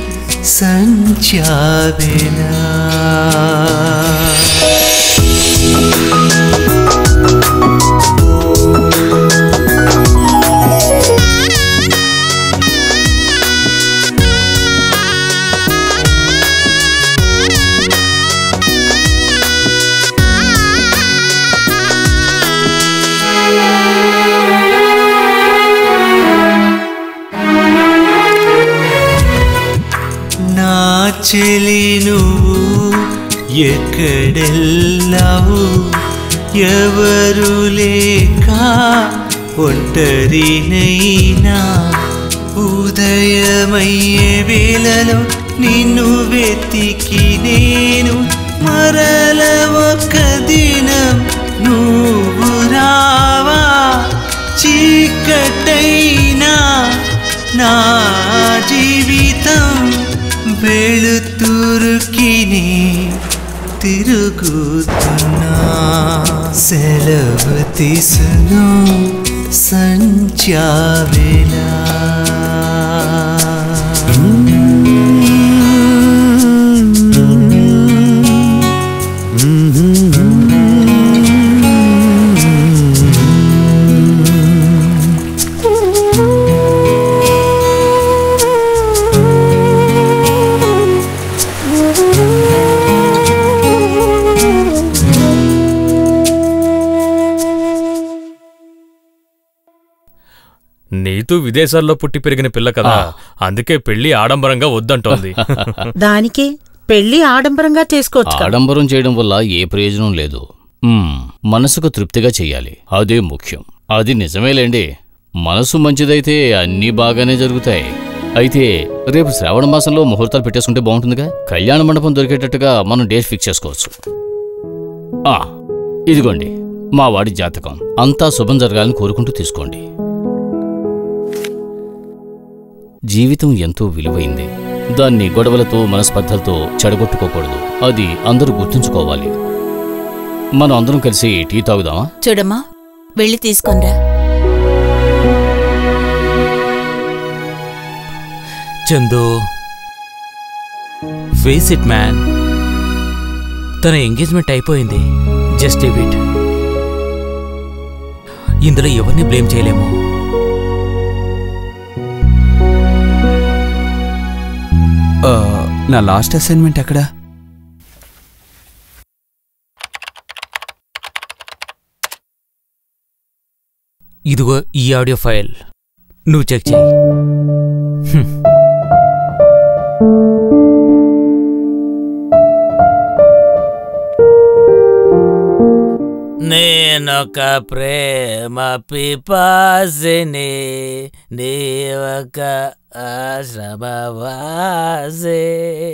సంచాబెలా నా చెలి నువ్వు ఎక్కడెళ్ళావు ఎవరు లేక ఒంటరినైనా ఉదయమయ్యే వేళలో నిన్ను వెతికి నేను మరల ఒక దినం నువ్వు రావా చీకటైనా నా జీవితం వెళుతురుకిని తిరుగుతున్నా సెలవు తీసును సంచావేలా నీతూ విదేశాల్లో పుట్టి పెరిగిన పిల్ల కదా అందుకే పెళ్లి ఆడంబరంగా వద్దంటోంది దానికే పెళ్లి ఆడంబరంగా చేసుకోవచ్చు కదా. ఆడంబరం చేయడం వల్ల ఏ ప్రయోజనం లేదు మ్మ్, మనసుకు తృప్తిగా చెయ్యాలి అదే ముఖ్యం అది నిజమేలేండి మనసు మంచిదైతే అన్నీ బాగానే జరుగుతాయి అయితే రేపు శ్రావణ మాసంలో ముహూర్తాలు పెట్టేసుకుంటే బాగుంటుందిగా కళ్యాణ మండపం దొరికేటట్టుగా మనం డేట్ ఫిక్స్ చేసుకోవచ్చు ఆ, ఇదిగోండి మా వాడి జాతకం అంతా శుభం జరగాలని కోరుకుంటూ తీసుకోండి జీవితం ఎంతో విలువైంది దాన్ని గొడవలతో మనస్పర్ధలతో చెడగొట్టుకోకూడదు అది అందరూ గుర్తుంచుకోవాలి మనం అందరం కలిసి టీ తాగుదామా చూడమ్మా వెళ్ళి తీసుకొనిరా చందు ఫేస్ ఇట్ మ్యాన్ తన ఎంగేజ్మెంట్ అయిపోయింది జస్ట్ ఇట్ ఇందులో ఎవరిని బ్లేమ్ చేయలేము ఆ, నా లాస్ట్ అసైన్మెంట్ ఎక్కడా ఇదిగో ఈ ఆడియో ఫైల్ నువ్వు చెక్ చేయి హ్మ్. నేనొక ప్రేమ పిపాసిని నీవొక ఆశ్రమవాసి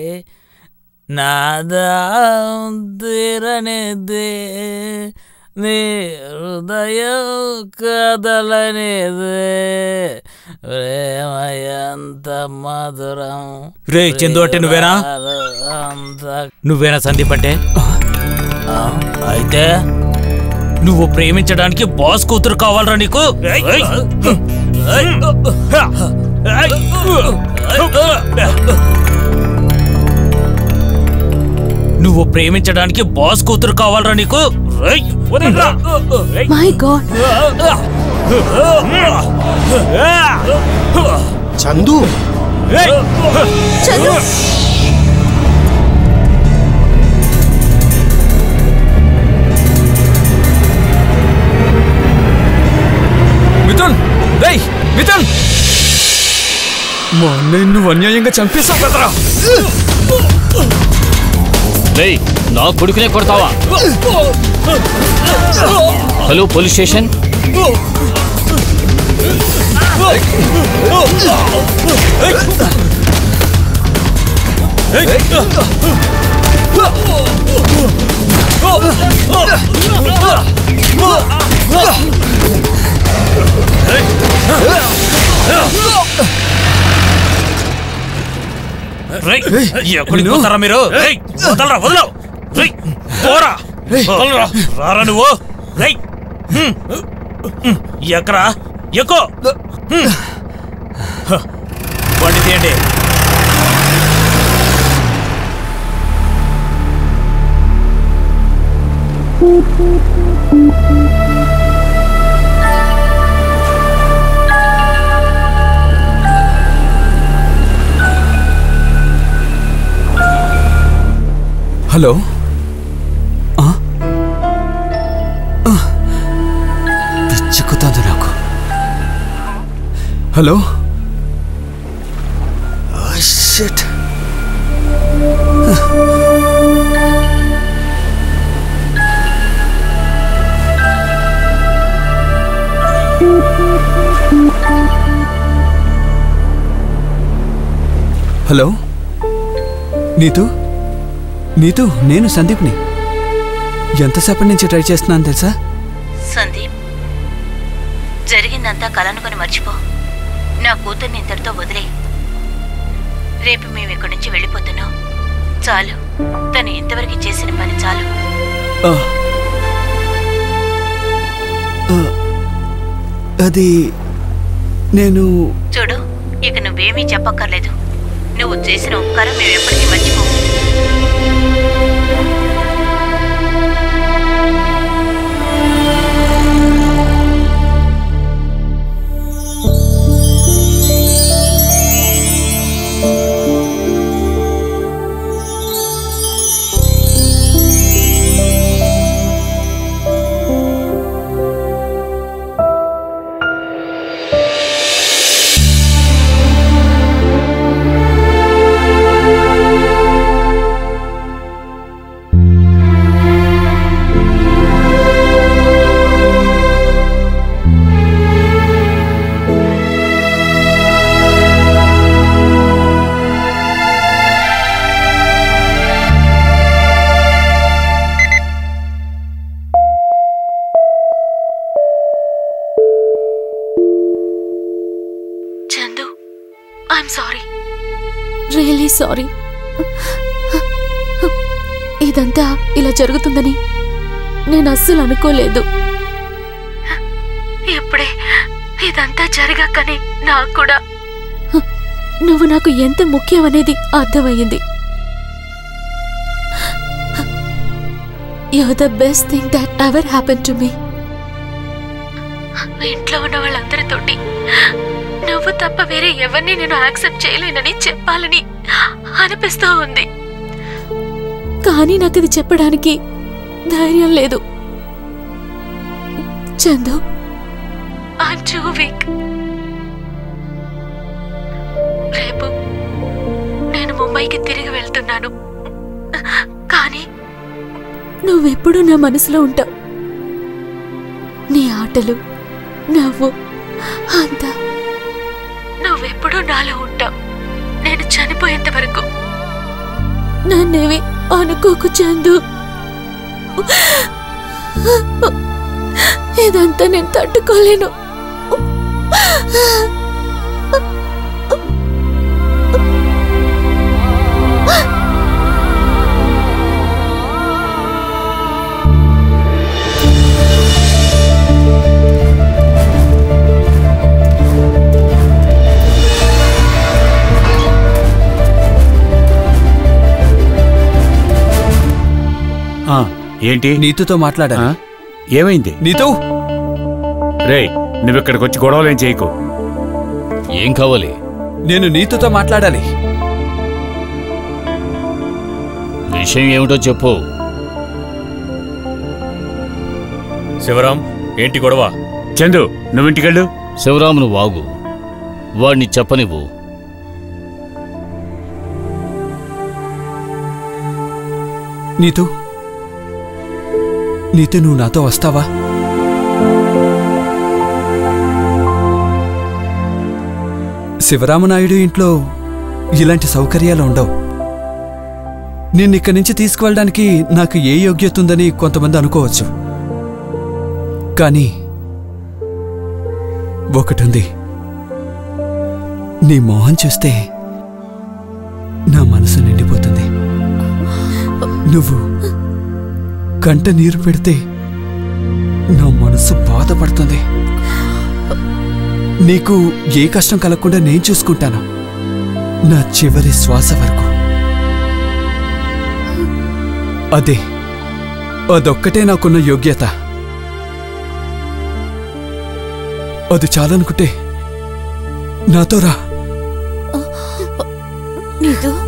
నాదం తీరనిది నీ హృదయం కదలనిది ప్రేమ ఎంత మధురం రే చందు అంటే నువ్వేనా నువ్వేనా సందీప్ అంటే ఆ, అయితే నువ్వు ప్రేమించడానికి బాస్ కూతురు కావాలరా నీకు ఏయ్! ఏయ్! నువ్వు ప్రేమించడానికి బాస్ కూతురు కావాలరా నీకు ఏయ్! ఏయ్! మై గాడ్ చందు చందు రేయ్ మిథున్ మా అన్నయ్య నువ్వు అన్యాయంగా చంపేశావు కదరా రేయ్ నా కొడుకునే కొడతావా హలో పోలీస్ స్టేషన్ రేయ్, ఎక్కడికి పోతారా మీరు రేయ్, వదలరా వదలవు రేయ్, పోరా వదలరా రారా నువ్వు రేయ్ హ్మ్. హ్మ్. ఎక్కరా ఎక్కువ బండి తీయండి హలో ఆ? ఆ. పిచ్చెక్కుతోంది నాకు hello shit hello Neetu Neetu నేను సందీప్ని ఎంతసేపటి నుంచి ట్రై చేస్తున్నాను తెలుసా సందీప్ జరిగిందంతా కలనుకొని మర్చిపో నా కూతుర్ని ఇంతటితో వదిలే రేపు మేము ఇక్కడి నుంచి వెళ్ళిపోతున్నాం చాలు తను ఇంతవరకు చేసిన పని చాలు ఆ. ఆ. అది నేను చూడు ఇక నువ్వేమీ చెప్పక్కర్లేదు నువ్వు చేసిన ఉపకారం మేము ఎప్పటికీ మర్చిపో Chandu I'm sorry really sorry ఇదంతా ఇలా జరుగుతుందని నేను అస్సలు అనుకోలేదు ఇప్పుడే ఇదంతా జరగాకని నాకు కూడా నువ్వు నాకు ఎంత ముఖ్యం అనేది అర్థమయ్యింది your the best thing that ever happen to me ఇంట్లో ఉన్న వాళ్ళందరితోటి నువ్వు తప్ప వేరే ఎవరిని నేను యాక్సెప్ట్ చేయలేనని చెప్పాలని అనిపిస్తూ ఉంది కానీ నాకు ఇది చెప్పడానికి ధైర్యం లేదు చందు ఐమ్ టూ వీక్ రేపు నేను ముంబైకి తిరిగి వెళ్తున్నాను కానీ నువ్వెప్పుడు నా మనసులో ఉంటావు నీ ఆటలు నవ్వు అంతా నువ్వెప్పుడు నాలో ఉంటావు నేను చనిపోయేంత వరకు నన్నేవి అనుకోకు చందు ఇదంతా నేను తట్టుకోలేను ఆ, ఏంటి నీతుతో మాట్లాడాను ఏమైంది నీతు రేయ్ నువ్వు ఇక్కడికి వచ్చి గొడవలు ఏం చేయకు ఏం కావాలి నేను నీతుతో మాట్లాడాలి విషయం ఏమిటో చెప్పు శివరాం ఏంటి గొడవ చందు నువ్వు ఇంటికెళ్ళు శివరామును వాగు వాడిని చెప్పనివ్వు నీతు నీతు నువ్వు నాతో వస్తావా శివరామనాయుడు ఇంట్లో ఇలాంటి సౌకర్యాలు ఉండవు నిన్ను ఇక్కడి నుంచి తీసుకువెళ్ళడానికి నాకు ఏ యోగ్యత ఉందని కొంతమంది అనుకోవచ్చు కానీ ఒకటుంది నీ మొహం చూస్తే నా మనసు నిండిపోతుంది నువ్వు కంట నీరు పెడితే నా మనసు బాధపడుతుంది నీకు ఏ కష్టం కలగకుండా నేను చూసుకుంటాను నా చివరి శ్వాస వరకు అదే అదొక్కటే నాకున్న యోగ్యత అది చాలనుకుంటే నాతో రా నీతో